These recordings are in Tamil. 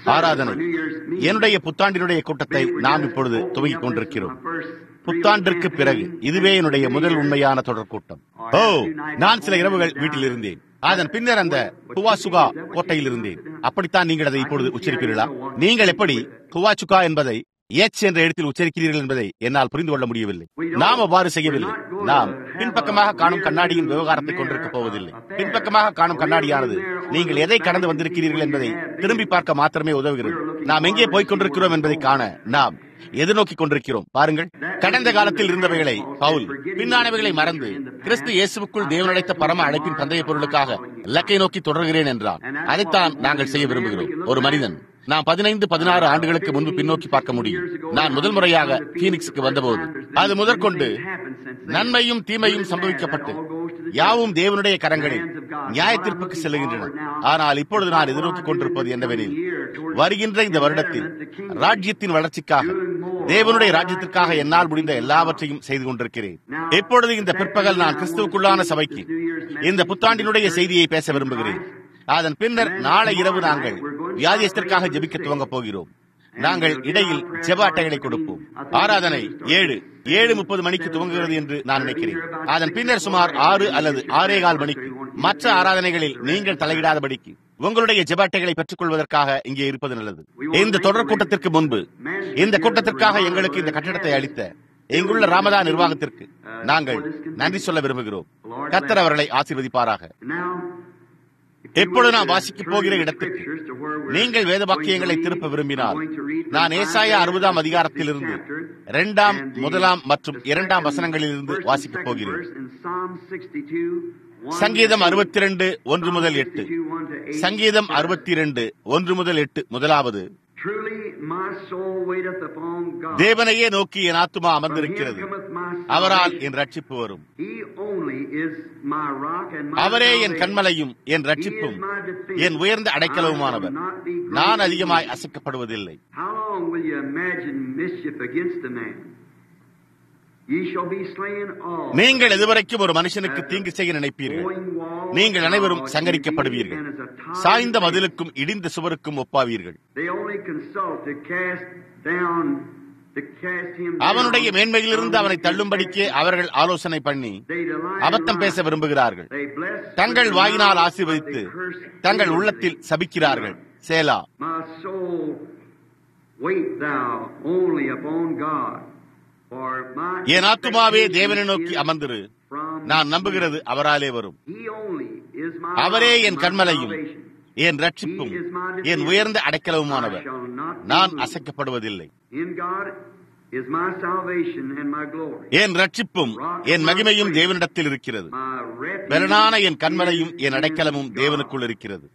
ஆராதனை என்னுடைய புத்தாண்டினுடைய கூட்டத்தை நாம் இப்பொழுது துவங்கிக் கொண்டிருக்கிறோம் புத்தாண்டிற்கு பிறகு இதுவே என்னுடைய முதல் உண்மையான தொடர் கூட்டம் ஓ நான் சில இரவுகள் வீட்டில் இருந்தேன் அதன் பின்னர் அந்த குவாசுகா கோட்டையில் இருந்தேன் அப்படித்தான் நீங்கள் அதை இப்பொழுது உச்சரிப்பீர்களா நீங்கள் எப்படி குவாசுகா என்பதை எச் என்ற இடத்தில் உச்சரிக்கிறீர்கள் என்பதை என்னால் புரிந்து கொள்ள முடியவில்லை நாம் அவ்வாறு செய்யவில்லை நாம் பின்பக்கமாக காணும் கண்ணாடியின் விவகாரத்தை கொண்டிருக்க போவதில்லை பின்பக்கமாக காணும் கண்ணாடியானது நீங்கள் எதை கடந்து வந்திருக்கிறீர்கள் என்பதை திரும்பி பார்க்க மாத்திரமே உதவுகிறது நாம் எங்கே போய்க் கொண்டிருக்கிறோம் என்பதை காண நாம் எதிர்நோக்கிக் கொண்டிருக்கிறோம் பாருங்கள் கடந்த காலத்தில் இருந்தவைகளை பவுல் பின்னானவைகளை மறந்து கிறிஸ்து இயேசுக்குள் தேவனடைத்த பரம அழைப்பின் பந்தய பொருளுக்காக இலக்கை நோக்கி தொடர்கிறேன் என்றான் அதைத்தான் நாங்கள் செய்ய விரும்புகிறோம் ஒரு மனிதன் நான் பதினைந்து பதினாறு ஆண்டுகளுக்கு முன்பு பின்னோக்கி பார்க்க முடியும் நான் முதல் முறையாக பீனிக்ஸுக்கு வந்தபோது அது முதற்கொண்டு நன்மையும் தீமையும் சம்பவிக்கப்பட்டு யாவும் தேவனுடைய கரங்களில் நியாய தீர்ப்புக்கு செல்லுகின்றன ஆனால் இப்பொழுது நான் எதிர்நோக்கிக் கொண்டிருப்பது என்னவெனில் வருகின்ற இந்த வருடத்தில் ராஜ்யத்தின் வளர்ச்சிக்காக தேவனுடைய ராஜ்யத்திற்காக என்னால் முடிந்த எல்லாவற்றையும் செய்து கொண்டிருக்கிறேன் இப்பொழுது இந்த பிற்பகல் நான் கிறிஸ்துவுக்குள்ளான சபைக்கு இந்த புத்தாண்டினுடைய செய்தியை பேச விரும்புகிறேன் அதன் பின்னர் நாளை இரவு நாங்கள் வியாதியத்திற்காக ஜெபிக்க துவங்க போகிறோம் நாங்கள் இடையில் ஜெப அட்டைகளை கொடுப்போம் ஆராதனை ஏழு ஏழு முப்பது மணிக்கு துவங்குகிறது என்று நான் நினைக்கிறேன் அதன் பின்னர் சுமார் ஆறு அல்லது ஆறே கால் மணிக்கு மற்ற ஆராதனைகளில் நீங்கள் தலையிடாதபடிக்கு உங்களுடைய ஜெபாட்டைகளை பெற்றுக் கொள்வதற்காக இங்கே இருப்பது நல்லது இந்த தொடர் கூட்டத்திற்கு முன்பு இந்த கூட்டத்திற்காக எங்களுக்கு இந்த கட்டிடத்தை அளித்த இங்குள்ள ராமதா நிர்வாகத்திற்கு நாங்கள் நன்றி சொல்ல விரும்புகிறோம் கத்தர் அவர்களை ஆசீர்வதிப்பாராக எப்பொழுது நான் வாசிக்கப் போகிற இடத்திற்கு நீங்கள் வேத வாக்கியங்களை திருப்ப விரும்பினால் நான் ஏசாயா அறுபதாம் அதிகாரத்திலிருந்து இரண்டாம் முதலாம் மற்றும் இரண்டாம் வசனங்களிலிருந்து வாசிக்கப் போகிறேன் சங்கீதம் அறுபத்தி ரெண்டு ஒன்று முதல் எட்டு சங்கீதம் அறுபத்தி இரண்டு ஒன்று முதல் எட்டு முதலாவது தேவனையே நோக்கி என் ஆத்துமா அமர்ந்திருக்கிறது அவரால் என் ரட்சிப்பு வரும் அவரே என் கண்மலையும் என் ரட்சிப்பும் என் உயர்ந்த அடைக்கலவுமானவர் நான் அதிகமாய் அசைக்கப்படுவதில்லை நீங்கள் எதுவரைக்கும் ஒரு மனுஷனுக்கு தீங்கு செய்ய நினைப்பீர்கள் நீங்கள் அனைவரும் சங்கரிக்கப்படுவீர்கள் சாய்ந்த மதிலுக்கும் இடிந்த சுவருக்கும் ஒப்பாவீர்கள் அவனுடைய மேன்மையிலிருந்து அவனை தள்ளும்படிக்கே அவர்கள் ஆலோசனை பண்ணி அபத்தம் பேச விரும்புகிறார்கள் தங்கள் வாயினால் ஆசீர்வதித்து தங்கள் உள்ளத்தில் சபிக்கிறார்கள் சேலா என் ஆத்துமாவே தேவனை நோக்கி அமர்ந்திரு நான் நம்புகிறது அவராலே வரும் அவரே என் கண்மலையும் என் ரட்சிப்பும் என் உயர்ந்த அடைக்கலவுமானவர் நான் அசைக்கப்படுவதில்லை என் ரட்சிப்பும் என் மகிமையும் தேவனிடத்தில் இருக்கிறது பெலனான என் கண்மலையும் என் அடைக்கலமும் தேவனுக்குள் இருக்கிறது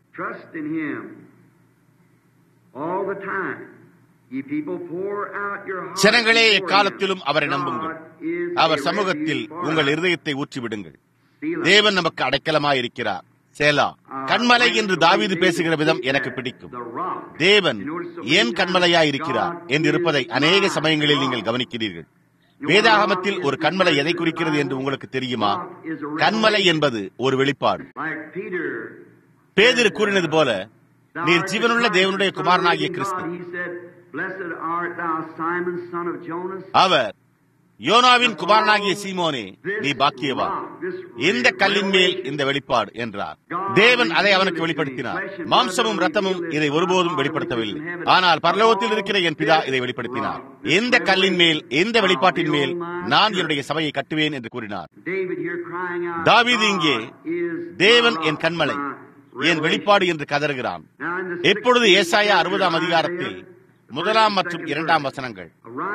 ஜனங்களே எக்காலத்திலும் அவரை நம்புங்கள் அவர் சமூகத்தில் உங்கள் இருதயத்தை ஊற்றிவிடுங்கள் தேவன் நமக்கு அடைக்கலமாயிருக்கிறார் சேலா கண்மலை என்று தாவீது பேசுகிற விதம் எனக்கு பிடிக்கும் தேவன் ஏன் கண்மலையாய் இருக்கிறார் என்று இருப்பதை அநேக சமயங்களில் நீங்கள் கவனிக்கிறீர்கள் வேதாகமத்தில் ஒரு கண்மலை எதை குறிக்கிறது என்று உங்களுக்கு தெரியுமா கண்மலை என்பது ஒரு வெளிப்பாடு பேதிரு கூறினது போல நீர் ஜீவனுள்ள தேவனுடைய குமாரனாகிய கிறிஸ்து அவர் யோனாவின் குமாரனாகிய சீமோனே நீ பாக்கியவா இந்த கல்லின் மேல் இந்த வெளிப்பாடு என்றார் தேவன் அதை அவனுக்கு வெளிப்படுத்தினார் மாம்சமும் ரத்தமும் இதை ஒருபோதும் வெளிப்படுத்தவில்லை ஆனால் பரலோகத்தில் இருக்கிற என் பிதா இதை வெளிப்படுத்தினார் இந்த கல்லின் மேல் இந்த வெளிப்பாட்டின் மேல் நான் என்னுடைய சபையை கட்டுவேன் என்று கூறினார் தாவீது இங்கே தேவன் என் கண்மலை என் வெளிப்பாடு என்று கதறுகிறான் எப்பொழுது ஏசாயா அறுபதாம் அதிகாரத்தில் முதலாம் மற்றும் இரண்டாம் வசனங்கள்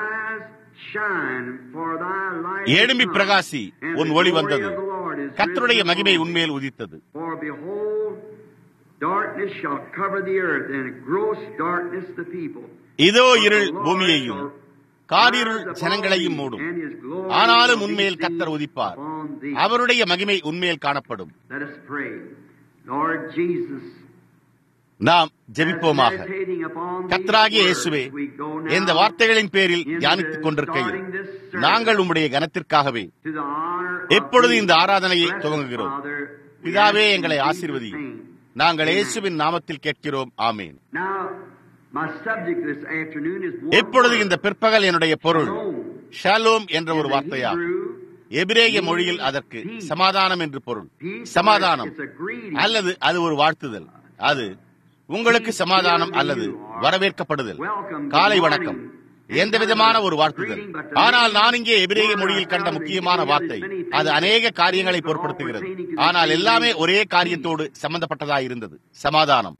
எழும்பி பிரகாசி உன் ஒளி வந்தது கத்தருடைய மகிமை உண்மையில் உதித்தது இதோ இருள் பூமியையும் காரிருள் ஜனங்களையும் மூடும் ஆனாலும் உண்மையில் கத்தர் உதிப்பார் அவருடைய மகிமை உண்மையில் காணப்படும் நாம் ஜெபிப்போமாக கத்ராகிய இயேசுவே இந்த வார்த்தைகளின் பேரில் தியானித்துக் கொண்டிருக்கையில் நாங்கள் உம்முடைய கனத்திற்காகவே எப்பொழுது இந்த ஆராதனையை துவங்குகிறோம் பிதாவே எங்களை ஆசீர்வதி நாங்கள் இயேசுவின் நாமத்தில் கேட்கிறோம் ஆமேன் எப்பொழுது இந்த பிற்பகல் என்னுடைய பொருள் ஷாலோம் என்ற ஒரு வார்த்தையாகும் எபிரேய மொழியில் அதற்கு சமாதானம் என்று பொருள் சமாதானம் அல்லது அது ஒரு வாழ்த்துதல் அது உங்களுக்கு சமாதானம் அல்லது வரவேற்கப்படுதல் காலை வணக்கம் எந்த விதமான ஒரு வாழ்த்துதல் ஆனால் நான் இங்கே எபிரேய மொழியில் கண்ட முக்கியமான வார்த்தை அது அநேக காரியங்களை பொருட்படுத்துகிறது ஆனால் எல்லாமே ஒரே காரியத்தோடு சம்பந்தப்பட்டதாக இருந்தது சமாதானம்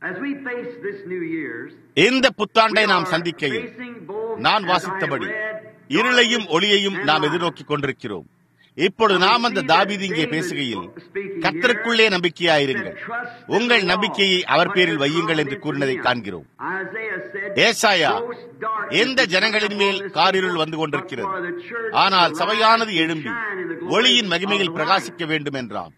இந்த புத்தாண்டை நாம் சந்திக்கையில் நான் வாசித்தபடி இருளையும் ஒளியையும் நாம் எதிர்நோக்கிக் கொண்டிருக்கிறோம் இப்பொழுது நாம் அந்த தாபீது இங்கே பேசுகையில் கத்தருக்குள்ளே நம்பிக்கையாயிருங்கள் உங்கள் நம்பிக்கையை அவர் பேரில் வையுங்கள் என்று கூறினதை காண்கிறோம் ஏசாயா எந்த ஜனங்களின் மேல் காரிருள் வந்து கொண்டிருக்கிறது ஆனால் சபையானது எழும்பி ஒளியின் மகிமையில் பிரகாசிக்க வேண்டும் என்றான்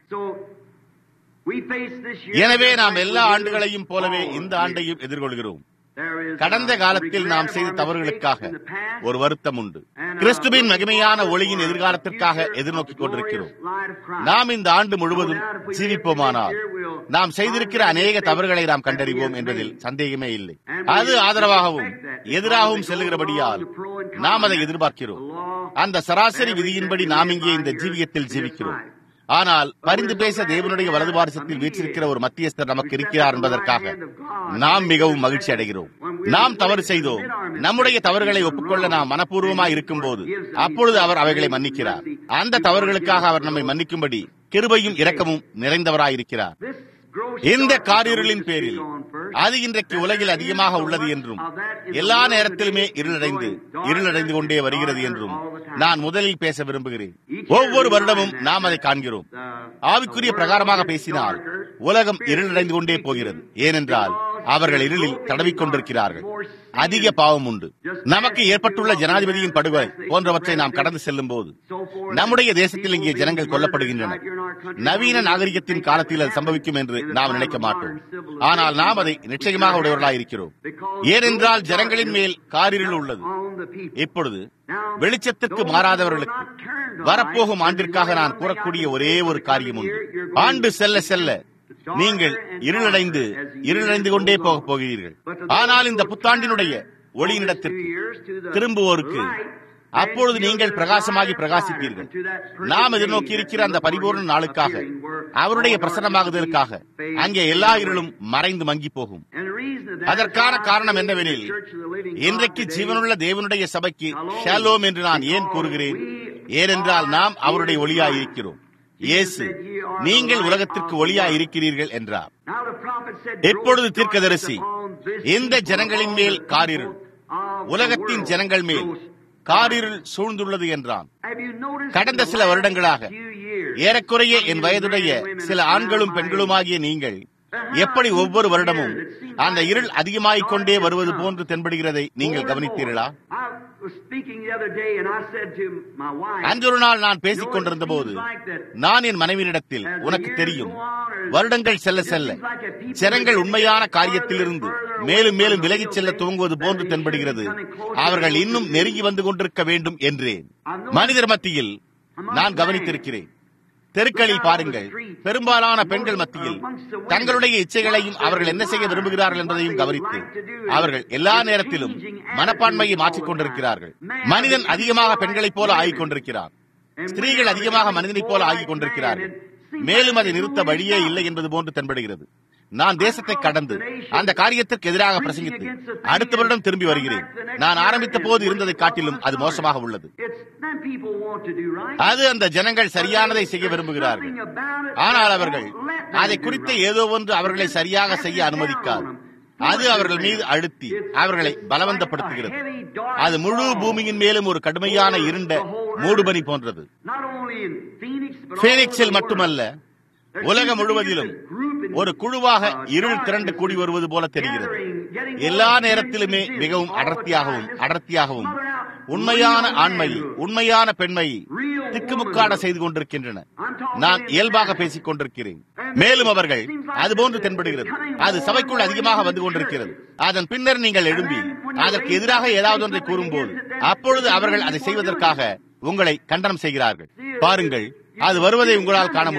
எனவே நாம் எல்லா ஆண்டுகளையும் போலவே இந்த ஆண்டையும் எதிர்கொள்கிறோம் கடந்த காலத்தில் நாம் செய்த தவறுகளுக்காக ஒரு வருத்தம் உண்டு கிறிஸ்துவின் மகிமையான ஒளியின் எதிர்காலத்திற்காக எதிர்நோக்கிக் கொண்டிருக்கிறோம் நாம் இந்த ஆண்டு முழுவதும் ஜீவிப்போமானால் நாம் செய்திருக்கிற அநேக தவறுகளை நாம் கண்டறிவோம் என்பதில் சந்தேகமே இல்லை அது ஆதரவாகவும் எதிராகவும் செல்லுகிறபடியால் நாம் அதை எதிர்பார்க்கிறோம் அந்த சராசரி விதியின்படி நாம் இங்கே இந்த ஜீவியத்தில் ஜீவிக்கிறோம் ஆனால் பரிந்து பேச தேவனுடைய வலது பாரசத்தில் வீற்றிருக்கிற ஒரு மத்தியஸ்தர் நமக்கு இருக்கிறார் என்பதற்காக நாம் மிகவும் மகிழ்ச்சி அடைகிறோம் நாம் தவறு செய்தோம் நம்முடைய தவறுகளை ஒப்புக்கொள்ள நாம் மனப்பூர்வமாய் இருக்கும் போது அப்பொழுது அவர் அவைகளை மன்னிக்கிறார் அந்த தவறுகளுக்காக அவர் நம்மை மன்னிக்கும்படி கிருபையும் இரக்கமும் நிறைந்தவராயிருக்கிறார் இந்த காரிருளின் பேரில் அது இன்றைக்கு உலகில் அதிகமாக உள்ளது என்றும் எல்லா நேரத்திலுமே இருளடைந்து இருளடைந்து கொண்டே வருகிறது என்றும் நான் முதலில் பேச விரும்புகிறேன் ஒவ்வொரு வருடமும் நாம் அதை காண்கிறோம் ஆவிக்குரிய பிரகாரமாக பேசினால் உலகம் இருளடைந்து கொண்டே போகிறது ஏனென்றால் அவர்கள் இருளில் தடவிக்கொண்டிருக்கிறார்கள் அதிக பாவம் உண்டு நமக்கு ஏற்பட்டுள்ள ஜனாதிபதியின் படுகொலை போன்றவற்றை நாம் கடந்து செல்லும் போது நம்முடைய தேசத்தில் இங்கே ஜனங்கள் கொல்லப்படுகின்றனர் நவீன நாகரிகத்தின் காலத்தில் அது சம்பவிக்கும் என்று நாம் நினைக்க மாட்டோம் ஆனால் நாம் அதை நிச்சயமாக உடையவர்களாக இருக்கிறோம் ஏனென்றால் ஜனங்களின் மேல் காரிருள் உள்ளது இப்பொழுது வெளிச்சத்திற்கு மாறாதவர்களுக்கு வரப்போகும் ஆண்டிற்காக நான் கூறக்கூடிய ஒரே ஒரு காரியம் உண்டு ஆண்டு செல்ல செல்ல நீங்கள் இருளடைந்து இருளடைந்து கொண்டே போக போகிறீர்கள் ஆனால் இந்த புத்தாண்டினுடைய ஒளியினிடத்திற்கு திரும்புவோருக்கு அப்பொழுது நீங்கள் பிரகாசமாகி பிரகாசிப்பீர்கள் நாம் எதிர்நோக்கி இருக்கிற அந்த பரிபூர்ண நாளுக்காக அவருடைய பிரசனமாகுதலுக்காக அங்கே எல்லா இருளும் மறைந்து மங்கி போகும் அதற்கான காரணம் என்னவெனில் இன்றைக்கு ஜீவனுள்ள தேவனுடைய சபைக்கு ஷாலோம் என்று நான் ஏன் கூறுகிறேன் ஏனென்றால் நாம் அவருடைய ஒளியாய் இருக்கிறோம் இயேசு நீங்கள் உலகத்திற்கு ஒளியா இருக்கிறீர்கள் என்றார் எப்பொழுது தீர்க்கதரிசி இந்த ஜனங்களின் மேல் காரிருள் உலகத்தின் ஜனங்கள் மேல் காரிருள் சூழ்ந்துள்ளது என்றான் கடந்த சில வருடங்களாக ஏறக்குறைய என் வயதுடைய சில ஆண்களும் பெண்களுமாகிய நீங்கள் எப்படி ஒவ்வொரு வருடமும் அந்த இருள் அதிகமாகிக் கொண்டே வருவது போன்று தென்படுகிறதை நீங்கள் கவனித்தீர்களா அன்றொரு நாள் நான் பேசிக் கொண்டிருந்த போது நான் என் மனைவியிடத்தில் உனக்கு தெரியும் வருடங்கள் செல்ல செல்ல ஜனங்கள் உண்மையான காரியத்திலிருந்து மேலும் மேலும் விலகிச் செல்ல துவங்குவது போன்று தென்படுகிறது அவர்கள் இன்னும் நெருங்கி வந்து கொண்டிருக்க வேண்டும் என்றேன் மனிதர் மத்தியில் நான் கவனித்திருக்கிறேன் தெருக்களில் பாருங்கள் பெரும்பாலான பெண்கள் மத்தியில் தங்களுடைய இச்சைகளையும் அவர்கள் என்ன செய்ய விரும்புகிறார்கள் என்பதையும் கவனித்து அவர்கள் எல்லா நேரத்திலும் மனப்பான்மையை மாற்றிக் கொண்டிருக்கிறார்கள் மனிதன் அதிகமாக பெண்களைப் போல ஆகிக் கொண்டிருக்கிறார் ஸ்திரீகள் அதிகமாக மனிதனைப் போல ஆகிக் கொண்டிருக்கிறார்கள் மேலும் அதை நிறுத்த வழியே இல்லை என்பது போன்று தென்படுகிறது நான் தேசத்தை கடந்து அந்த காரியத்திற்கு எதிராக பிரசங்கித்து அடுத்த வருடம் திரும்பி வருகிறேன் நான் ஆரம்பித்த போது இருந்ததை காட்டிலும் அது மோசமாக உள்ளது அது அந்த ஜனங்கள் சரியானதை செய்ய விரும்புகிறார்கள் ஆனால் அவர்கள் அதை குறித்த ஏதோ ஒன்று அவர்களை சரியாக செய்ய அனுமதிக்காது அது அவர்கள் மீது அழுத்தி அவர்களை பலவந்தப்படுத்துகிறது அது முழு பூமியின் மேலும் ஒரு கடுமையான இருண்ட மூடுபனி போன்றது பீனிக்ஸில் மட்டுமல்ல உலகம் முழுவதிலும் ஒரு குழுவாக இருள் திரண்டு கூடி வருவது போல தெரிகிறது எல்லா நேரத்திலுமே மிகவும் அடர்த்தியாகவும் அடர்த்தியாகவும் உண்மையான ஆண்மையை உண்மையான பெண்மையை திக்குமுக்காட செய்து கொண்டிருக்கின்றன நான் இயல்பாக பேசிக் கொண்டிருக்கிறேன் மேலும் அவர்கள் அதுபோன்று தென்படுகிறது அது சபைக்குள் அதிகமாக வந்து கொண்டிருக்கிறது அதன் பின்னர் நீங்கள் எழும்பி அதற்கு எதிராக ஏதாவது ஒன்றை கூறும்போது அப்பொழுது அவர்கள் அதை செய்வதற்காக உங்களை கண்டனம் செய்கிறார்கள் பாருங்கள் அது வருவதை உங்களால் காண முடியும்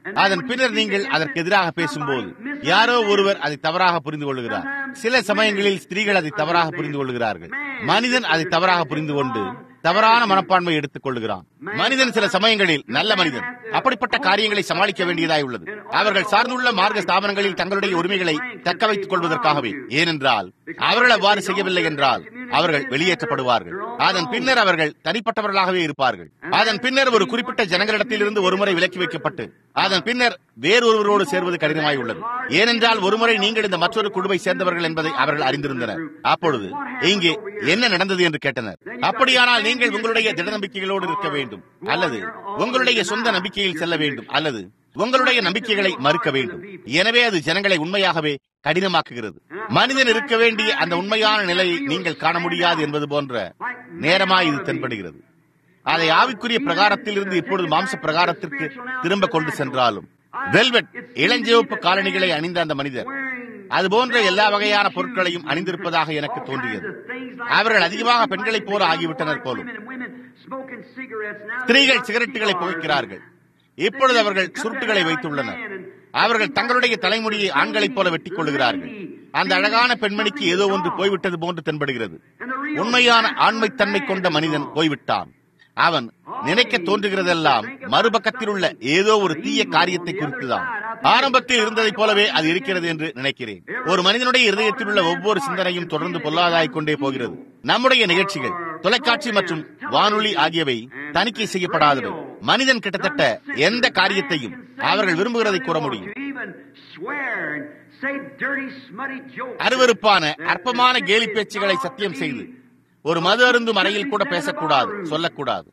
அதன் பின்னர் நீங்கள் அதற்கு எதிராக பேசும்போது யாரோ ஒருவர் அதை தவறாக புரிந்து கொள்கிறார் சில சமயங்களில் ஸ்திரீகள் அதை தவறாக புரிந்து கொள்கிறார்கள் மனிதன் அதை தவறாக புரிந்து கொண்டு தவறான மனப்பான்மை எடுத்துக் கொள்ளுகிறான் மனிதன் சில சமயங்களில் நல்ல மனிதன் அப்படிப்பட்ட காரியங்களை சமாளிக்க வேண்டியதாய் உள்ளது அவர்கள் சார்ந்துள்ள மார்க்க ஸ்தாபனங்களில் தங்களுடைய உரிமைகளை தக்க வைத்துக் கொள்வதற்காகவே ஏனென்றால் அவர்கள் அவ்வாறு செய்யவில்லை என்றால் அவர்கள் வெளியேற்றப்படுவார்கள் அதன் பின்னர் அவர்கள் தனிப்பட்டவர்களாகவே இருப்பார்கள் அதன் பின்னர் ஒரு குறிப்பிட்ட ஜனங்களிடத்திலிருந்து ஒருமுறை விலக்கி வைக்கப்பட்டு அதன் பின்னர் வேறொருவரோடு சேர்வது கடினமாய் உள்ளது ஏனென்றால் ஒருமுறை நீங்கள் இந்த மற்றொரு குழுவை சேர்ந்தவர்கள் என்பதை அவர்கள் அறிந்திருந்தனர் அப்பொழுது இங்கே என்ன நடந்தது என்று கேட்டனர் அப்படியானால் நீங்கள் உங்களுடைய திட நம்பிக்கைகளோடு இருக்க வேண்டும் அல்லது உங்களுடைய சொந்த நம்பிக்கையில் செல்ல வேண்டும் அல்லது உங்களுடைய நம்பிக்கைகளை மறுக்க வேண்டும் எனவே அது ஜனங்களை உண்மையாகவே கடினமாக்குகிறது மனிதன் இருக்க வேண்டிய அந்த உண்மையான நிலையை நீங்கள் காண முடியாது என்பது போன்ற நேரமாய் இது தென்படுகிறது அதை ஆவிக்குரிய பிரகாரத்தில் இருந்து இப்பொழுது மாம்ச பிரகாரத்திற்கு திரும்ப கொண்டு சென்றாலும் வெல்வெட் இளஞ்சிவப்பு காலணிகளை அணிந்த அந்த மனிதர் அது போன்ற எல்லா வகையான பொருட்களையும் அணிந்திருப்பதாக எனக்கு தோன்றியது அவர்கள் அதிகமாக பெண்களைப் போல ஆகிவிட்டனர் போலும் ஸ்திரீகள் சிகரெட்டுகளை புகைக்கிறார்கள் இப்பொழுது அவர்கள் சுருட்டுகளை வைத்துள்ளனர் அவர்கள் தங்களுடைய தலைமுடியை ஆண்களைப் போல வெட்டிக் கொள்கிறார்கள் அந்த அழகான பெண்மணிக்கு ஏதோ ஒன்று போய்விட்டது போன்று தென்படுகிறது உண்மையான ஆண்மைத்தன்மை கொண்ட மனிதன் போய்விட்டான் அவன் நினைக்க தோன்றுகிறதெல்லாம் மறுபக்கத்தில் உள்ள ஏதோ ஒரு தீய காரியத்தை குறித்துதான் ஆரம்பத்தில் இருந்ததைப் போலவே அது இருக்கிறது என்று நினைக்கிறேன் ஒரு மனிதனுடைய இருதயத்தில் உள்ள ஒவ்வொரு சிந்தனையும் தொடர்ந்து பொல்லாதாய் கொண்டே போகிறது நம்முடைய நிகழ்ச்சிகள் தொலைக்காட்சி மற்றும் வானொலி ஆகியவை தணிக்கை செய்யப்படாதவை மனிதன் கிட்டத்தட்ட எந்த காரியத்தையும் அவர்கள் விரும்புகிறதை கூற முடியும் அருவருப்பான அற்பமான கேலி பேச்சுகளை சத்தியம் செய்து ஒரு மது அருந்தும் அறையில் கூட பேசக்கூடாது சொல்லக்கூடாது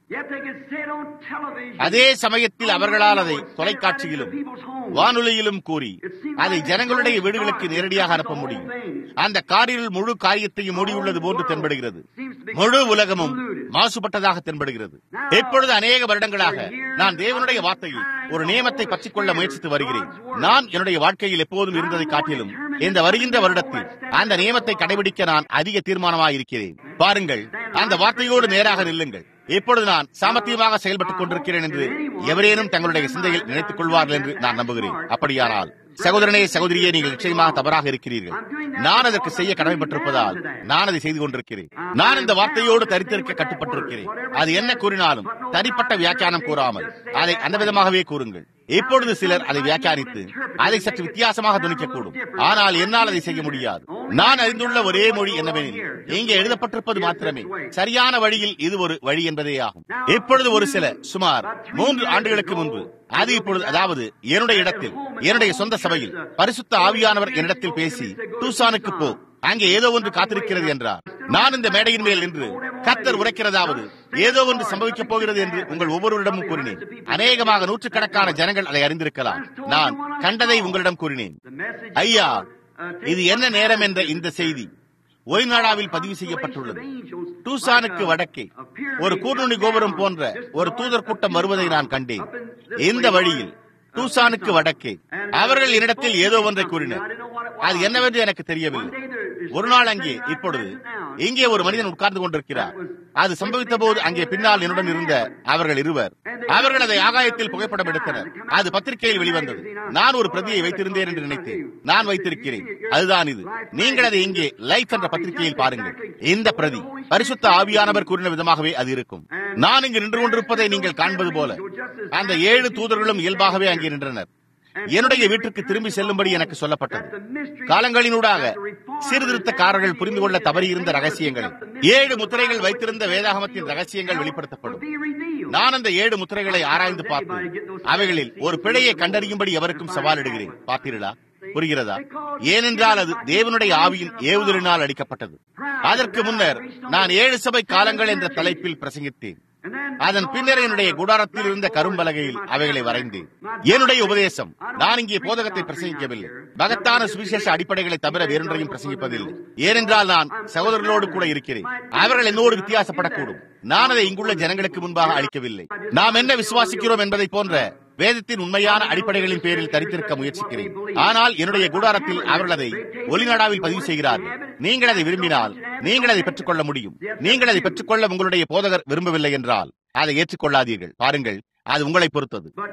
அதே சமயத்தில் அவர்களால் அதை தொலைக்காட்சியிலும் வானொலியிலும் கூறி அதை ஜனங்களுடைய வீடுகளுக்கு நேரடியாக அனுப்ப முடியும் அந்த காரில் முழு காரியத்தையும் மூடியுள்ளது போன்று தென்படுகிறது முழு உலகமும் மாசுபட்டதாக தென்படுகிறது இப்பொழுது அநேக வருடங்களாக நான் தேவனுடைய வார்த்தையில் ஒரு நியமத்தை பற்றிக் கொள்ள முயற்சித்து வருகிறேன் நான் என்னுடைய வாழ்க்கையில் எப்போதும் இருந்ததை காட்டிலும் இந்த வருகின்ற வருடத்தில் அந்த நியமத்தை கடைபிடிக்க நான் அதிக தீர்மானமாக இருக்கிறேன் பாருங்கள் அந்த வார்த்தையோடு நேராக நில்லுங்கள் இப்பொழுது நான் சாமர்த்தியமாக செயல்பட்டுக் கொண்டிருக்கிறேன் என்று எவரேனும் தங்களுடைய சிந்தையில் நினைத்துக் கொள்வார்கள் என்று நான் நம்புகிறேன் அப்படியானால் சகோதரனே சகோதரியே நீங்கள் நிச்சயமாக தவறாக இருக்கிறீர்கள் நான் அதற்கு செய்ய கடமைப்பட்டிருப்பதால் நான் அதை செய்து கொண்டிருக்கிறேன் நான் இந்த வார்த்தையோடு தரித்திருக்க கட்டுப்பட்டிருக்கிறேன் அது என்ன கூறினாலும் தனிப்பட்ட வியாக்கியானம் கூறாமல் அதை அந்த விதமாகவே கூறுங்கள் இப்பொழுது சிலர் அதை வியாக்கியானித்து அதை சற்று வித்தியாசமாக துணிக்கக்கூடும் ஆனால் என்னால் அதை செய்ய முடியாது நான் அறிந்துள்ள ஒரே மொழி என்னவெனில் இங்கே எழுதப்பட்டிருப்பது மாத்திரமே சரியான வழியில் இது ஒரு வழி என்பதே ஆகும் இப்பொழுது ஒரு சில சுமார் மூன்று ஆண்டுகளுக்கு முன்பு அது இப்பொழுது அதாவது என்னுடைய இடத்தில் என்னுடைய சொந்த சபையில் பரிசுத்த ஆவியானவர் என்னிடத்தில் பேசி டூசானுக்கு போ அங்கே ஏதோ ஒன்று காத்திருக்கிறது என்றார் நான் இந்த மேடையின் மேல் நின்று கத்தர் உரைக்கிறதாவது ஏதோ ஒன்று சம்பவிக்கப் போகிறது என்று உங்கள் ஒவ்வொருவரிடமும் கூறினேன் அநேகமாக நூற்றுக்கணக்கான ஜனங்கள் அதை அறிந்திருக்கலாம் நான் கண்டதை உங்களிடம் கூறினேன் ஐயா இது என்ன நேரம் என்ற இந்த செய்தி ஒய்நாடாவில் பதிவு செய்யப்பட்டுள்ளது டூசானுக்கு வடக்கே ஒரு கூர்நுனி கோபுரம் போன்ற ஒரு தூதர் கூட்டம் வருவதை நான் கண்டேன் இந்த வழியில் டூசானுக்கு வடக்கே அவர்கள் என்னிடத்தில் ஏதோ ஒன்றை கூறினர் அது என்னவென்று எனக்கு தெரியவில்லை ஒரு நாள் அங்கே இப்பொழுது இங்கே ஒரு மனிதன் உட்கார்ந்து கொண்டிருக்கிறார் அது சம்பவித்த போது அங்கே பின்னால் என்னுடன் இருந்த அவர்கள் இருவர் அவர்கள் அதை ஆகாயத்தில் புகைப்படம் எடுத்தனர் அது பத்திரிகையில் வெளிவந்தது நான் ஒரு பிரதியை வைத்திருந்தேன் என்று நினைத்தேன் நான் வைத்திருக்கிறேன் அதுதான் இது நீங்கள் அதை இங்கே லைஃப் என்ற பத்திரிகையில் பாருங்கள் இந்த பிரதி பரிசுத்த ஆவியானவர் கூறின விதமாகவே அது இருக்கும் நான் இங்கு நின்று கொண்டிருப்பதை நீங்கள் காண்பது போல அந்த ஏழு தூதர்களும் இயல்பாகவே அங்கே நின்றனர் என்னுடைய வீட்டிற்கு திரும்பி செல்லும்படி எனக்கு சொல்லப்பட்டது காலங்களினூடாக சீர்திருத்தக்காரர்கள் புரிந்து கொள்ள தவறியிருந்த ரகசியங்கள் ஏழு முத்திரைகள் வைத்திருந்த வேதாகமத்தின் ரகசியங்கள் வெளிப்படுத்தப்படும் நான் அந்த ஏழு முத்திரைகளை ஆராய்ந்து பார்த்து அவைகளில் ஒரு பிழையை கண்டறியும்படி எவருக்கும் சவாலிடுகிறேன் பார்த்தீர்களா புரிகிறதா ஏனென்றால் அது தேவனுடைய ஆவியின் ஏவுதலினால் அளிக்கப்பட்டது அதற்கு முன்னர் நான் ஏழு சபை காலங்கள் என்ற தலைப்பில் பிரசங்கித்தேன் அதன் பின்னர் என்னுடைய குடாரத்தில் இருந்த கரும்பலகையில் அவைகளை வரைந்தேன் என்னுடைய உபதேசம் நான் இங்கே போதகத்தை பிரசங்கிக்கவில்லை மகத்தான சுவிசேஷ அடிப்படைகளை தவிர வேறொன்றையும் பிரசங்கிப்பதில்லை ஏனென்றால் நான் சகோதரர்களோடு கூட இருக்கிறேன் அவர்கள் என்னோடு வித்தியாசப்படக்கூடும் நான் அதை இங்குள்ள ஜனங்களுக்கு முன்பாக அளிக்கவில்லை நாம் என்ன விசுவாசிக்கிறோம் என்பதை போன்ற வேதத்தின் உண்மையான அடிப்படைகளின் பேரில் தரித்திருக்க முயற்சிக்கிறேன் ஆனால் என்னுடைய கூடாரத்தில் அவர்கள் அதை ஒலிநாடாவில் பதிவு செய்கிறார்கள் நீங்கள் அதை விரும்பினால் நீங்கள் அதை பெற்றுக்கொள்ள முடியும் நீங்கள் அதை பெற்றுக்கொள்ள உங்களுடைய போதகர் விரும்பவில்லை என்றால் அதை ஏற்றுக்கொள்ளாதீர்கள் பாருங்கள் அது உங்களை பொறுத்தது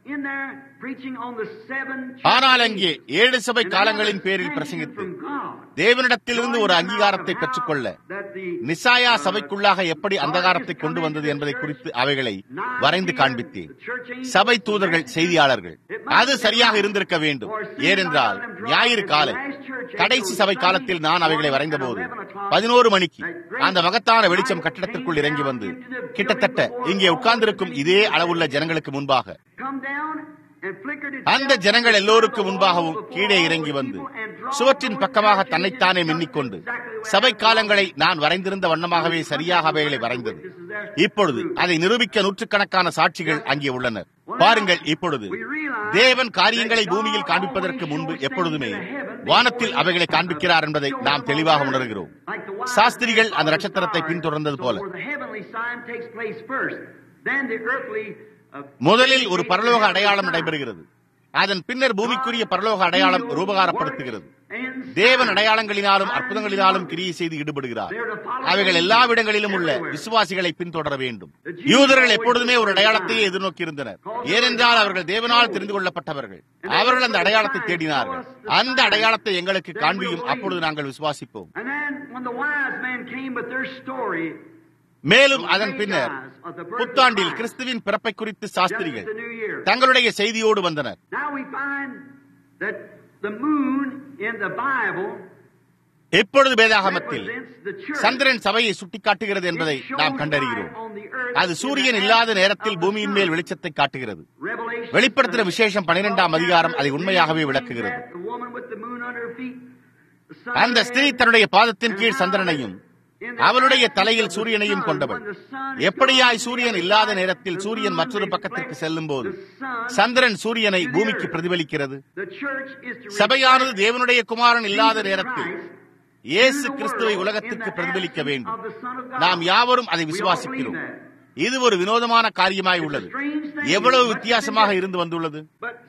in there preaching on the seven ஆனால் அங்கே ஏழு சபை காலங்களின் பேரில் பிரசங்கித்து தேவனிடத்திலிருந்து ஒரு அங்கீகாரத்தை பெற்றுக்கொள்ள நிசாயா சபைக்குள்ளாக எப்படி அந்தகாரத்தை கொண்டு வந்தது என்பதை குறித்து அவைகளை வரைந்து காண்பித்தேன் சபை தூதர்கள் செய்தியாளர்கள் அது சரியாக இருந்திருக்க வேண்டும் ஏனென்றால் ஞாயிறு காலை கடைசி சபை காலத்தில் நான் அவைகளை வரைந்தபோது பதினோரு மணிக்கு அந்த மகத்தான வெளிச்சம் கட்டிடத்திற்குள் இறங்கி வந்து கிட்டத்தட்ட இங்கே உட்கார்ந்திருக்கும் இதே அளவுள்ள ஜனங்களுக்கு முன்பாக அந்த ஜனங்கள் எல்லோருக்கும் முன்பாகவும் கீழே இறங்கி வந்து சுவற்றின் பக்கமாக தன்னைத்தானே மின்னிக்கொண்டு சபை காலங்களை நான் வரைந்திருந்த வண்ணமாகவே சரியாக அவைகளை வரைந்தது இப்பொழுது அதை நிரூபிக்க நூற்றுக்கணக்கான சாட்சிகள் அங்கே உள்ளனர் பாருங்கள் இப்பொழுது தேவன் காரியங்களை பூமியில் காண்பிப்பதற்கு முன்பு எப்பொழுதுமே வானத்தில் அவைகளை காண்பிக்கிறார் என்பதை நாம் தெளிவாக உணர்கிறோம் சாஸ்திரிகள் அந்த நட்சத்திரத்தை பின்தொடர்ந்தது போல முதலில் ஒரு பரலோக அடையாளம் நடைபெறுகிறது அதன் பின்னர் பூமிக்குரிய பரலோக அடையாளம் ரூபகாரப்படுத்துகிறது தேவன் அடையாளங்களினாலும் அற்புதங்களினாலும் கிரியை செய்து ஈடுபடுகிறார் அவைகள் எல்லா இடங்களிலும் உள்ள விசுவாசிகளை பின்தொடர வேண்டும் யூதர்கள் எப்பொழுதுமே ஒரு அடையாளத்தையே எதிர்நோக்கி இருந்தனர் ஏனென்றால் அவர்கள் தேவனால் தெரிந்து கொள்ளப்பட்டவர்கள் அவர்கள் அந்த அடையாளத்தை தேடினார்கள் அந்த அடையாளத்தை எங்களுக்கு காண்பியும் அப்பொழுது நாங்கள் விசுவாசிப்போம் மேலும் அதன் பின்னர் புத்தாண்டில் கிறிஸ்துவின் பிறப்பை குறித்து சாஸ்திரிகள் தங்களுடைய செய்தியோடு வந்தனர் எப்பொழுது வேதாகமத்தில் சந்திரன் சபையை சுட்டிக்காட்டுகிறது என்பதை நாம் கண்டறிகிறோம் அது சூரியன் இல்லாத நேரத்தில் பூமியின் மேல் வெளிச்சத்தை காட்டுகிறது வெளிப்படுத்துகிற விசேஷம் பனிரெண்டாம் அதிகாரம் அதை உண்மையாகவே விளக்குகிறது அந்த ஸ்திரீ தன்னுடைய பாதத்தின் கீழ் சந்திரனையும் அவளுடைய தலையில் சூரியனையும் கொண்டவள் எப்படியாய் சூரியன் இல்லாத நேரத்தில் சூரியன் மற்றொரு பக்கத்திற்கு செல்லும் போது சந்திரன் சூரியனை பூமிக்கு பிரதிபலிக்கிறது சபையானது தேவனுடைய குமாரன் இல்லாத நேரத்தில் இயேசு கிறிஸ்துவை உலகத்திற்கு பிரதிபலிக்க வேண்டும் நாம் யாவரும் அதை விசுவாசிக்கிறோம் இது ஒரு வினோதமான காரியமாய் உள்ளது எவ்வளவு வித்தியாசமாக இருந்து வந்துள்ளது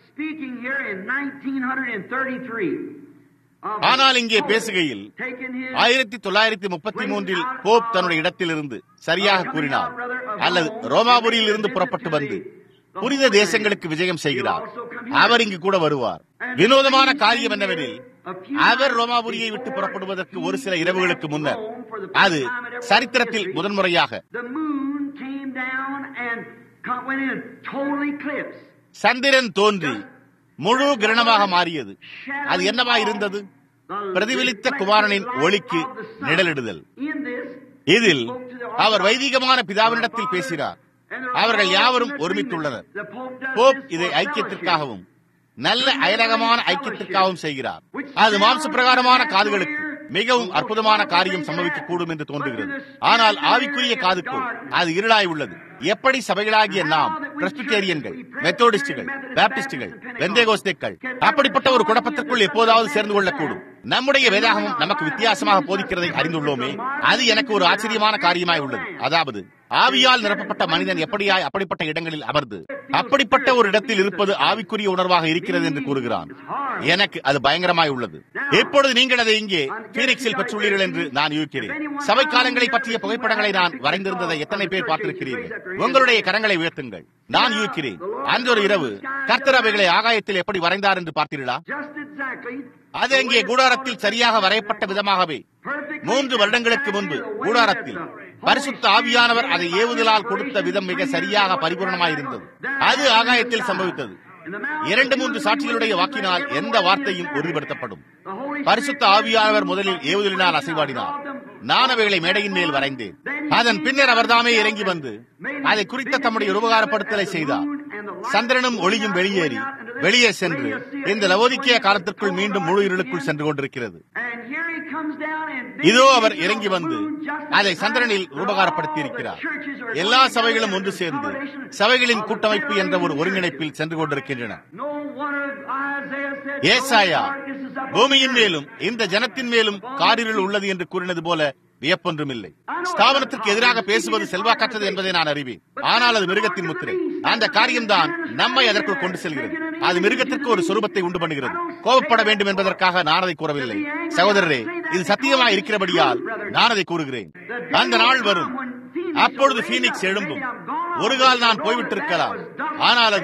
ஆனால் இங்கே பேசுகையில் ஆயிரத்தி தொள்ளாயிரத்தி முப்பத்தி மூன்றில் போப் தன்னுடைய இடத்திலிருந்து சரியாக கூறினார் அல்லது ரோமாபுரியில் இருந்து புறப்பட்டு வந்து புனித தேசங்களுக்கு விஜயம் செய்கிறார் அவர் இங்கு கூட வருவார் வினோதமான காரியம் என்னவெனில் அவர் ரோமாபுரியை விட்டு புறப்படுவதற்கு ஒரு சில இரவுகளுக்கு முன்னர் அது சரித்திரத்தில் முதன்முறையாக சந்திரன் தோன்றி முழு கிரணமாக மாறியது அது என்னவா இருந்தது பிரதிபலித்த குமாரனின் ஒளிக்கு நிழலிடுதல் இதில் அவர் வைதிகமான பிதாவினிடத்தில் பேசினார் அவர்கள் யாவரும் ஒருமித்துள்ளனர் போப் இதை ஐக்கியத்திற்காகவும் நல்ல அயலகமான ஐக்கியத்திற்காகவும் செய்கிறார் அது மாம்ச பிரகாரமான காதுகளுக்கு மிகவும் அற்புதமான காரியம் சம்பவிக்க கூடும் என்று தோன்றுகிறது ஆனால் ஆவிக்குரிய காதுக்கோ அது இருளாய் உள்ளது எப்படி சபைகளாகிய நாம் பிரஸ்பிட்டேரியன்கள் மெத்தோடிஸ்டுகள் பேப்டிஸ்டுகள் வெந்தேகோஸ்தேக்கள் அப்படிப்பட்ட ஒரு குழப்பத்திற்குள் எப்போதாவது சேர்ந்து கொள்ளக்கூடும் நம்முடைய வேதாகமும் நமக்கு வித்தியாசமாக போதிக்கிறதை அறிந்துள்ளோமே அது எனக்கு ஒரு ஆச்சரியமான காரியமாய் உள்ளது அதாவது ஆவியால் நிரப்பப்பட்ட மனிதன் எப்படியாய் அப்படிப்பட்ட இடங்களில் அமர்ந்து அப்படிப்பட்ட ஒரு இடத்தில் இருப்பது ஆவிக்குரிய உணர்வாக இருக்கிறது என்று கூறுகிறான் எனக்கு அது பயங்கரமாய் உள்ளது எப்பொழுது நீங்கள் அதை இங்கே பீனிக்ஸில் பெற்றுள்ளீர்கள் என்று நான் யூகிக்கிறேன் சபை காலங்களை பற்றிய புகைப்படங்களை நான் வரைந்திருந்ததை எத்தனை பேர் பார்த்திருக்கிறீர்கள் உங்களுடைய கரங்களை உயர்த்துங்கள் நான் யூகிக்கிறேன் அந்த ஒரு இரவு கர்த்தர் அவைகளை ஆகாயத்தில் எப்படி வரைந்தார் என்று பார்த்தீர்களா அது அங்கே கூடாரத்தில் சரியாக வரையப்பட்ட விதமாகவே மூன்று வருடங்களுக்கு முன்பு கூடாரத்தில் பரிசுத்த ஆவியானவர் அதை ஏவுதலால் கொடுத்த விதம் மிக சரியாக பரிபூர்ணமாயிருந்தது அது ஆகாயத்தில் சம்பவித்தது இரண்டு மூன்று சாட்சிகளுடைய வாக்கினால் எந்த வார்த்தையும் உறுதிப்படுத்தப்படும் பரிசுத்த ஆவியானவர் முதலில் ஏவுதலினால் அசைவாடினார் நான் அவைகளை மேடையின் மேல் வரைந்தேன் அதன் பின்னர் அவர்தாமே இறங்கி வந்து அதை குறித்த தம்முடைய உபகாரப்படுத்தலை செய்தார் சந்திரனும் ஒளியும் வெளியேறி வெளியே சென்று இந்த லவோதிக்கிய காலத்திற்குள் மீண்டும் முழு இருளுக்குள் சென்று கொண்டிருக்கிறது இதோ அவர் இறங்கி வந்து அதை சந்திரனில் உபகாரப்படுத்தி இருக்கிறார் எல்லா சபைகளும் ஒன்று சேர்ந்து சபைகளின் கூட்டமைப்பு என்ற ஒரு ஒருங்கிணைப்பில் சென்று கொண்டிருக்கின்றன ஏசாயா பூமியின் மேலும் இந்த ஜனத்தின் மேலும் காரிருள் உள்ளது என்று கூறினது போல வியப்பொன்றும் இல்லை ஸ்தாபனத்திற்கு எதிராக பேசுவது செல்வாக்கற்றது என்பதை நான் அறிவேன் ஆனால் அது மிருகத்தின் முத்திரை அந்த காரியம்தான் நம்மை அதற்குள் கொண்டு செல்கிறது அது மிருகத்திற்கு ஒரு சொரூபத்தை உண்டு பண்ணுகிறது கோபப்பட வேண்டும் என்பதற்காக நான் அதை கூறவில்லை சகோதரரே இது சத்தியமாக இருக்கிறபடியால் நான் அதை கூறுகிறேன் அந்த நாள் வரும் அப்பொழுது பீனிக்ஸ் எழும்பும் ஒரு கால் நான் போய்விட்டிருக்கலாம் ஆனால் அது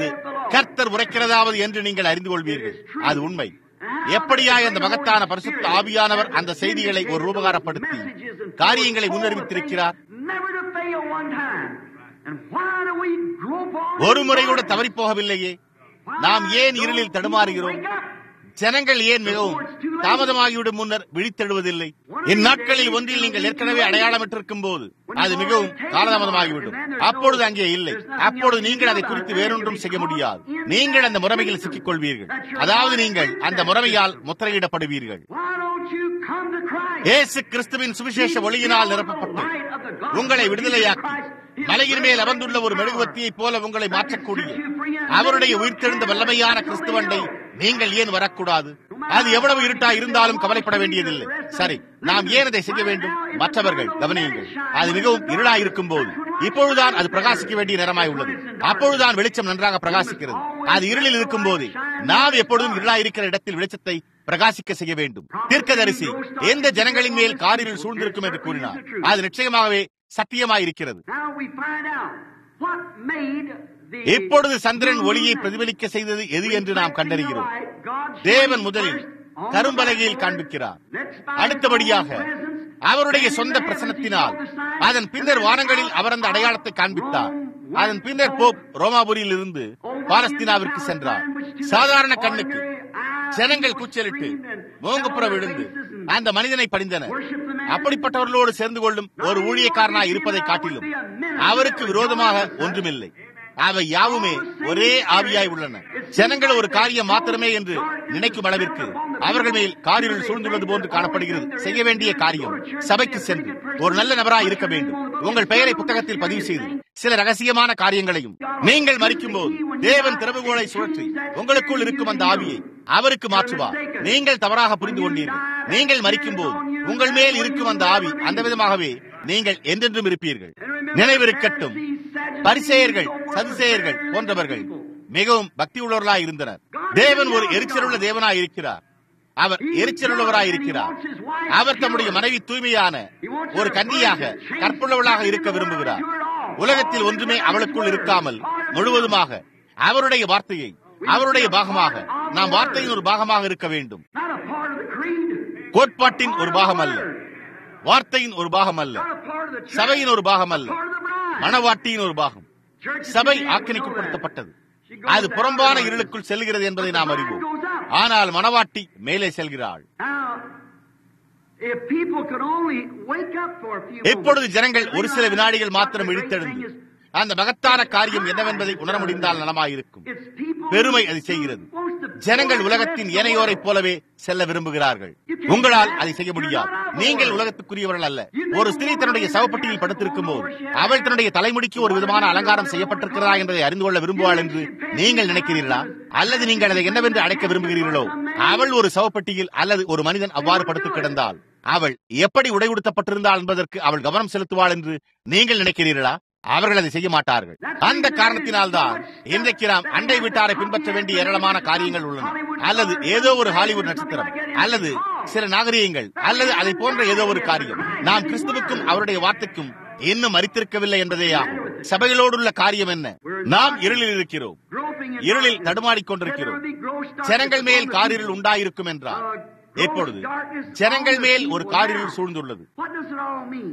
கர்த்தர் உரைக்கிறதாவது என்று நீங்கள் அறிந்து கொள்வீர்கள் அது உண்மை எப்படியாய் அந்த மகத்தான பரிசுத்த ஆவியானவர் அந்த செய்திகளை ஒரு ரூபகாரப்படுத்தி காரியங்களை முன்னறிவித்திருக்கிறார் Never to fail one time. And why do we grope on ஒரு in முறை கூட darkness? தவறி போகவில்லையே Why நாம் ஏன் don't இருளில் people தடுமாறுகிறோம் wake up? ஜனங்கள் ஏன் மிகவும் தாமதமாகிவிடும் முன்னர் விழித்தெழுவதில்லை இந்நாட்களில் ஒன்றில் நீங்கள் ஏற்கனவே அடையாளமிட்டிருக்கும் போது அது மிகவும் காலதாமதமாகிவிடும் அப்பொழுது அங்கே இல்லை அப்பொழுது நீங்கள் அதை குறித்து வேறொன்றும் செய்ய முடியாது நீங்கள் அந்த முறைமையில் சிக்கிக் கொள்வீர்கள் அதாவது நீங்கள் அந்த முறைமையால் முத்திரையிடப்படுவீர்கள் Why don't you come to Christ? இயேசு கிறிஸ்துவின் சுவிசேஷ ஒளியினால் நிரப்பப்பட்டு உங்களை விடுதலையாக்கி மலையின் மேல் அமர்ந்துள்ள ஒரு மெழுகுவத்தியைப் போல உங்களை மாற்றக்கூடிய அவருடைய உயிர்த்தெழுந்த வல்லமையான கிறிஸ்துவண்டை நீங்கள் ஏன் வரக்கூடாது அது எவ்வளவு இருட்டா இருந்தாலும் கவலைப்பட வேண்டியதில்லை சரி நாம் ஏன் அதை செய்ய வேண்டும் மற்றவர்கள் கவனியுங்கள் அது மிகவும் இருளா இருக்கும் போது இப்பொழுதுதான் அது பிரகாசிக்க வேண்டிய நேரமாய் உள்ளது அப்பொழுதுதான் வெளிச்சம் நன்றாக பிரகாசிக்கிறது அது இருளில் இருக்கும் போது நாம் எப்பொழுதும் இருளா இருக்கிற இடத்தில் வெளிச்சத்தை பிரகாசிக்க செய்ய வேண்டும் தீர்க்கதரிசி எந்த ஜனங்களின் மேல் காரில் சூழ்ந்திருக்கும் என்று கூறினார் அது நிச்சயமாகவே சத்தியமாயிருக்கிறது Now we find out what made the இப்பொழுது சந்திரன் ஒளியை பிரதிபலிக்க செய்தது எது என்று நாம் கண்டறிகிறோம் தேவன் முதலில் கரும்பலகையில் காண்பிக்கிறார் அடுத்தபடியாக அவருடைய சொந்த பிரசனத்தினால் அதன் பின்னர் வானங்களில் அவர் அந்த அடையாளத்தை காண்பித்தார் அதன் பின்னர் போப் ரோமாபுரியில் இருந்து பாலஸ்தீனாவிற்கு சென்றார் சாதாரண கண்ணுக்கு ஜனங்கள் கூச்சலிட்டு மோங்குப்புற விழுந்து அந்த மனிதனை பணிந்தனர் அப்படிப்பட்டவர்களோடு சேர்ந்து கொள்ளும் ஒரு ஊழியக்காரனாய் இருப்பதை காட்டிலும் அவருக்கு விரோதமாக ஒன்றுமில்லை அவை யாவுமே ஒரே ஆவியாய் உள்ளன ஜனங்கள் ஒரு காரியம் மாத்திரமே என்று நினைக்கும் அளவிற்கு அவர்கள் மேல் காரிருள் சூழ்ந்துள்ளது போன்று காணப்படுகிறது செய்ய வேண்டிய காரியம் சபைக்கு சென்று ஒரு நல்ல நபராய் இருக்க வேண்டும் உங்கள் பெயரை புத்தகத்தில் பதிவு செய்து சில ரகசியமான காரியங்களையும் நீங்கள் மறிக்கும் போது தேவன் திறவுகோலை சுழற்றி உங்களுக்குள் இருக்கும் அந்த ஆவியை அவருக்கு மாற்றுவார் நீங்கள் தவறாக புரிந்து கொண்டீர்கள் நீங்கள் மறிக்கும் போது உங்கள் மேல் இருக்கும் அந்த ஆவி அந்த விதமாகவே நீங்கள் என்றென்றும் இருப்பீர்கள் நினைவிருக்கட்டும் பரிசெயர்கள் சதுசேயர்கள் போன்றவர்கள் மிகவும் பக்தி உள்ளவர்களாய் இருந்தனர் தேவன் ஒரு எரிச்சலுள்ள தேவனாய் இருக்கிறார் அவர் எரிச்சலுள்ளவராய் இருக்கிறார் அவர் தம்முடைய மனைவி தூய்மையான ஒரு கன்னியாக கற்புள்ளவளாக இருக்க விரும்புகிறார் உலகத்தில் ஒன்றுமே அவளுக்குள் இருக்காமல் முழுவதுமாக அவருடைய வார்த்தையை அவருடைய பாகமாக நாம் வார்த்தையின் ஒரு பாகமாக இருக்க வேண்டும் Not a part of the creed. கோட்பாட்டின் ஒரு பாகம் அல்ல வார்த்தையின் ஒரு பாகம் அல்ல Not a part of the church. சபையின் ஒரு பாகம் அல்ல Part of the bride. மணவாட்டியின் ஒரு பாகம் Church is சபை condemned, we know ஆக்கினிக்கப்பட்டது that. She goes அது down புறம்பான to the- இருளுக்குள் செல்கிறது என்பதை நாம் அறிவோம் goes up. ஆனால் மணவாட்டி மேலே செல்கிறாள் Now, if people could only wake up for a few எப்பொழுது moments, ஜனங்கள் ஒரு சில realize வினாடிகள் what மாத்திரம் the great இழுத்தெழுந்து thing is, அந்த மகத்தான காரியம் என்னவென்பதை உணர முடிந்தால் நலமாயிருக்கும் it's people பெருமை who அது செய்கிறது wants to ஜனங்கள் go உலகத்தின் the rest of the ஏனையோரைப் world. போலவே செல்ல விரும்புகிறார்கள் உங்களால் அதை செய்ய முடியாது நீங்கள் உலகத்துக்குரியவர்கள் அல்ல ஒரு ஸ்திரீ தன்னுடைய சவப்பட்டியில் படுத்திருக்கும் போது அவள் தன்னுடைய தலைமுடிக்கு ஒரு விதமான அலங்காரம் செய்யப்பட்டிருக்கிறதா என்பதை அறிந்து கொள்ள விரும்புவாள் என்று நீங்கள் நினைக்கிறீர்களா அல்லது நீங்கள் அதை என்னவென்று அழைக்க விரும்புகிறீர்களோ அவள் ஒரு சவப்பட்டியில் அல்லது ஒரு மனிதன் அவ்வாறு படுத்து கிடந்தால் அவள் எப்படி உடை உடுத்தப்பட்டிருந்தாள் என்பதற்கு அவள் கவனம் செலுத்துவாள் என்று நீங்கள் நினைக்கிறீர்களா அவர்கள் அதை செய்ய மாட்டார்கள் அந்த காரணத்தினால்தான் இன்றைக்கு நாம் அண்டை வீட்டாரை பின்பற்ற வேண்டிய ஏராளமான காரியங்கள் உள்ளன அல்லது ஏதோ ஒரு ஹாலிவுட் நட்சத்திரம் அல்லது சில நாகரிகங்கள் அல்லது அதை போன்ற ஏதோ ஒரு காரியம் நாம் கிறிஸ்துவுக்கும் அவருடைய வார்த்தைக்கும் இன்னும் மறித்திருக்கவில்லை என்பதே ஆகும் சபைகளோடுள்ள காரியம் என்ன நாம் இருளில் இருக்கிறோம் Groping in இருளில் darkness. தடுமாடிக் கொண்டிருக்கிறோம் There will be gross darkness ஜனங்கள் மேல் upon the காரிருள் people. உண்டாயிருக்கும் என்றார் Uh, gross எப்பொழுது darkness ஜனங்கள் on the மேல் ஒரு people காரிருள் now. சூழ்ந்துள்ளது What does it all mean?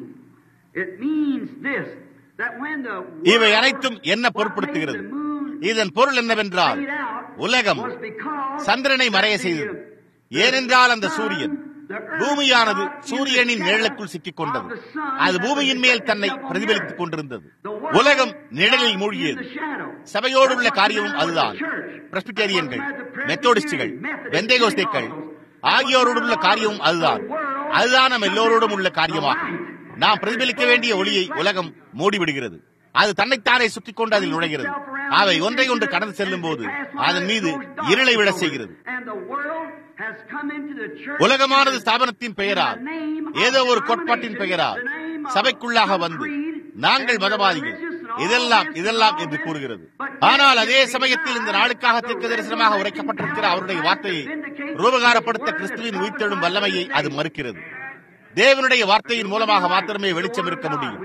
It means this, that when the இவை world அனைத்தும் என்ன what பொருட்படுத்துகிறது made the moon இதன் பொருள் என்னவென்றால் fade out உலகம் was because சந்திரனை மறைய the- செய்தது the ஏனென்றால் அந்த sun, சூரியன் the earth பூமியானது got in the சூரியனின் shadow நிழலுக்குள் சிக்கிக் கொண்டது of the sun அது that பூமியின் was மேல் தன்னை reflected upon பிரதிபலித்துக் the கொண்டிருந்தது earth. The world உலகம் நிழலில் got மூழ்கியது in the shadow. சபையோடு உள்ள That's what's காரியமும் the matter with அதுதான் the church. பிரஸ்பிட்டேரியன்கள் That's what's the matter with the மெத்தோடிஸ்டுகள் Presbyterians, பெந்தேகோஸ்தேக்கள் Methodists, ஆகியோரோடு உள்ள காரியமும் அதுதான் அதுதான் நம் எல்லோரோடும் உள்ள காரியமாகும் நாம் பிரதிபலிக்க வேண்டிய ஒளியை உலகம் மூடிவிடுகிறது அது தன்னைத்தானே சுற்றிக் கொண்டு அதில் நுழைகிறது அவை ஒன்றை ஒன்று கடந்து செல்லும் போது அதன் மீது இருளை விட செய்கிறது And the world has come into the church உலகமானது ஸ்தாபனத்தின் பெயரால் ஏதோ ஒரு கோட்பாட்டின் பெயரால் சபைக்குள்ளாக வந்து நாங்கள் மதவாதிகள் இதெல்லாம் இதெல்லாம் என்று கூறுகிறது ஆனால் அதே சமயத்தில் இந்த நாளுக்காக தீர்க்க தரிசனமாக உரைக்கப்பட்டிருக்கிற அவருடைய வார்த்தையை ரூபகாரப்படுத்த கிறிஸ்துவின் உயிர்த்தெழும் வல்லமையை அது மறுக்கிறது தேவனுடைய வார்த்தையின் மூலமாக மாத்திரமே வெளிச்சம் இருக்க முடியும் We know that.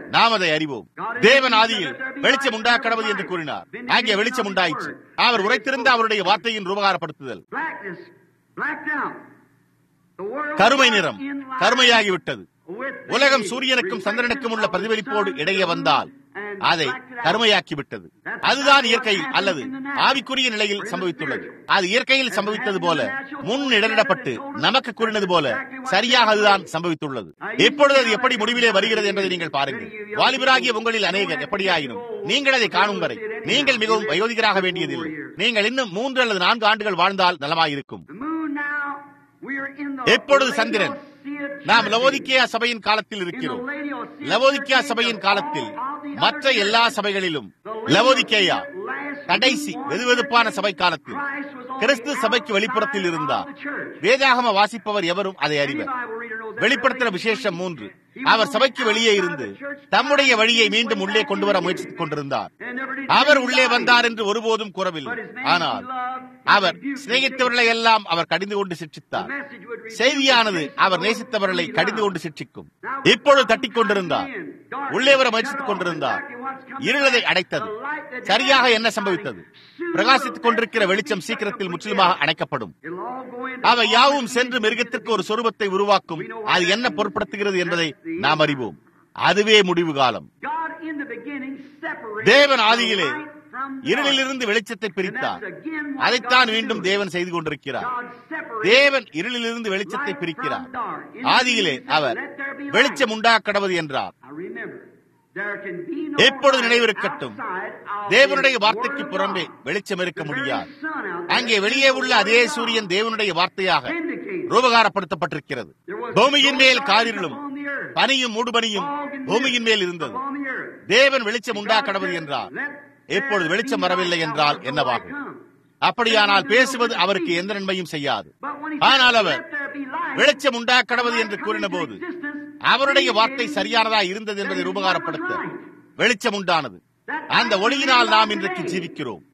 நாம் அதை அறிவோம் தேவன் ஆதியில் வெளிச்சம் உண்டாக்கடவது என்று கூறினார் அங்கே வெளிச்சம் உண்டாயிற்று அவர் உரைத்திருந்த அவருடைய வார்த்தையின் ரூபகாரப்படுத்துதல் Blackness, blacked out. The world கருமை நிறம் in light கருமையாகிவிட்டது with the உலகம் சூரியனுக்கும் சந்திரனுக்கும் உள்ள பிரதிபலிப்போடு இடையே வந்தால் அதை கருமையாக்கி விட்டது அதுதான் இயற்கையில் அல்லது ஆவிக்குரிய நிலையில் சம்பவித்துள்ளது அது இயற்கையில் சம்பவித்தது போல முன் இடரிடப்பட்டு நமக்கு கூறினது போல சரியாக அதுதான் சம்பவித்துள்ளது எப்பொழுது அது எப்படி முடிவிலே வருகிறது என்பதை நீங்கள் பாருங்கள் வாலிபராகிய உங்களில் அநேகர் எப்படியாயினும் நீங்கள் அதை காணும் வரை நீங்கள் மிகவும் வயோதிகராக வேண்டியதில்லை நீங்கள் இன்னும் மூன்று அல்லது நான்கு ஆண்டுகள் வாழ்ந்தால் நலமாயிருக்கும் The moon now, we are in the எப்பொழுது சந்திரன் Laodicea நாம் church. லவோதிக்கேயா சபையின் காலத்தில் In the இருக்கிறோம் Laodicea லவோதிக்கேயா church, சபையின் காலத்தில் all of the மற்ற other எல்லா churches, சபைகளிலும் the லவோதிக்கேயா last கடைசி one வெதுவெதுப்பான church, சபை காலத்தில் Christ was on Kristu the சபைக்கு outside வெளிப்புறத்தில் of இருந்தார் the church. வேதாகம வாசிப்பவர் எவரும் அதை Any அறிவர் Bible reader knows that. வெளிப்படுத்துற விசேஷம் மூன்று He was அவர் on சபைக்கு the வெளியே outside இருந்து of the church, தம்முடைய trying to வழியை keep மீண்டும் way உள்ளே back கொண்டு வர in. முயற்சித்துக் கொண்டிருந்தார் And never did our he உள்ளே lie. வந்தார் என்று ஒருபோதும் கூறவில்லை But his name ஆனால் he loved, அவர் rebuked, சிநேகித்தவர்களை எல்லாம் அவர் கடிந்து கொண்டு The சிட்சித்தார் message would rebuke செய்தியானது the our faithful நேசித்தவர்களை who he கடிந்து loved. கொண்டு சிட்சிக்கும் இப்பொழுது தட்டிக் கொண்டிருந்தார் உள்ளே வர முயற்சித்துக் கொண்டிருந்தார் இருளதை அடைத்தது சரியாக என்ன சம்பவித்தது பிரகாசித்துக் கொண்டிருக்கிற வெளிச்சம் சீக்கிரத்தில் முற்றிலுமாக அணைக்கப்படும் அவை யாவும் சென்று மிருகத்திற்கு ஒரு சொரூபத்தை உருவாக்கும் அது என்ன பொருட்படுத்துகிறது என்பதை நாம் அறிவோம் அதுவே முடிவு காலம் தேவன் ஆதியிலே இருளிலிருந்து வெளிச்சத்தை பிரித்தார் அதைத்தான் மீண்டும் தேவன் செய்து கொண்டிருக்கிறார் தேவன் இருளிலிருந்து வெளிச்சத்தை பிரிக்கிறார் ஆதியிலே அவர் வெளிச்சம் உண்டாக்கடவது என்றார் எப்பொழுது நினைவிருக்கட்டும் தேவனுடைய வார்த்தைக்கு புறம்பே வெளிச்சம் இருக்க முடியாது அங்கே வெளியே உள்ள அதே சூரியன் தேவனுடைய வார்த்தையாக ரூபகாரப்படுத்தப்பட்டிருக்கிறது பூமியின் மேல் காரிருளும் பனியும் மூடுபனியும் பூமியின் மேல் இருந்தது தேவன் வெளிச்சம் உண்டாக்கடவது என்றார் எப்பொழுது வெளிச்சம் வரவில்லை என்றால் என்னவாகும் அப்படியானால் பேசுவது அவருக்கு எந்த நன்மையும் செய்யாது ஆனால் அவர் வெளிச்சம் உண்டாக்கடவது என்று கூறின போது அவருடைய வார்த்தை சரியானதா இருந்தது என்பதை ரூபகாரப்படுத்த வெளிச்சம் உண்டானது அந்த ஒளியினால் நாம் இன்றைக்கு ஜீவிக்கிறோம்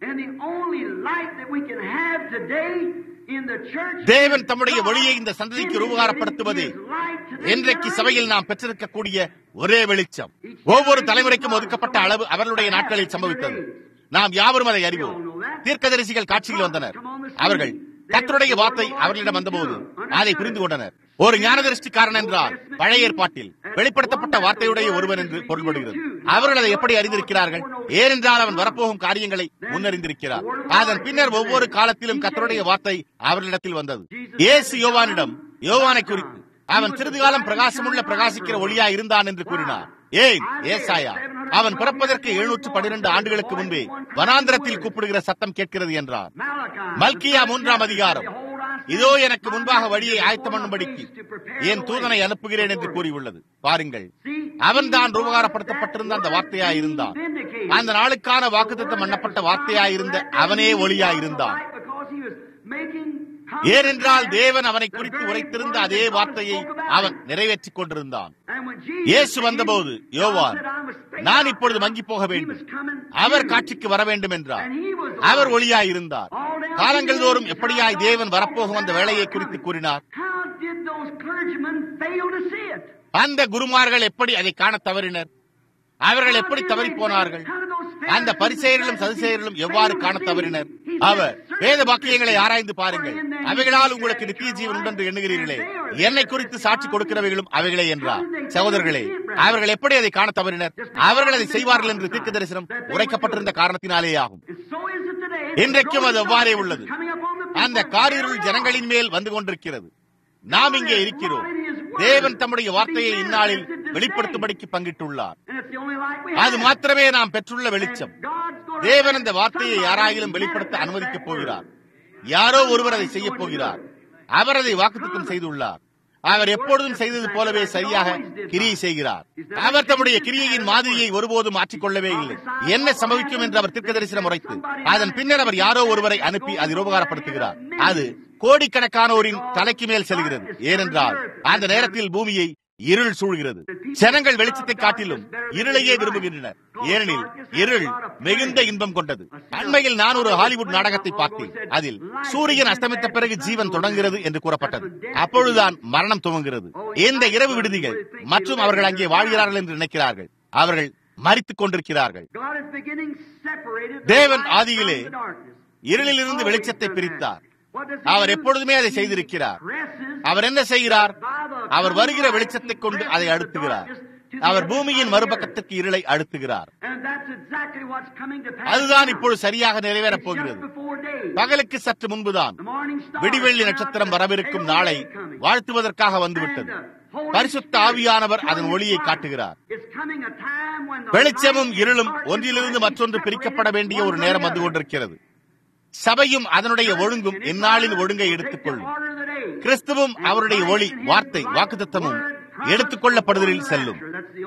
தேவன் தம்முடைய ஒளியை இந்த சந்ததிக்கு ரூபகாரப்படுத்துவது இன்றைக்கு சபையில் நாம் பெற்றிருக்கக்கூடிய ஒரே வெளிச்சம் ஒவ்வொரு தலைமுறைக்கும் ஒதுக்கப்பட்ட அளவு அவர்களுடைய நாட்களில் சம்பவித்தது நாம் யாவரும் அதை அறிவோம் தீர்க்கதரிசிகள் காட்சியில் வந்தனர் அவர்கள் கத்தருடைய வார்த்தை அவர்களிடம் வந்தபோது அதை புரிந்து கொண்டனர் ஒரு ஞானதரிஷ்டிக்காரன் என்றால் பழைய ஏற்பாட்டில் வெளிப்படுத்தப்பட்ட வார்த்தையுடைய ஒருவன் என்று பொருள்படுகிறது அவர்கள் அதை எப்படி அறிந்திருக்கிறார்கள் ஏனென்றால் அவன் வரப்போகும் காரியங்களை முன்னறிந்திருக்கிறார் அதன் பின்னர் ஒவ்வொரு காலத்திலும் கத்தருடைய வார்த்தை அவர்களிடத்தில் வந்தது ஏசு யோவானிடம் யோவானை குறித்து அவன் சிறிது காலம் பிரகாசமுள்ள பிரகாசிக்கிற ஒளியா இருந்தான் என்று கூறினார் ஏன் ஏசாயா அவன் பிறப்பதற்கு எழுநூற்று பன்னிரண்டு ஆண்டுகளுக்கு முன்பே வனாந்திரத்தில் கூப்பிடுகிற சத்தம் கேட்கிறது என்றார் மல்கியா மூன்றாம் அதிகாரம் இதோ எனக்கு முன்பாக வழியை ஆயத்தம் பண்ணும்படிக்கு என் தூதனை அனுப்புகிறேன் என்று கூறியுள்ளது பாருங்கள் அவன் தான் ரூபகாரப்படுத்தப்பட்டிருந்த அந்த வார்த்தையாய் இருந்தான் அந்த நாளுக்கான வாக்குத்தத்தம் பண்ணப்பட்ட வார்த்தையாயிருந்த அவனே ஒளியாயிருந்தான் ஏனென்றால் தேவன் அவனை குறித்து உரைத்திருந்த அதே வார்த்தையை அவன் நிறைவேற்றிக் கொண்டிருந்தான் இயேசு வந்தபோது யோவான் நான் இப்பொழுது மங்கி போக வேண்டும் அவர் காட்சிக்கு வர வேண்டும் என்றார் அவர் ஒளியாய் இருந்தார் காலங்கள் தோறும் எப்படியாய் தேவன் வரப்போகும் அந்த வேலையை குறித்து கூறினார் அந்த குருமார்கள் எப்படி அதை காண தவறினர் அவர்கள் எப்படி தவறி போனார்கள் அந்த பரிசெயர்களும் சதுசெயர்களும் எவ்வாறு காண தவறினர் அவர் வேத வாக்கியங்களை ஆராய்ந்து பாருங்கள் அவைகளால் உங்களுக்கு நித்திய ஜீவன் உண்டு எண்ணுகிறீர்களே என்னை குறித்து சாட்சி கொடுக்கிறவைகளும் அவைகளே என்றார் சகோதரர்களே அவர்கள் எப்படி அதை காண தவறினர் அவர்கள் அதை செய்வார்கள் என்று தீர்க்க தரிசனம் உரைக்கப்பட்டிருந்த காரணத்தினாலே ஆகும் இன்றைக்கும் அது எவ்வாறே உள்ளது அந்த காரிருள் ஜனங்களின் மேல் வந்து கொண்டிருக்கிறது நாம் இங்கே இருக்கிறோம் தேவன் தம்முடைய வார்த்தையை இந்நாளில் வெளிப்படுத்தும்படிக்கு பங்கிட்டுள்ளார் அது மாத்திரமே நாம் பெற்றுள்ள வெளிச்சம் தேவன் அந்த வார்த்தையை யாராயிலும் வெளிப்படுத்த அனுமதிக்கப் போகிறார் யாரோ ஒருவர் அதை செய்ய போகிறார் அவர் அதை வாக்குத்தம் செய்துள்ளார் அவர் எப்பொழுதும் செய்தது போலவே சரியாக கிரியை செய்கிறார் அவர் தம்முடைய கிரியையின் மாதிரியை ஒருபோதும் மாற்றிக்கொள்ளவே இல்லை என்ன சம்பவிக்கும் என்று அவர் தீர்க்க தரிசனம் உரைத்து அதன் பின்னர் அவர் யாரோ ஒருவரை அனுப்பி அதை உபகாரப்படுத்துகிறார் அது கோடிக்கணக்கானோரின் தலைக்கு மேல் செல்கிறது ஏனென்றால் அந்த நேரத்தில் பூமியை இருள் சூழ்கிறது ஜனங்கள் வெளிச்சத்தை காட்டிலும் இருளையே விரும்புகின்றனர் ஏனெனில் இருள் மிகுந்த இன்பம் கொண்டது அண்மையில் நான் ஒரு ஹாலிவுட் நாடகத்தை பார்த்தேன் அதில் சூரியன் அஸ்தமித்த பிறகு ஜீவன் தொடங்குகிறது என்று கூறப்பட்டது அப்பொழுதுதான் மரணம் துவங்குகிறது இந்த இரவு விடுதிகள் மற்றும் அவர்கள் அங்கே வாழ்கிறார்கள் என்று நினைக்கிறார்கள் அவர்கள் மறித்துக் கொண்டிருக்கிறார்கள் God is beginning separated தேவன் the light ஆதியிலே from the darkness. இருளிலிருந்து வெளிச்சத்தை பிரித்தார் What does he our do? எப்பொழுதுமே அதை He செய்திருக்கிறார் presses அவர் என்ன செய்கிறார் by the அவர் வருகிற coming light, வெளிச்சத்தை he கொண்டு presses அதை the அழுத்துகிறார் darkness to the our other பூமியின் side of the மறுபக்கத்திற்கு இருளை அழுத்துகிறார் earth. And that's exactly what's coming to pass அதுதான் now. இப்பொழுது சரியாக நிறைவேறப் It's போகிறது just before day. பகலுக்கு சற்று முன்புதான் The morning star விடிவெள்ளி come out நட்சத்திரம் to வரவிருக்கும் herald நாளை day coming. வாழ்த்துவதற்காக வந்துவிட்டது பரிசுத்த ஆவியானவர் அதன் ஒளியை காட்டுகிறார் வெளிச்சமும் இருளும் ஒன்றிலிருந்து மற்றொன்று பிரிக்கப்பட வேண்டிய ஒரு நேரம் வந்து கொண்டிருக்கிறது சபையும் அதனுடைய ஒழுங்கும் இந்நாளின் ஒழுங்கை எடுத்துக்கொள்ளும் கிறிஸ்துவும் அவருடைய ஒளி வார்த்தை வாக்குத்தத்தமும் எடுத்துக் கொள்ளப்படுதலில் செல்லும்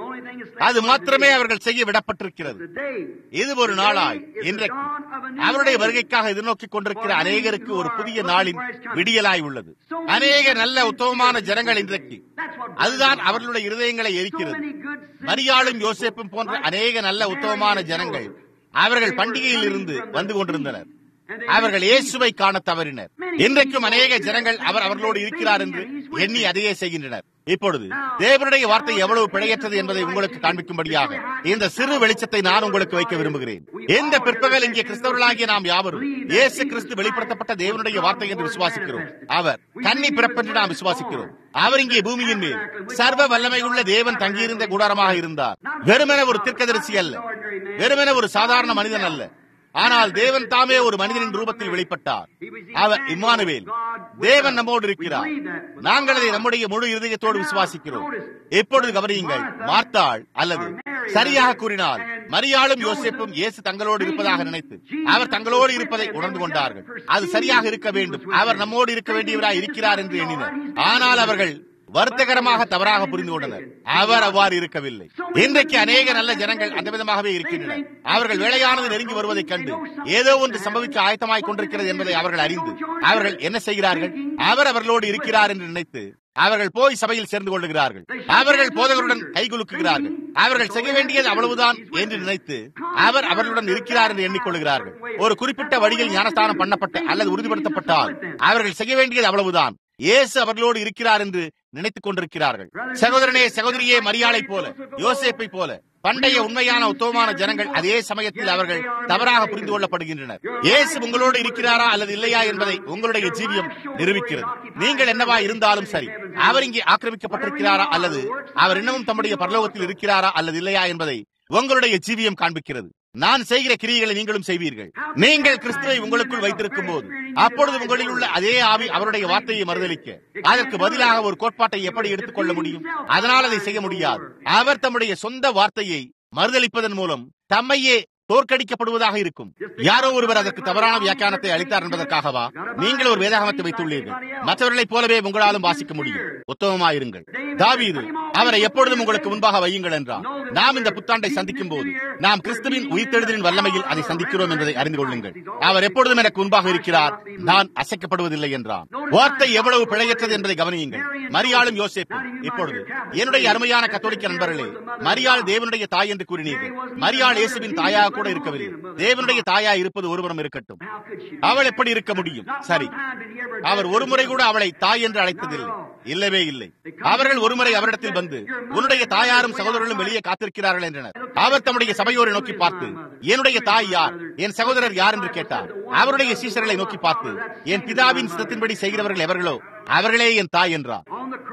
அது மாத்திரமே அவர்கள் செய்ய விடப்பட்டிருக்கிறது இது ஒரு நாளாய் இன்றைக்கு அவருடைய வருகைக்காக எதிர்நோக்கிக் கொண்டிருக்கிற அநேகருக்கு ஒரு புதிய நாளின் விடியலாய் உள்ளது அநேக நல்ல உத்தமமான ஜனங்கள் இன்றைக்கு அதுதான் அவர்களுடைய இருதயங்களை எரிக்கிறது மரியாளும் யோசேப்பும் போன்ற அநேக நல்ல உத்தமமான ஜனங்கள் அவர்கள் பண்டிகையில் இருந்து வந்து கொண்டிருந்தனர் அவர்கள் இயேசுவை காண தவறினர் இன்றைக்கும் அநேக ஜனங்கள் அவர் அவர்களோடு இருக்கிறார் என்று எண்ணி அதையே செய்கின்றனர் இப்பொழுது தேவனுடைய வார்த்தை எவ்வளவு பிழையற்றது என்பதை உங்களுக்கு காண்பிக்கும்படியாக இந்த சிறு வெளிச்சத்தை நான் உங்களுக்கு வைக்க விரும்புகிறேன் இந்த பிற்பகல் இங்கே கிறிஸ்தவர்களாகிய நாம் யாவரும் இயேசு கிறிஸ்து வெளிப்படுத்தப்பட்ட தேவனுடைய வார்த்தை என்று விசுவாசிக்கிறோம் அவர் கன்னி பிறப்பென்று நாம் விசுவாசிக்கிறோம் அவர் இங்கே பூமியின் மேல் சர்வ வல்லமையுள்ள தேவன் தங்கியிருந்த கூடாரமாக இருந்தார் வெறுமென ஒரு தீர்க்கதரிசி அல்ல வெறுமென ஒரு சாதாரண மனிதன் அல்ல ஆனால் தேவன் தாமே ஒரு மனிதனின் ரூபத்தில் வெளிப்பட்டார் அவர் இம்மானுவேல் தேவன் நம்மோடு இருக்கிறார் நாங்கள் அதை நம்முடைய முழு இருதயத்தோடு விசுவாசிக்கிறோம் எப்பொழுது கவனியுங்கள் மார்த்தாள் அல்லது சரியாக கூறினால் மரியாளும் யோசிப்பும் இயேசு தங்களோடு இருப்பதாக நினைத்து அவர் தங்களோடு இருப்பதை உணர்ந்து கொண்டார்கள் அது சரியாக இருக்க வேண்டும் அவர் நம்மோடு இருக்க வேண்டியவராய் இருக்கிறார் என்று எண்ணினர் ஆனால் அவர்கள் வருத்தகரமாக தவறாக புரிந்து கொண்டனர் அவர் அவ்வாறு இருக்கவில்லை இன்றைக்கு அநேக நல்ல ஜனங்கள் அந்த விதமாகவே இருக்கின்றனர் அவர்கள் வேலையானது நெருங்கி வருவதைக் கண்டு ஏதோ ஒன்று சம்பவிக்க ஆயத்தமாய் கொண்டிருக்கிறது என்பதை அவர்கள் அறிந்து அவர்கள் என்ன செய்கிறார்கள் அவர் அவர்களோடு இருக்கிறார் என்று நினைத்து அவர்கள் போய் சபையில் சேர்ந்து கொள்ளுகிறார்கள் அவர்கள் போதகருடன் கைகுலுக்குகிறார்கள் அவர்கள் செய்ய வேண்டியது அவ்வளவுதான் என்று நினைத்து அவர் அவர்களுடன் இருக்கிறார் என்று எண்ணிக்கொள்கிறார்கள் ஒரு குறிப்பிட்ட வழியில் ஞானஸ்தானம் பண்ணப்பட்ட அல்லது உறுதிப்படுத்தப்பட்டால் அவர்கள் செய்ய வேண்டியது அவ்வளவுதான் இயேசு அவர்களோடு இருக்கிறார் என்று நினைத்துக் கொண்டிருக்கிறார்கள் சகோதரனே சகோதரியே மரியாதை போல யோசேப்பை போல பண்டைய உண்மையான உத்தமமான ஜனங்கள் அதே சமயத்தில் அவர்கள் தவறாக புரிந்து கொள்ளப்படுகின்றனர் இயேசு உங்களோடு இருக்கிறாரா அல்லது இல்லையா என்பதை உங்களுடைய ஜீவியம் நிரூபிக்கிறது நீங்கள் என்னவா இருந்தாலும் சரி அவர் இங்கே ஆக்கிரமிக்கப்பட்டிருக்கிறாரா அல்லது அவர் இன்னமும் தம்முடைய பரலோகத்தில் இருக்கிறாரா அல்லது இல்லையா என்பதை உங்களுடைய ஜீவியம் காண்பிக்கிறது நான் செய்கிற கிரியைகளை நீங்களும் செய்வீர்கள் நீங்கள் கிறிஸ்துவை உங்களுக்குள் வைத்திருக்கும் போது அப்பொழுது உங்களில் உள்ள அதே ஆவி அவருடைய வார்த்தையை மறுதளிக்க அதற்கு பதிலாக ஒரு கோட்பாட்டை எப்படி எடுத்துக்கொள்ள முடியும் அதனால் அதை செய்ய முடியாது அவர் தம்முடைய சொந்த வார்த்தையை மறுதளிப்பதன் மூலம் தம்மையே தோற்கடிக்கப்படுவதாக இருக்கும் யாரோ ஒருவர் அதற்கு தவறான வியாக்கியானத்தை அளித்தார் என்பதற்காகவா நீங்கள் ஒரு வேதாகமத்தை வைத்துள்ளீர்கள் மற்றவர்களைப் போலவே உங்களாலும் வாசிக்க முடியும் உத்தமமாயிருங்கள் தாவீது அவரை எப்பொழுதும் உங்களுக்கு முன்பாக வையுங்கள் என்றார் நாம் இந்த புத்தாண்டை சந்திக்கும் போது நாம் கிறிஸ்துவின் உயிர்த்தெழுதலின் வல்லமையில் அதை சந்திக்கிறோம் என்பதை அறிந்து கொள்ளுங்கள் அவர் எப்பொழுதும் எனக்கு முன்பாக இருக்கிறார் நான் அசைக்கப்படுவதில்லை என்றார் வார்த்தை எவ்வளவு பிழையற்றது என்பதை கவனியுங்கள் மரியாளும் யோசேப்பும் இப்பொழுது என்னுடைய அருமையான கத்தோலிக்க நண்பர்களே மரியாள் தேவனுடைய தாய் என்று கூறினீர்கள் மரியாள் இயேசுவின் தாயாக கூட இருக்கவில்லை தேவனுடைய தாயா இருப்பது ஒருவரும் இருக்கட்டும் அவள் எப்படி இருக்க முடியும் சரி அவர் ஒருமுறை கூட அவளை தாய் என்று அழைத்ததில்லை இல்லவே இல்லை அவர்கள் ஒருமுறை அவரிடத்தில் வந்து உன்னுடைய தாயாரும் சகோதரர்களும் வெளியே காத்திருக்கிறார்கள் என்றனர் அவர் தம்முடைய சபையோரை நோக்கி பார்த்து என்னுடைய தாய் யார் என் சகோதரர் யார் என்று கேட்டார் அவருடைய சீசர்களை நோக்கி பார்த்து என் பிதாவின் சித்தத்தின்படி செய்கிறவர்கள் எவர்களோ அவர்களே என் தாய் என்றார்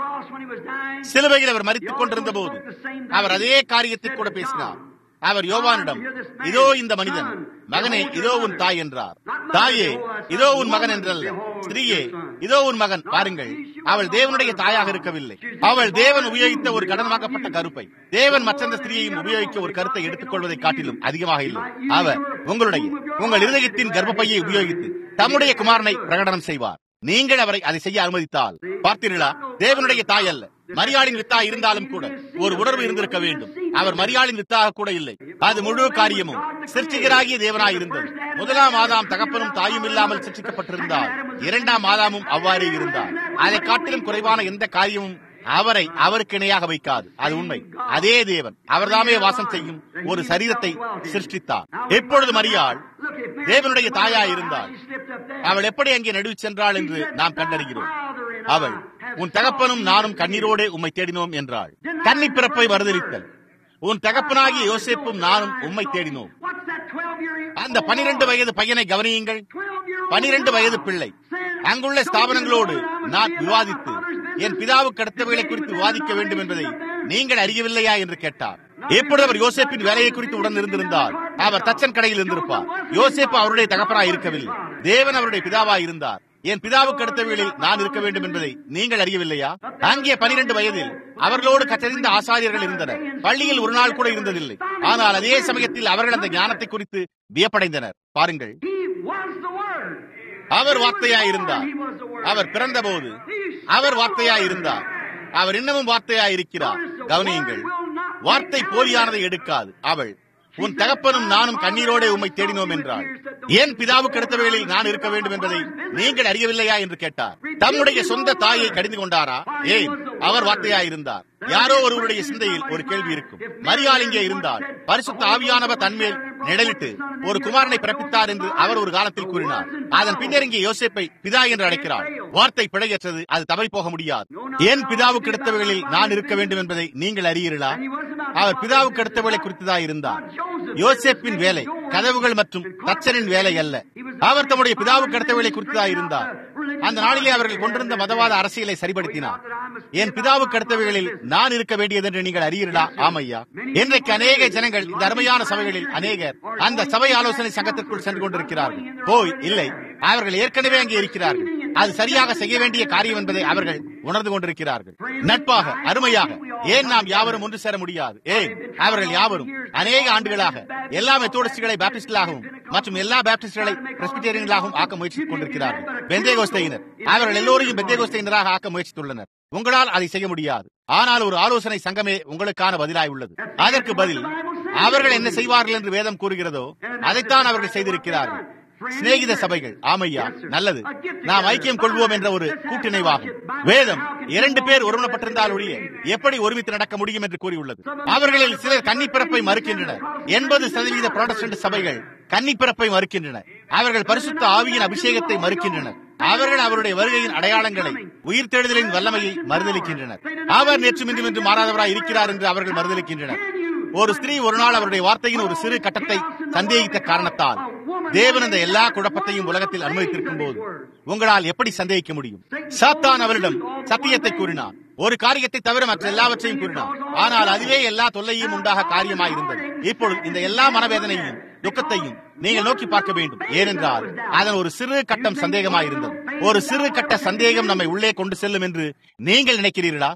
சிலுவையில் அவர் மறித்துக் கொண்டிருந்த போது அவர் அதே காரியத்தை கூட பேசினார் அவர் யோவானிடம் இதோ இந்த மனிதன் மகனே இதோ உன் தாய் என்றார் தாயே இதோ உன் மகன் என்றல்ல ஸ்திரீயே இதோ உன் மகன் பாருங்கள் அவள் தேவனுடைய தாயாக இருக்கவில்லை அவள் தேவன் உபயோகித்த ஒரு கடனமாக்கப்பட்ட கருப்பை தேவன் மற்றந்த ஸ்திரீயையும் உபயோகிக்க ஒரு கருத்தை எடுத்துக் கொள்வதை காட்டிலும் அதிகமாக இல்லை அவர் உங்களுடைய உங்கள் இருதயத்தின் கர்ப்பப்பையை உபயோகித்து தம்முடைய குமாரனை பிரகடனம் செய்வார் நீங்கள் அவரை அதை செய்ய அனுமதித்தால் பார்த்தீர்களா தேவனுடைய தாய் அல்ல மரியாளின் வித்தாக இருந்தாலும் கூட ஒரு உணர்வு இருந்திருக்க வேண்டும் அவர் மரியாளின் வித்தாக கூட இல்லை அது முழு காரியமும் சிருஷ்டிகராகிய தேவனாய் இருந்தது முதலாம் ஆதாம் தகப்பனும் தாயும் இல்லாமல் சிருஷ்டிக்கப்பட்டிருந்தார் இரண்டாம் ஆதாமும் அவ்வாறே இருந்தார் அதை காட்டிலும் குறைவான எந்த காரியமும் அவரை அவருக்கு இணையாக வைக்காது அது உண்மை அதே தேவன் அவர்தாமே வாசம் செய்யும் ஒரு சரீரத்தை சிருஷ்டித்தார் எப்பொழுது மரியாள் தேவனுடைய தாயா இருந்தால் அவள் எப்படி அங்கே நடுவு சென்றாள் என்று நாம் கண்டறிகிறோம் அவள் உன் தகப்பனும் நானும் கண்ணீரோடே உம்மை தேடினோம் என்றாள் கன்னி பிறப்பை மறுதளித்தல் உன் தகப்பனாகிய யோசேப்பும் நானும் உம்மை தேடினோம் அந்த பனிரெண்டு வயது பையனை கவனியுங்கள் பனிரெண்டு வயது பிள்ளை அங்குள்ள ஸ்தாபனங்களோடு நான் விவாதித்து என் பிதாவுக்கு அடுத்தவைகளை குறித்து விவாதிக்க வேண்டும் என்பதை நீங்கள் அறியவில்லையா என்று கேட்டார் எப்பொழுது அவர் யோசேப்பின் வேலையை குறித்து உடன் இருந்திருந்தார் அவர் தச்சன் கடையில் இருந்திருப்பார் யோசேப்பு அவருடைய தகப்பனாய் இருக்கவில்லை தேவன் அவருடைய பிதாவாய் இருந்தார் என் பிதாவுக்கு அடுத்தவைகளில் நான் இருக்க வேண்டும் என்பதை நீங்கள் அறியவில்லையா அங்கே பனிரெண்டு வயதில் அவர்களோடு கற்றறிந்த ஆசாரியர்கள் இருந்தனர் பள்ளியில் ஒரு நாள் கூட இருந்ததில்லை ஆனால் அதே சமயத்தில் அவர்கள் அந்த ஞானத்தை குறித்து வியப்படைந்தனர் பாருங்கள் அவர் வார்த்தையாய் இருந்தார் அவர் பிறந்தபோது அவர் வார்த்தையாய் இருந்தார் அவர் இன்னமும் வார்த்தையாய் இருக்கிறார் கவனியுங்கள் வார்த்தை போலியானதை எடுக்காது அவள் உன் தகப்பனும் நானும் கண்ணீரோட உம்மை தேடினோம் என்றாள் ஏன் பிதாவுக்கு அடுத்தவைகளில் நான் இருக்க வேண்டும் என்பதை நீங்கள் அறியவில்லையா என்று கேட்டார் தம்முடைய சொந்த தாயை கடிந்து கொண்டாரா ஏன் அவர் வார்த்தையாய் இருந்தார் யாரோ ஒருவருடைய சிந்தையில் ஒரு கேள்வி இருக்கும் மரியாள் இங்கே இருந்தால் பரிசுத்த ஆவியானவர் தன்மேல் நிழலிட்டு ஒரு குமாரனை பிறப்பித்தார் என்று அவர் ஒரு காலத்தில் கூறினார் அதன் பின்னர் இங்கே யோசேப்பை பிதா என்று அழைக்கிறார் வார்த்தை பிழையற்றது அது தவறி போக முடியாது ஏன் பிதாவுக்கு அடுத்தவைகளில் நான் இருக்க வேண்டும் என்பதை நீங்கள் அறியீர்களா அவர் பிதாவுக்கு அடுத்தவளை குறித்ததா இருந்தார் யோசேப்பின் வேலை கதவுகள் மற்றும் தச்சனின் வேலை அல்ல அவர் தம்முடைய பிதாவுக்கு அடுத்தவளை குறித்ததா இருந்தார் அந்த நாளிலே அவர்கள் கொண்டிருந்த மதவாத அரசியலை சரிபடுத்தினார் என் பிதாவுக்கு அடுத்தவைகளில் நான் இருக்க வேண்டியது என்று நீங்கள் அறியீர்களா ஆமையா இன்றைக்கு அநேக ஜனங்கள் இந்த அருமையான சபைகளில் அநேகர் அந்த சபை ஆலோசனை சங்கத்திற்குள் சென்று கொண்டிருக்கிறார்கள் போய் இல்லை அவர்கள் ஏற்கனவே அங்கே இருக்கிறார்கள் அது சரியாக செய்ய வேண்டிய காரியம் என்பதை அவர்கள் உணர்ந்து கொண்டிருக்கிறார்கள் நட்பாக அருமையாக ஏன் நாம் யாவரும் ஒன்று சேர முடியாது ஏன் அவர்கள் யாவரும் அநேக ஆண்டுகளாக எல்லா மெத்தோடிஸ்டுகளை பாப்டிஸ்டாகவும் மற்றும் எல்லா பாப்டிஸ்டுகளை பிரஸ்பிட்டேரியன்களாகவும் ஆக்க முயற்சித்துக் கொண்டிருக்கிறார்கள் பெந்தேகோஸ்தையினர் அவர்கள் எல்லோரையும் பெந்தேகோஸ்தையினராக ஆக்க முயற்சித்துள்ளனர் உங்களால் அதை செய்ய முடியாது ஆனால் ஒரு ஆலோசனை சங்கமே உங்களுக்கான பதிலாய் உள்ளது அதற்கு பதில் அவர்கள் என்ன செய்வார்கள் என்று வேதம் கூறுகிறதோ அதைத்தான் அவர்கள் செய்திருக்கிறார்கள் சிநேகித சபைகள் ஆமையா நல்லது நாம் ஐக்கியம் கொள்வோம் என்ற ஒரு கூட்டிணைவாகும் வேதம் இரண்டு பேர் ஒருமனப்பட்டிருந்தால் ஒழிய எப்படி ஒருமித்து நடக்க முடியும் என்று கூறியுள்ளது அவர்களில் சிலர் கன்னிப்பிறப்பை மறுக்கின்றனர் எண்பது சதவீத புரோட்டஸ்டன்ட் சபைகள் கன்னிப்பிறப்பை மறுக்கின்றனர் அவர்கள் பரிசுத்த ஆவியின் அபிஷேகத்தை மறுக்கின்றனர் அவர்கள் அவருடைய வருகையின் அடையாளங்களை உயிர்த்தெழுதலின் வல்லமையை மறுதளிக்கின்றனர் அவர் நேற்று இன்றும் என்று மாறாதவராய் இருக்கிறார் என்று அவர்கள் மறுதளிக்கின்றனர் ஒரு ஸ்திரீ ஒரு நாள் அவருடைய வார்த்தையின் ஒரு சிறு கட்டத்தை சந்தேகித்த காரணத்தால் தேவன் அந்த எல்லா குழப்பத்தையும் உலகத்தில் அனுமதித்திருக்கும் போது உங்களால் எப்படி சந்தேகிக்க முடியும் சாத்தான் அவரிடம் சத்தியத்தை கூறினார் ஒரு காரியத்தை தவிர மற்ற எல்லாவற்றையும் கூறினார் ஆனால் அதுவே எல்லா தொல்லையும் உண்டாக காரியமாயிருந்தது இப்பொழுது இந்த எல்லா மனவேதனையும் துக்கத்தையும் நீங்கள் நோக்கி பார்க்க வேண்டும் ஏனென்றால் அதன் ஒரு சிறு கட்டம் சந்தேகமாயிருந்தது ஒரு சிறு கட்ட சந்தேகம் நம்மை உள்ளே கொண்டு செல்லும் என்று நீங்கள் நினைக்கிறீர்களா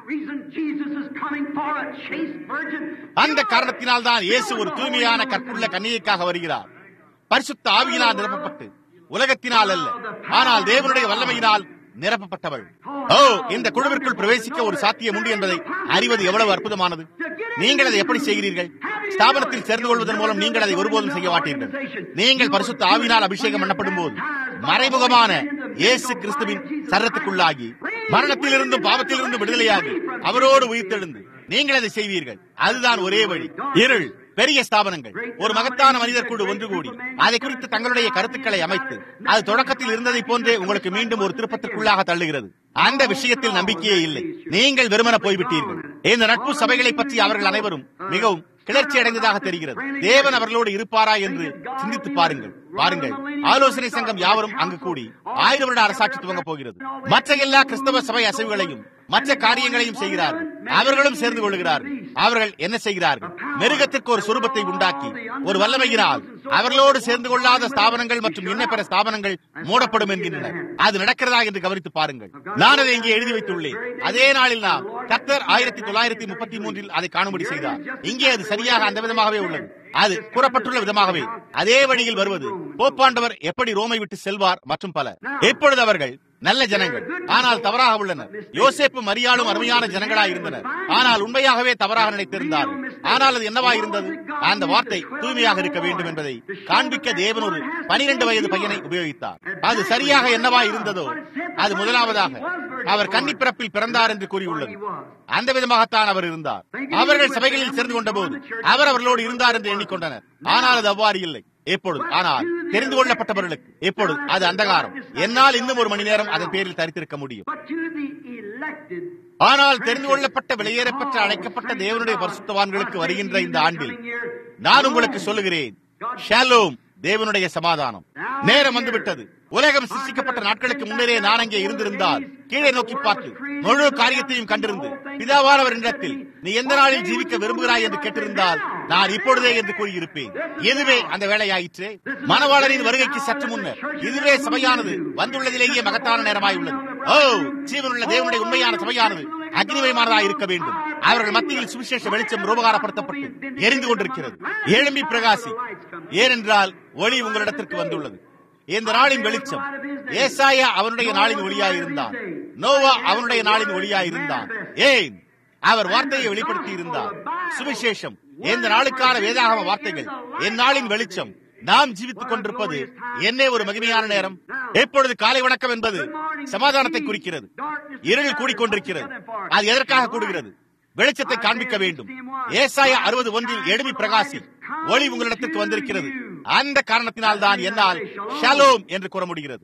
அந்த காரணத்தினால் தான் இயேசு ஒரு தூய்மையான கற்புள்ள கன்னிகைக்காக வருகிறார் பரிசுத்த ஆவியினால் நிரப்பப்பட்டு உலகத்தினால் அல்ல ஆனால் தேவனுடைய வல்லமையினால் நிரப்பப்பட்டவள் ஓ இந்த குழுவிற்குள் பிரவேசிக்க ஒரு சாத்தியம் உண்டு என்பதை அறிவது எவ்வளவு அற்புதமானது நீங்கள் அதை எப்படி செய்கிறீர்கள் ஸ்தாபனத்தில் சேர்ந்து கொள்வதன் மூலம் நீங்கள் அதை ஒருபோதும் செய்ய மாட்டீர்கள் நீங்கள் பரிசுத்த ஆவினால் அபிஷேகம் பண்ணப்படும் போது மறைமுகமான இயேசு கிறிஸ்துவின் சரத்துக்குள்ளாகி மரணத்திலிருந்தும் பாவத்திலிருந்தும் விடுதலையாகி அவரோடு உயிர்த்தெழுந்து நீங்கள் அதை செய்வீர்கள் அதுதான் ஒரே வழி இருள் பெரிய ஸ்தாபனங்கள் ஒரு மகத்தான மனிதர் குழு ஒன்று கூடி அதை குறித்து தங்களுடைய கருத்துக்களை அமைத்து அது தொடக்கத்தில் இருந்ததை போன்றே உங்களுக்கு மீண்டும் ஒரு திருப்பத்திற்குள்ளாக தள்ளுகிறது அந்த விஷயத்தில் நம்பிக்கையே இல்லை நீங்கள் வெறுமன போய்விட்டீர்கள் இந்த நட்பு சபைகளை பற்றி அவர்கள் அனைவரும் மிகவும் கிளர்ச்சி அடைந்ததாக தெரிகிறது தேவன் அவர்களோடு இருப்பாரா என்று சிந்தித்து பாருங்கள் பாருங்கள் ஆலோசனை சங்கம் யாவரும் அங்கு கூடி ஆயிரம் வருட அரசாட்சி துவங்க போகிறது மற்ற எல்லா கிறிஸ்தவ சபை அசைவுகளையும் மற்ற காரியங்களையும் செய்கிறார்கள் அவர்களும் சேர்ந்து கொள்கிறார்கள் அவர்கள் என்ன செய்கிறார்கள் மிருகத்திற்கு ஒரு சுரூபத்தை உண்டாக்கி ஒரு வல்லமையினால் அவர்களோடு சேர்ந்து கொள்ளாத ஸ்தாபனங்கள் மற்றும் இன்ன பிற ஸ்தாபனங்கள் மூடப்படும் என்கின்றனர் அது நடக்கிறதா என்று கவனித்து பாருங்கள் நான் அதை இங்கே எழுதி வைத்துள்ளேன் அதே நாளில் நாம் கத்தர் ஆயிரத்தி தொள்ளாயிரத்தி முப்பத்தி மூன்றில் அதை காணும்படி செய்தார் இங்கே அது சரியாக அந்த விதமாகவே உள்ளது அது கூறப்பட்டுள்ள விதமாகவே அதே வழியில் வருவது போப்பாண்டவர் எப்படி ரோமை விட்டு செல்வார் மற்றும் பல இப்பொழுது அவர்கள் நல்ல ஜனங்கள் ஆனால் தவறாக உள்ளனர் யோசேப்பு மரியாளும் அருமையான ஜனங்களாய் இருந்தனர் ஆனால் உண்மையாகவே தவறாக நினைத்திருந்தார் ஆனால் அது என்னவா இருந்தது அந்த வார்த்தை தூய்மையாக இருக்க வேண்டும் என்பதை காண்பிக்க தேவன் ஒரு பனிரெண்டு வயது பையனை உபயோகித்தார் அது சரியாக என்னவா இருந்ததோ அது முதலாவதாக அவர் கன்னிப்பிறப்பில் பிறந்தார் என்று கூறியுள்ளது அந்த விதமாகத்தான் அவர் இருந்தார் அவர்கள் சபைகளில் சேர்ந்து கொண்ட போது அவர் அவர்களோடு இருந்தார் என்று எண்ணிக்கொண்டனர் ஆனால் அது அவ்வாறு இல்லை எப்பொழுது ஆனால் தெரிந்து கொள்ளப்பட்டவர்களுக்கு எப்பொழுது அது அந்தகாரம் என்னால் இன்னும் ஒரு மணி நேரம் அதன் பேரில் தரித்திருக்க முடியும் ஆனால் தெரிந்து கொள்ளப்பட்ட வெளியேறப்பட்ட அழைக்கப்பட்ட தேவனுடைய பரிசுத்தவான்களுக்கு வருகின்ற இந்த ஆண்டில் நான் உங்களுக்கு சொல்லுகிறேன் ஷாலோம் தேவனுடைய சமாதானம் நேரம் வந்துவிட்டது உலகம் சிருஷ்டிக்கப்பட்ட நாட்களுக்கு முன்னரே நான் அங்கே இருந்திருந்தால் கீழே நோக்கி பார்த்து முழு காரியத்தையும் கண்டிருந்து பிதாவானவர் இடத்தில் நீ எந்த நாளில் ஜீவிக்க விரும்புகிறாய் என்று கேட்டிருந்தால் நான் இப்பொழுதே என்று கூறியிருப்பேன் இதுவே அந்த வேலையாயிற்று மணவாளரின் வருகைக்கு சற்று முன்னர் இதுவே சபையானது வந்துள்ளதிலேயே மகத்தான நேரமாய் உள்ளது ஓ ஜீவனுள்ள தேவனுடைய உண்மையான சபையானது அக்னிமயமானதாக இருக்க வேண்டும் அவர்கள் மத்தியில் சுவிசேஷ வெளிச்சம் ரூபகாரப்படுத்தப்பட்டு எரிந்து கொண்டிருக்கிறது எழும்பி பிரகாசி ஏனென்றால் ஒளி உங்களிடத்திற்கு வந்துள்ளது இந்த நாளின் வெளிச்சம் ஏசாயா அவனுடைய நாளின் ஒளியாய் இருந்தான் நோவா அவனுடைய நாளின் ஒளியாய் இருந்தான் ஏன் அவர் வார்த்தையை வெளிப்படுத்தி இருந்தார் சுவிசேஷம் இந்த நாளுக்கான வேதாகம வார்த்தைகள் என் நாளின் வெளிச்சம் நாம் ஜீவித்துக் கொண்டிருப்பது என்னே ஒரு மகிமையான நேரம் எப்பொழுது காலை வணக்கம் என்பது சமாதானத்தை குறிக்கிறது இருள் கூடிக்கொண்டிருக்கிறது அது எதற்காக கூடுகிறது வெளிச்சத்தை காண்பிக்க வேண்டும் ஏசாய அறுபது ஒன்றில் எழுமி பிரகாசி ஒளி உங்களிடத்திற்கு வந்திருக்கிறது அந்த காரணத்தினால் தான் என்னால் ஷலோம் என்று கூற முடிகிறது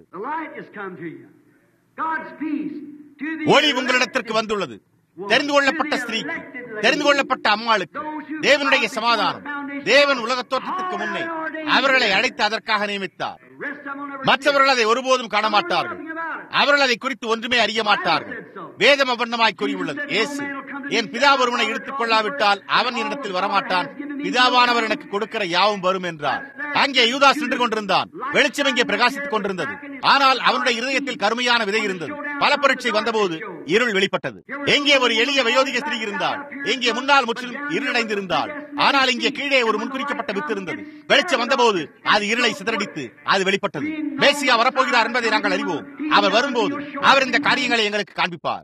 ஒளி உங்களிடத்திற்கு வந்துள்ளது தெரிந்து கொள்ளப்பட்ட ஸ்திரீக்கு தெரிந்து கொள்ளப்பட்ட அம்மாளுக்கு தேவனுடைய சமாதானம் தேவன் உலக தோற்றத்துக்கு முன்னே அவர்களை அழைத்து அதற்காக நியமித்தார் மற்றவர்கள் அதை ஒருபோதும் காண மாட்டார்கள் அவர்கள் அதை குறித்து ஒன்றுமே அறிய மாட்டார்கள் வேதம் அபண்டமாய் கூறியுள்ளது இயேசு என் பிதா ஒருவனை எடுத்துக் கொள்ளாவிட்டால் அவன் என்னிடத்தில் வரமாட்டான் பிதாவானவர் எனக்கு கொடுக்கிற யாவும் வரும் என்றார் அங்கே யூதா சென்று கொண்டிருந்தான் வெளிச்சம் இங்கே பிரகாசித்துக் கொண்டிருந்தது ஆனால் அவனுடைய இருதயத்தில் கருமையான விதை இருந்தது பல பரீட்சை வந்தபோது இருள் வெளிப்பட்டது எங்கே ஒரு எளிய வயோதிக ஸ்திரீ இருந்தால் இங்கே முன்னால் முற்றிலும் இருளடைந்திருந்தாள் ஆனால் இங்கே கீழே ஒரு முன்குறிக்கப்பட்ட வித்து இருந்தது வெளிச்சம் வந்தபோது அது இருளை சிதறடித்து அது வெளிப்பட்டது மேசியா வரப்போகிறார் என்பதை நாங்கள் அறிவோம் அவர் வரும்போது அவர் இந்த காரியங்களை எங்களுக்கு காண்பிப்பார்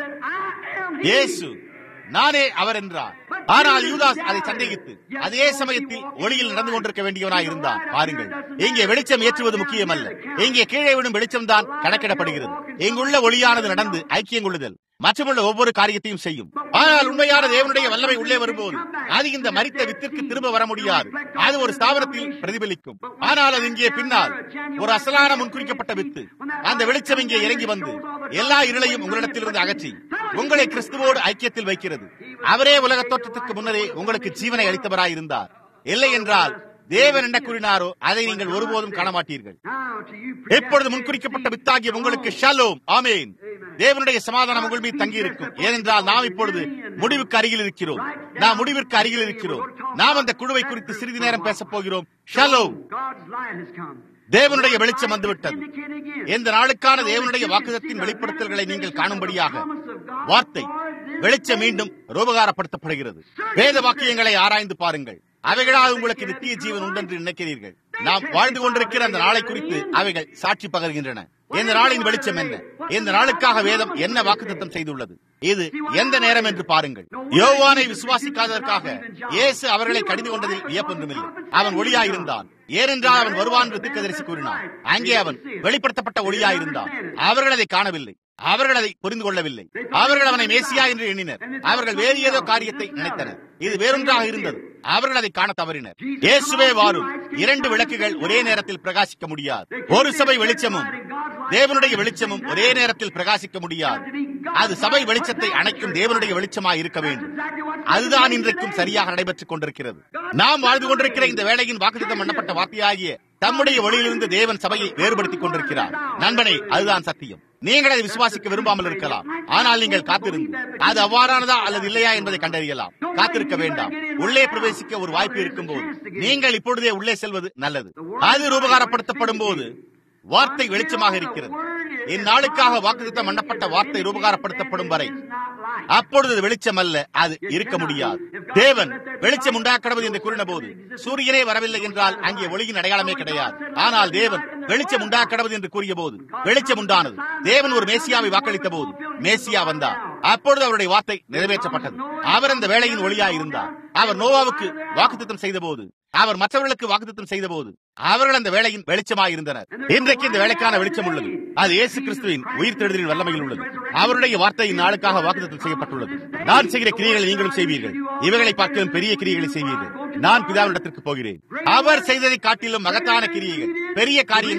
இயேசு நானே அவர் என்றார் ஆனால் யூதாஸ் அதை சந்தேகித்து அதே சமயத்தில் ஒளியில் நடந்து கொண்டிருக்க வேண்டியவனாய் இருந்தான் பாருங்கள் இங்கே வெளிச்சம் ஏற்றுவது முக்கியமல்ல இங்கே கீழே விடும் வெளிச்சம் தான் கணக்கிடப்படுகிறது இங்குள்ள ஒளியானது நடந்து ஐக்கியம் கொள்ளுதல் மற்றமுள்ள ஒவ்வொரு காரியத்தையும் செய்யும் ஆனால் உண்மையான தேவனுடைய வல்லமை உள்ளே வரும்போது அது இந்த மறித்த வித்திற்கு திரும்ப வர முடியாது அது ஒரு ஸ்தாபனத்தில் பிரதிபலிக்கும் ஆனால் அது இங்கே பின்னால் ஒரு அசலான முன்குறிக்கப்பட்ட வித்து அந்த வெளிச்சம் இங்கே இறங்கி வந்து எல்லா இருளையும் உங்களிடத்திலிருந்து அகற்றி உங்களை கிறிஸ்துவோடு ஐக்கியத்தில் வைக்கிறது அவரே உலக தோற்றத்துக்கு முன்னரே உங்களுக்கு ஜீவனை அளித்தவராய் இருந்தார் இல்லை என்றால் தேவன் என்ன கூறினாரோ அதை நீங்கள் ஒருபோதும் காண மாட்டீர்கள் எப்பொழுது முன்குறிக்கப்பட்ட வித்தாகிய உங்களுக்கு ஷலோம் ஆமேன் தேவனுடைய சமாதானம் உங்கள் மீது தங்கியிருக்கும் ஏனென்றால் நாம் இப்பொழுது முடிவுக்கு அருகில் இருக்கிறோம் நாம் முடிவிற்கு அருகில் இருக்கிறோம் நாம் அந்த குழுவை குறித்து சிறிது நேரம் பேசப் போகிறோம் ஷலோம் தேவனுடைய வெளிச்சம் வந்துவிட்டது இந்த நாளுக்கான தேவனுடைய வாக்குதத்தின் வெளிப்படுத்தல்களை நீங்கள் காணும்படியாக வார்த்தை வெளிச்சம் மீண்டும் ரூபகாரப்படுத்தப்படுகிறது வேத வாக்கியங்களை ஆராய்ந்து பாருங்கள் அவைகளால் உங்களுக்கு நித்திய ஜீவன் உண்டென்று நினைக்கிறீர்கள் நாம் வாழ்ந்து கொண்டிருக்கிற அந்த நாளை குறித்து அவைகள் சாட்சி பகர்கின்றன இந்த நாளின் வெளிச்சம் என்ன இந்த நாளுக்காக வேதம் என்ன வாக்குத்தத்தம் செய்துள்ளது இது எந்த நேரம் என்று பாருங்கள் யோவானை விசுவாசிக்காததற்காக இயேசு அவர்களை கடிந்து கொண்டதில் வியப்பொன்றுமில்லை அவன் ஒளியாயிருந்தான் ஏனென்றால் அவன் வருவான் என்று தீர்க்கதரிசி கூறினான் அங்கே அவன் வெளிப்படுத்தப்பட்ட ஒளியாயிருந்தான் அவர்கள் அதை காணவில்லை அவர்கள் அதை புரிந்து கொள்ளவில்லை அவர்கள் அவனை மேசியா என்று எண்ணினர் அவர்கள் வேறு ஏதோ காரியத்தை நினைத்தனர் இது வேறொன்றாக இருந்தது அவர்கள் அதை காண தவறினர் இயேசுவே வாரும் இரண்டு விளக்குகள் ஒரே நேரத்தில் பிரகாசிக்க முடியாது ஒரு சபை வெளிச்சமும் தேவனுடைய வெளிச்சமும் ஒரே நேரத்தில் பிரகாசிக்க முடியாது அது சபை வெளிச்சத்தை அணைக்கும் தேவனுடைய வெளிச்சமாய் இருக்க வேண்டும் அதுதான் இன்றைக்கும் சரியாக நடைபெற்றுக் கொண்டிருக்கிறது நாம் வாழ்ந்து கொண்டிருக்கிற இந்த வேலையின் வாக்குத்தம் பண்ணப்பட்ட வார்த்தையாகிய தம்முடைய ஒளியிலிருந்து தேவன் சபையை வேறுபடுத்திக் கொண்டிருக்கிறார் நண்பனே அதுதான் சத்தியம் நீங்கள் அதை விசுவாசிக்க விரும்பாமல் இருக்கலாம் ஆனால் நீங்கள் காத்திருந்து அது அவ்வாறானதா அல்லது இல்லையா என்பதை கண்டறியலாம் காத்திருக்க வேண்டாம் உள்ளே பிரவேசிக்க ஒரு வாய்ப்பு இருக்கும் போது நீங்கள் இப்பொழுதே உள்ளே செல்வது நல்லது அது ரூபகாரப்படுத்தப்படும் போது வார்த்தை வெளிச்சமாக இருக்கிறது இந்நாளுக்காக வாக்குத்தம் பண்ணப்பட்ட வார்த்தை ரூபகாரப்படுத்தப்படும் வரை அப்பொழுது வெளிச்சம் அல்ல அது இருக்க முடியாது தேவன் வெளிச்சம் உண்டாக்கடவுது என்று கூறின போது சூரியனே வரவில்லை என்றால் அங்கே ஒளியின் அடையாளமே கிடையாது ஆனால் தேவன் வெளிச்சம் உண்டாக்கடவுது என்று கூறிய போது வெளிச்சம் உண்டானது தேவன் ஒரு மேசியாவை வாக்களித்த போது மேசியா வந்தார் அப்பொழுது அவருடைய வார்த்தை நிறைவேற்றப்பட்டது அவர் அந்த வேளையின் ஒளியாய் இருந்தார் அவர் நோவாவுக்கு வாக்குத்தம் செய்த போது அவர் மற்றவர்களுக்கு வாக்குத்தம் செய்த போது அவர்கள் அந்த வேலையின் வெளிச்சமாய் இருந்தனர் இன்றைக்கு இந்த வேலைக்கான வெளிச்சம் உள்ளது அது இயேசு கிறிஸ்துவின் உயிர் தேடுதலின் வல்லமையில் உள்ளது அவருடைய வார்த்தையின் நாளுக்காக வாக்குத்தம் செய்யப்பட்டுள்ளது நான் செய்கிற கிரியைகளை நீங்களும் செய்வீர்கள் இவைகளை பார்க்கலும் பெரிய கிரியைகளை செய்வீர்கள் நான் பிதாவிடத்திற்கு போகிறேன் அவர் செய்ததை காட்டிலும் மகத்தான கிரியைகள் பெரிய காரியங்களா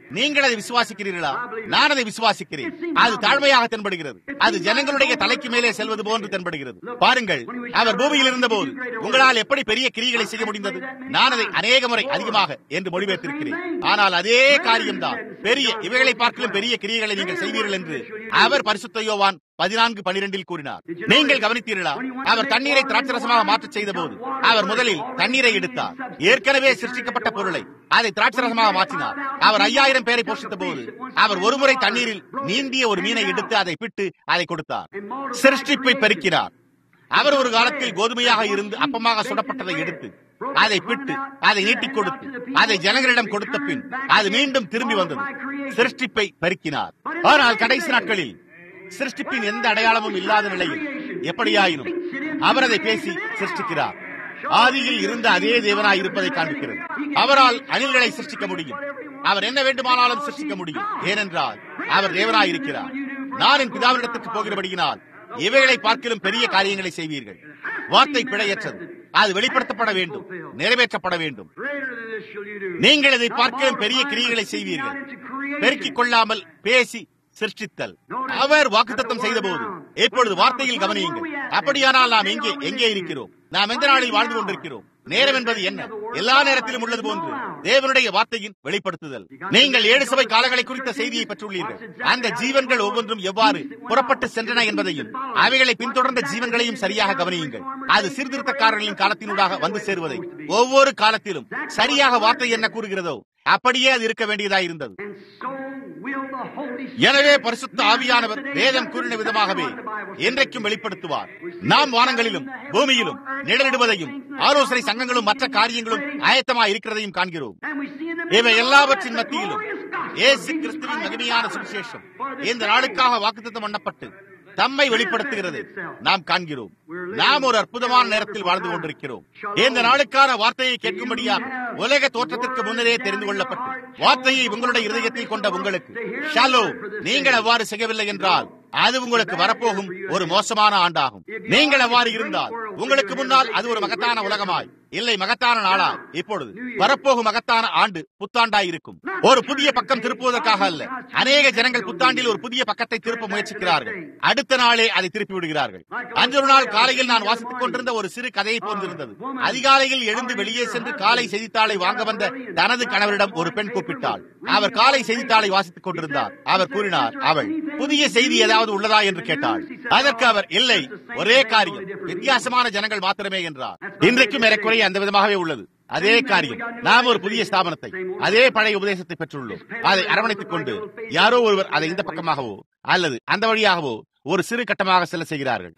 நீங்கள் அதை விசுவாசிக்கிறீர்களா நான் அதை விசுவாசிக்கிறேன் அது தாழ்மையாக தென்படுகிறது அது ஜனங்களுடைய தலைக்கு மேலே செல்வது போன்று தென்படுகிறது பாருங்கள் அவர் பூமியில் இருந்தபோது உங்களால் எப்படி பெரிய கிரிகளை செய்ய முடிந்தது நான் அதை அநேக முறை அதிகமாக என்று மொழிபெயர்த்திருக்கிறேன் ஆனால் அதே காரியம்தான் பெரிய இவைகளை பார்க்கலும் பெரிய கிரியைகளை நீங்கள் செய்வீர்கள் என்று அவர் பரிசுத்த யோவான் பதினான்கு பனிரெண்டில் கூறினார் நீங்கள் கவனித்தீர்களா அவர் தண்ணீரை திராட்சரசமாக மாற்றச் செய்த போது அவர் முதலில் தண்ணீரை எடுத்தார் ஏற்கனவே சிருஷ்டிக்கப்பட்ட பொருளை அதை திராட்சரசமாக மாற்றினார் அவர் ஐயாயிரம் பேரை போஷித்த போது அவர் ஒருமுறை தண்ணீரில் நீந்திய ஒரு மீனை எடுத்து அதை பிட்டு அதை கொடுத்தார் சிருஷ்டிப்பை பெருக்கினார் அவர் ஒரு காலத்தில் கோதுமையாக இருந்து அப்பமாக சுடப்பட்டதை எடுத்து அதை பிட்டு அதை நீட்டிக் கொடுத்து அதை ஜனங்களிடம் கொடுத்த பின் அது மீண்டும் திரும்பி வந்தது சிருஷ்டிப்பை பெருக்கினார் ஆனால் கடைசி நாட்களில் சிருஷ்டிப்பின் எந்த அடையாளமும் இல்லாத நிலையில் எப்படியாயினும் அவர் அதை பேசி சிருஷ்டிக்கிறார் ஆதியில் இருந்த அதே தேவனாய் இருப்பதை காண்பிக்கிறது அவரால் அணில்களை சிருஷ்டிக்க முடியும் அவர் என்ன வேண்டுமானாலும் சிருஷ்டிக்க முடியும் ஏனென்றால் அவர் தேவனாய் இருக்கிறார் நான் என் பிதாவினிடத்திற்கு போகிறபடியினால் இவைகளை பார்க்கிலும் பெரிய காரியங்களை செய்வீர்கள் வார்த்தை பிழையற்றது அது வெளிப்படுத்தப்பட வேண்டும் நிறைவேற்றப்பட வேண்டும் நீங்கள் இதை பார்க்கிலும் பெரிய கிரியைகளை செய்வீர்கள் பெருக்கிக் கொள்ளாமல் பேசி சிருஷ்டித்தல் அவர் வாக்குத்தத்தம் செய்த போது இப்பொழுது வார்த்தையில் கவனியுங்கள் அப்படியானால் நாம் எங்கே எங்கே இருக்கிறோம் நாம் எந்த நாளில் வாழ்ந்து கொண்டிருக்கிறோம் நேரம் என்பது என்ன எல்லா நேரத்திலும் உள்ளது போன்று தேவனுடைய வார்த்தையின் வெளிப்படுத்துதல் நீங்கள் ஏழு சபை காலங்களை குறித்த செய்தியை பெற்றுள்ளீர்கள் அந்த ஜீவன்கள் ஒவ்வொன்றும் எவ்வாறு புறப்பட்டு சென்றன என்பதையும் அவைகளை பின்தொடர்ந்த ஜீவன்களையும் சரியாக கவனியுங்கள் அது சீர்திருத்தக்காரர்களின் காலத்தினூடாக வந்து சேருவதை ஒவ்வொரு காலத்திலும் சரியாக வார்த்தை என்ன கூறுகிறதோ அப்படியே அது இருக்க வேண்டியதா இருந்தது எனவே பரிசுத்த ஆவியானவர் வேதம் கூறின விதமாகவே என்றைக்கும் வெளிப்படுத்துவார் நாம் வானங்களிலும் பூமியிலும் நிழலிடுவதையும் ஆலோசனை சங்கங்களும் மற்ற காரியங்களும் ஆயத்தமாக இருக்கிறதையும் காண்கிறோம் இவை எல்லாவற்றின் மத்தியிலும் ஏசு கிறிஸ்துவின் மகிமையான சுவிசேஷம் இந்த நாளுக்காக வாக்குத்தம் பண்ணப்பட்டு தம்மை வெளிப்படுத்துகிறது நாம் காண்கிறோம் நாம் ஒரு அற்புதமான நேரத்தில் வாழ்ந்து கொண்டிருக்கிறோம் இந்த நாளுக்கான வார்த்தையை கேட்கும்படியாக உலக தோற்றத்திற்கு முன்னரே தெரிந்து கொள்ளப்பட்டு வார்த்தையை உங்களுடைய இருதயத்தில் கொண்ட உங்களுக்கு ஷாலோ நீங்கள் அவ்வாறு செய்யவில்லை என்றால் அது உங்களுக்கு வரப்போகும் ஒரு மோசமான ஆண்டாகும் நீங்கள் அவ்வாறு இருந்தால் உங்களுக்கு முன்னால் அது ஒரு மகத்தான உலகமாய் இல்லை மகத்தான நாளா இப்பொழுது வரப்போகும் மகத்தான ஆண்டு புத்தாண்டாய் இருக்கும் ஒரு புதிய பக்கம் திருப்புவதற்காக அல்ல அநேக ஜனங்கள் புத்தாண்டில் ஒரு புதிய பக்கத்தை திருப்ப முயற்சிக்கிறார்கள் அடுத்த நாளே அதை திருப்பி விடுகிறார்கள் அன்று ஒரு நாள் காலையில் நான் வாசித்துக் கொண்டிருந்த ஒரு சிறு கதையை போன்றிருந்தது அதிகாலையில் எழுந்து வெளியே சென்று காலை செய்தித்தாளை வாங்க வந்த தனது கணவரிடம் ஒரு பெண் கூப்பிட்டாள் அவர் காலை செய்தித்தாளை வாசித்துக் கொண்டிருந்தார் அவர் கூறினார் அவள் புதிய செய்தி ஏதாவது உள்ளதா என்று கேட்டாள் அதற்கு அவர் இல்லை ஒரே காரியம் வித்தியாசமான ஜனங்கள் மாத்திரமே என்றார் இன்றைக்கும் ஏறக்குறைய அந்த விதமாகவே உள்ளது அதே காரியம் நாம் ஒரு புதிய ஸ்தாபனத்தை அதே பழைய உபதேசத்தை பெற்றுள்ளோம் அதை அரவணைத்துக் கொண்டு யாரோ ஒருவர் அதை இந்த பக்கமாகவோ அல்லது அந்த வழியாகவோ ஒரு சிறு கட்டமாக செல்ல செய்கிறார்கள்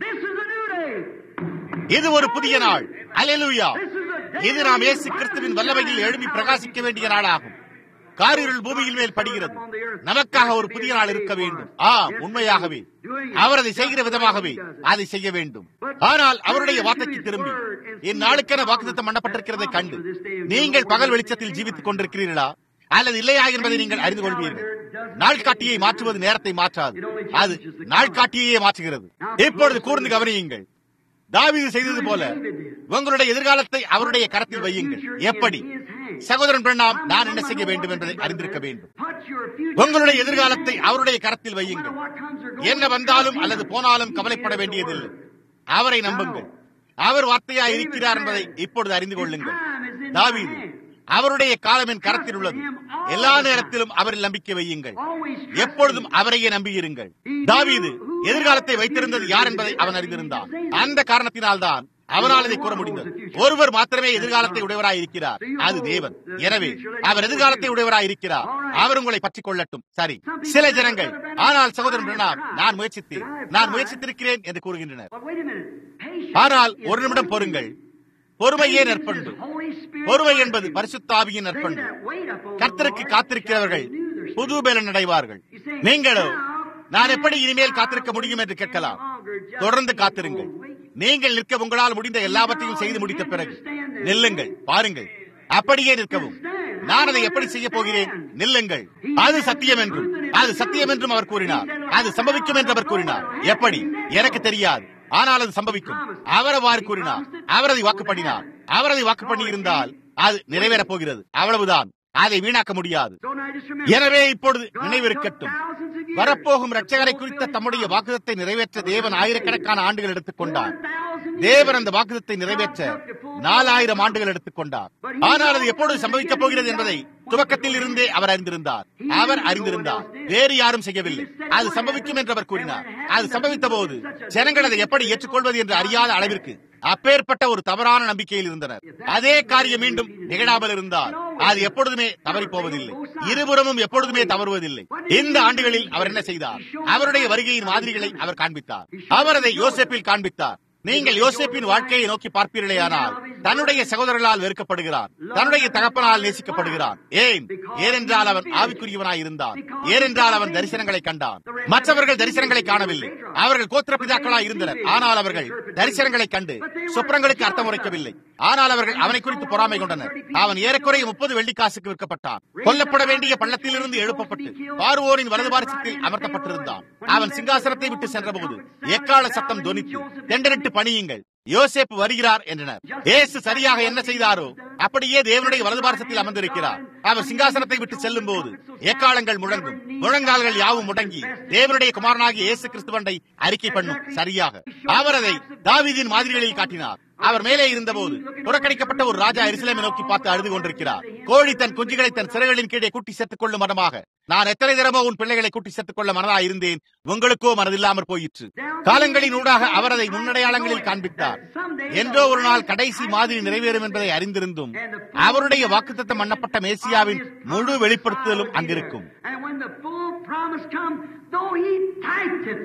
இது ஒரு புதிய நாள் அலெலுயா இது நாம் இயேசு கிறிஸ்துவின் வல்லமையில் எழுப்பி பிரகாசிக்க வேண்டிய நாளாகும் காரிருள் பூமியில் மேல் படுகிறது நமக்காக ஒரு புதிய நாள் இருக்க வேண்டும் ஆ உண்மையாகவே அவர் அதை செய்கிற விதமாகவே அதை செய்ய வேண்டும் ஆனால் அவருடைய வார்த்தைக்கு திரும்பி இந்நாளுக்கென வாக்குத்தம் பண்ணப்பட்டிருக்கிறதை கண்டு நீங்கள் பகல் வெளிச்சத்தில் ஜீவித்துக் கொண்டிருக்கிறீர்களா அல்லது இல்லையா என்பதை நீங்கள் அறிந்து கொள்வீர்கள் நாள்காட்டியை மாற்றுவது நேரத்தை மாற்றாது அது நாள்காட்டியே மாற்றுகிறது இப்பொழுது கூர்ந்து கவனியுங்கள் தாவீது செய்தது போல உங்களுடைய எதிர்காலத்தை அவருடைய கரத்தில் வையுங்கள் எப்படி சகோதரன் பிரணாம் நான் என்ன செய்ய வேண்டும் என்பதை அறிந்திருக்க வேண்டும் உங்களுடைய எதிர்காலத்தை அவருடைய கரத்தில் வையுங்கள் என்ன வந்தாலும் அல்லது போனாலும் கவலைப்பட வேண்டியதில்லை அவரை நம்புங்கள் அவர் வார்த்தையா இருக்கிறார் என்பதை இப்பொழுது அறிந்து கொள்ளுங்கள் தாவீது அவருடைய காலமின் கரத்தில் உள்ளது எல்லா நேரத்திலும் அவரில் நம்பிக்கை வையுங்கள் எப்பொழுதும் அவரையே நம்பியிருங்கள் தாவீது எதிர்காலத்தை வைத்திருந்தது யார் என்பதை அவன் அறிந்திருந்தான் அந்த காரணத்தினால்தான் அவனால் இதை கூற முடிந்தது ஒருவர் மாத்திரமே எதிர்காலத்தை உடையவராய் இருக்கிறார் அது தேவன் எனவே அவர் எதிர்காலத்தை உடையவராய் இருக்கிறார் அவர் உங்களை பற்றிக் கொள்ளட்டும் சரி சில ஜனங்கள் ஆனால் சகோதரன் பிரணாம் நான் முயற்சித்தேன் நான் முயற்சித்திருக்கிறேன் என்று கூறுகின்றனர் ஆனால் ஒரு நிமிடம் பொறுங்கள் பொறுமையே நற்பண்பு பொறுமை என்பது பரிசுத்தாவியின் நற்பண்பு கர்த்தருக்கு காத்திருக்கிறவர்கள் புது பேலன் அடைவார்கள் நீங்களோ நான் எப்படி இனிமேல் காத்திருக்க முடியும் என்று கேட்கலாம் தொடர்ந்து காத்திருங்கள் நீங்கள் நிற்க உங்களால் முடிந்த எல்லாவற்றையும் செய்து முடித்த பிறகு நில்லுங்கள் பாருங்கள் அப்படியே நிற்கவும் நான் அதை எப்படி செய்ய போகிறேன் நில்லுங்கள் அது சத்தியம் என்றும் அது சத்தியம் என்றும் அவர் கூறினார் அது சம்பவிக்கும் என்று அவர் கூறினார் எப்படி எனக்கு தெரியாது ஆனால் அது சம்பவிக்கும் அவர் அவ்வாறு கூறினார் அவர் அதை வாக்கு பண்ணினார் அவர் அதை வாக்கு பண்ணி இருந்தால் அது நிறைவேறப் போகிறது அவ்வளவுதான் அதை வீணாக்க முடியாது So now just remember. எனவே இப்பொழுது God நினைவிருக்கட்டும் took thousands of years வரப்போகும் to ரட்சகரை fulfill குறித்த His தம்முடைய promise. வாக்குதத்தை நிறைவேற்ற தேவன் ஆயிரக்கணக்கான ஆண்டுகள் எடுத்துக்கொண்டார் 4,000 years. தேவன் அந்த வாக்குதத்தை நிறைவேற்ற நாலாயிரம் ஆண்டுகள் எடுத்துக்கொண்டார் ஆனால் அது எப்பொழுது சம்பவிக்கப் போகிறது என்பதை துவக்கத்தில் இருந்தே அவர் அறிந்திருந்தார் அவர் அறிந்திருந்தார் வேறு யாரும் செய்யவில்லை அது சம்பவிக்கும் என்று அவர் கூறினார் அது சம்பவித்த போது ஜனங்கள் அதை எப்படி ஏற்றுக்கொள்வது என்று அறியாத அளவிற்கு அப்பேற்பட்ட ஒரு தவறான நம்பிக்கையில் இருந்தனர் அதே காரியம் மீண்டும் நிகழாமல் இருந்தால் அது எப்பொழுதுமே தவறி போவதில்லை இருபுறமும் எப்பொழுதுமே தவறுவதில்லை இந்த ஆண்டுகளில் அவர் என்ன செய்தார் அவருடைய வருகையின் மாதிரிகளை அவர் காண்பித்தார் அவர் அதை யோசேப்பில் காண்பித்தார் நீங்கள் யோசேப்பின் வாழ்க்கையை நோக்கி பார்ப்பீர்களேயானால் தன்னுடைய சகோதரர்களால் வெறுக்கப்படுகிறான் தன்னுடைய தகப்பனால் நேசிக்கப்படுகிறான் ஏன் ஏனென்றால் அவன் ஆவிக்குரியவனாய் இருந்தான் ஏனென்றால் அவன் தரிசனங்களை கண்டான் மற்றவர்கள் தரிசனங்களை காணவில்லை அவர்கள் கோத்திர பிதாக்களாய் இருந்தனர் ஆனால் அவர்கள் தரிசனங்களை கண்டு சொப்னங்களுக்கு அர்த்தம் உரைக்கவில்லை ஆனால் அவர்கள் அவனை குறித்து பொறாமை கொண்டனர் அவன் ஏறக்குறைய முப்பது வெள்ளிக்காசுக்கு விற்கப்பட்டான் கொல்லப்பட வேண்டிய பள்ளத்திலிருந்து எழுப்பப்பட்டு பார்வோரின் வலது பாரசத்தில் அமர்த்தப்பட்டிருந்தான் அவன் சிங்காசனத்தை விட்டு சென்றபோது எக்கால சத்தம் தொனித்து தெண்டனிட்டு பணியுங்கள் யோசேப்பு வருகிறார் என்றனர் இயேசு சரியாக என்ன செய்தாரோ அப்படியே தேவனுடைய வலது பாரசத்தில் அமர்ந்திருக்கிறார் அவர் சிங்காசனத்தை விட்டு செல்லும் போது எக்காலங்கள் முழங்கும் முழங்கால்கள் யாவும் முடங்கி தேவனுடைய குமாரனாகிய இயேசு கிறிஸ்துவண்டை அறிக்கை பண்ணும் சரியாக அவர் அதை தாவீதின் மாதிரிகளில் காட்டினார் அவர் மேலே இருந்தபோது புறக்கணிக்கப்பட்ட ஒரு ராஜா எருசலேமை நோக்கி பார்த்து அழுது கொண்டிருக்கிறார் கோழி தன் குஞ்சுகளை தன் சிறைகளின் கீழே கூட்டி சேர்த்துக் கொள்ளும் மனமாக நான் எத்தனை தரமோ உன் பிள்ளைகளை கூட்டி சேர்த்துக் கொள்ள மனதா இருந்தேன் உங்களுக்கோ மனதில்லாமற் போயிற்று காலங்களின் ஊடாக அவர் அதை முன்னடையாளங்களில் காண்பித்தார் என்றோ ஒரு நாள் கடைசி மாதிரி நிறைவேறும் என்பதை அறிந்திருந்தும் அவருடைய வாக்குத்தத்தம் பண்ணப்பட்ட மேசியாவின் முழு வெளிப்படுத்துதலும் அங்கிருக்கும் And when the full promise come, though he typed it,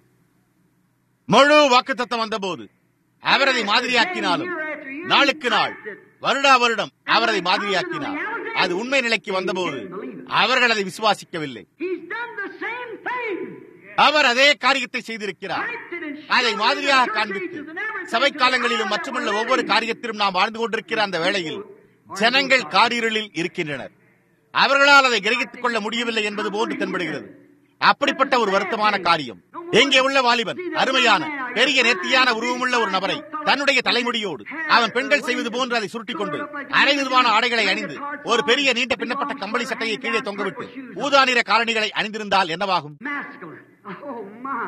முழு வாக்குத்தத்தம் வந்தபோது அவர் அதை மாதிரியாக்கினாலும் நாளுக்கு நாள் வருடா வருடம் அவர் அதை மாதிரியாக்கினார் அது உண்மை நிலைக்கு வந்தபோது அவர்கள் அதை விசுவாசிக்கவில்லை he's done the same thing. அவர் அதே காரியத்தை செய்திருக்கிறார் Typed it and அதை showed மாதிரியாக it in காண்பித்து churches and everything. சபை காலங்களிலும் மற்றுமுள்ள ஒவ்வொரு காரியத்திலும் நாம் வாழ்ந்து கொண்டிருக்கிற அந்த வேளையில் ஜனங்கள் காரிருளில் இருக்கின்றனர் அவர்களால் அதை கிரகித்துக் கொள்ள முடியவில்லை என்பது போன்று தென்படுகிறது அப்படிப்பட்ட ஒரு வருத்தமான காரியம் எங்கே உள்ள வாலிபன் அருமையான பெரிய நேர்த்தியான உருவமுள்ள ஒரு நபரை தன்னுடைய தலைமுடியோடு அவன் பெண்கள் செய்வது போன்று அதை சுருட்டிக் கொண்டு அரைவிதமான ஆடைகளை அணிந்து ஒரு பெரிய நீண்ட பின்னப்பட்ட கம்பளி சட்டையை கீழே தொங்கவிட்டு ஊதா நிற காலணிகளை அணிந்திருந்தால் என்னவாகும் Masculine. Oh, my.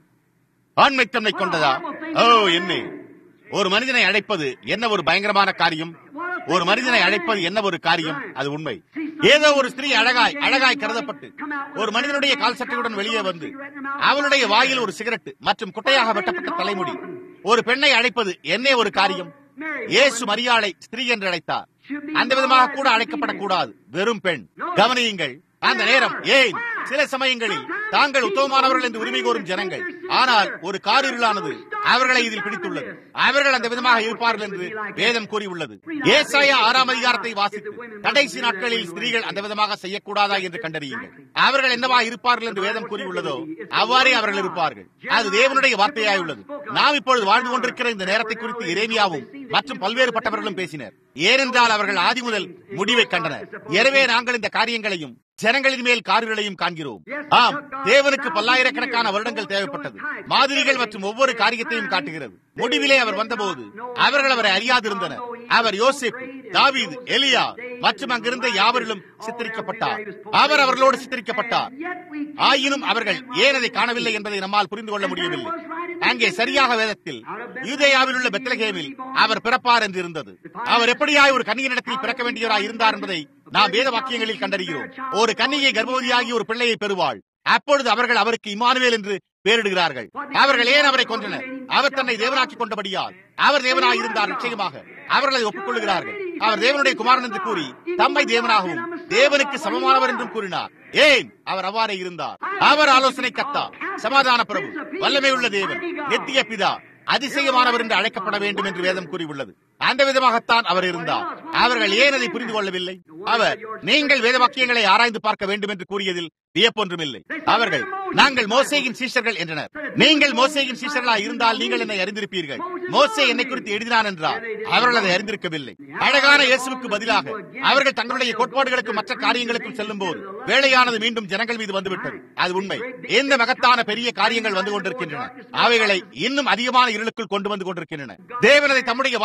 ஆண்மைத்தன்மை கொண்டதா ஓ என்ன ஒரு மனிதனை அழைப்பது என்ன ஒரு பயங்கரமான காரியம் ஒரு மனிதனை அழைப்பது என்ன ஒரு காரியம் அது உண்மை ஏதோ ஒரு ஸ்திரீ அழகாய் அழகாய் கருதப்பட்டு ஒரு மனிதனுடைய கால் சட்டையுடன் வெளியே வந்து அவளுடைய வாயில் ஒரு சிகரெட் மற்றும் குட்டையாக வெட்டப்பட்ட தலைமுடி ஒரு பெண்ணை அழைப்பது என்ன ஒரு காரியம் இயேசு மரியாளை ஸ்திரீ என்று அழைத்தார் அந்த விதமாக கூட அழைக்கப்படக்கூடாது வெறும் பெண் கவனியுங்கள் அந்த நேரம் ஏன் சில சமயங்களில் தாங்கள் உத்தமமானவர்கள் என்று உரிமை கோரும் ஜனங்கள் ஆனால் ஒரு காரிருளானது அவர்களை இதில் பிடித்துள்ளது அவர்கள் அந்த விதமாக இருப்பார்கள் என்று வேதம் கூறியுள்ளது ஏசாயா ஆறாம் அதிகாரத்தை வாசித்து கடைசி நாட்களில் ஸ்திரீகள் அந்த விதமாக செய்யக்கூடாதா என்று கண்டறியுங்கள் அவர்கள் என்னவா இருப்பார்கள் என்று வேதம் கூறியுள்ளதோ அவ்வாறே அவர்கள் இருப்பார்கள் அது தேவனுடைய வார்த்தையாய் உள்ளது நாம் இப்பொழுது வாழ்ந்து கொண்டிருக்கிற இந்த நேரத்தை குறித்து இரேமியாவும் மற்றும் பல்வேறு பட்டவர்களும் பேசினர் ஏனென்றால் அவர்கள் ஆதி முதல் முடிவை கண்டனர் எனவே நாங்கள் இந்த காரியங்களையும் ஜனங்களின் மேல் கார்களையும் காண்கிறோம் ஆம் தேவனுக்கு பல்லாயிரக்கணக்கான வருடங்கள் தேவைப்பட்டது மாதிரிகள் மற்றும் ஒவ்வொரு காரியத்தையும் காட்டுகிறது முடிவிலே அவர் வந்தபோது அவர்கள் அவரை அறியாதிருந்தனர் அவர் யோசிப் தாவீது எலியா மற்றும் அங்கிருந்த யாவரிலும் சித்தரிக்கப்பட்டார் அவர் அவர்களோடு சித்தரிக்கப்பட்டார் ஆயினும் அவர்கள் ஏன் அதை காணவில்லை என்பதை நம்மால் புரிந்து கொள்ள முடியவில்லை அங்கே சரியாக வேதத்தில் யூதேயாவில் உள்ள பெத்லகேமில் அவர் பிறப்பார் என்று இருந்தது அவர் எப்படியாய் ஒரு கன்னியனிடத்தில் பிறக்க வேண்டியவராய் இருந்தார் என்பதை நாம் வேத வாக்கியங்களில் கண்டறிகிறோம் ஒரு கன்னிகை கர்ப்பவதியாகி ஒரு பிள்ளையை பெறுவாள் அப்பொழுது அவர்கள் அவருக்கு இமானுவேல் என்று பெயரிடுகிறார்கள் அவர்கள் ஏன் அவரை கொன்றனர் அவர் தன்னை தேவனாக்கி கொண்டபடியால் அவர் தேவனாய் இருந்தார் நிச்சயமாக அவர்கள் அதை ஒப்புக்கொள்கிறார்கள் அவர் தேவனுடைய குமாரன் என்று கூறி தம்மை தேவனாகவும் தேவனுக்கு சமமானவர் என்றும் கூறினார் ஏன் அவர் அவ்வாறே இருந்தார் அவர் ஆலோசனை கத்தா சமாதான பிரபு வல்லமை உள்ள தேவன் நித்திய பிதா அதிசயமானவர் என்று அழைக்கப்பட வேண்டும் என்று வேதம் கூறியுள்ளது அந்த விதமாகத்தான் அவர் இருந்தார் அவர்கள் ஏன் அதை புரிந்து கொள்ளவில்லை அவர் நீங்கள் வேத வாக்கியங்களை ஆராய்ந்து பார்க்க வேண்டும் என்று கூறியதில் வியப்பொன்றுமில்லை அவர்கள் நாங்கள் மோசேயின் சீஷர்கள் என்றனர் நீங்கள் மோசேயின் சீஷர்களா இருந்தால் நீங்கள் என்னை அறிந்திருப்பீர்கள் மோசே என்னை குறித்து எழுதினான் என்றார் அவர்கள் அதை அறிந்திருக்கவில்லை அழகான இயேசுவுக்கு பதிலாக அவர்கள் தங்களுடைய கோட்பாடுகளுக்கும் மற்ற காரியங்களுக்கும் செல்லும் போது வேலையானது மீண்டும் ஜனங்கள் மீது வந்துவிட்டது அது உண்மை இந்த மகத்தான பெரிய காரியங்கள் வந்து கொண்டிருக்கின்றன அவைகளை இன்னும் அதிகமான இருளுக்குள் கொண்டு வந்து கொண்டிருக்கின்றன தேவனதை தம்முடைய வார்த்தையில்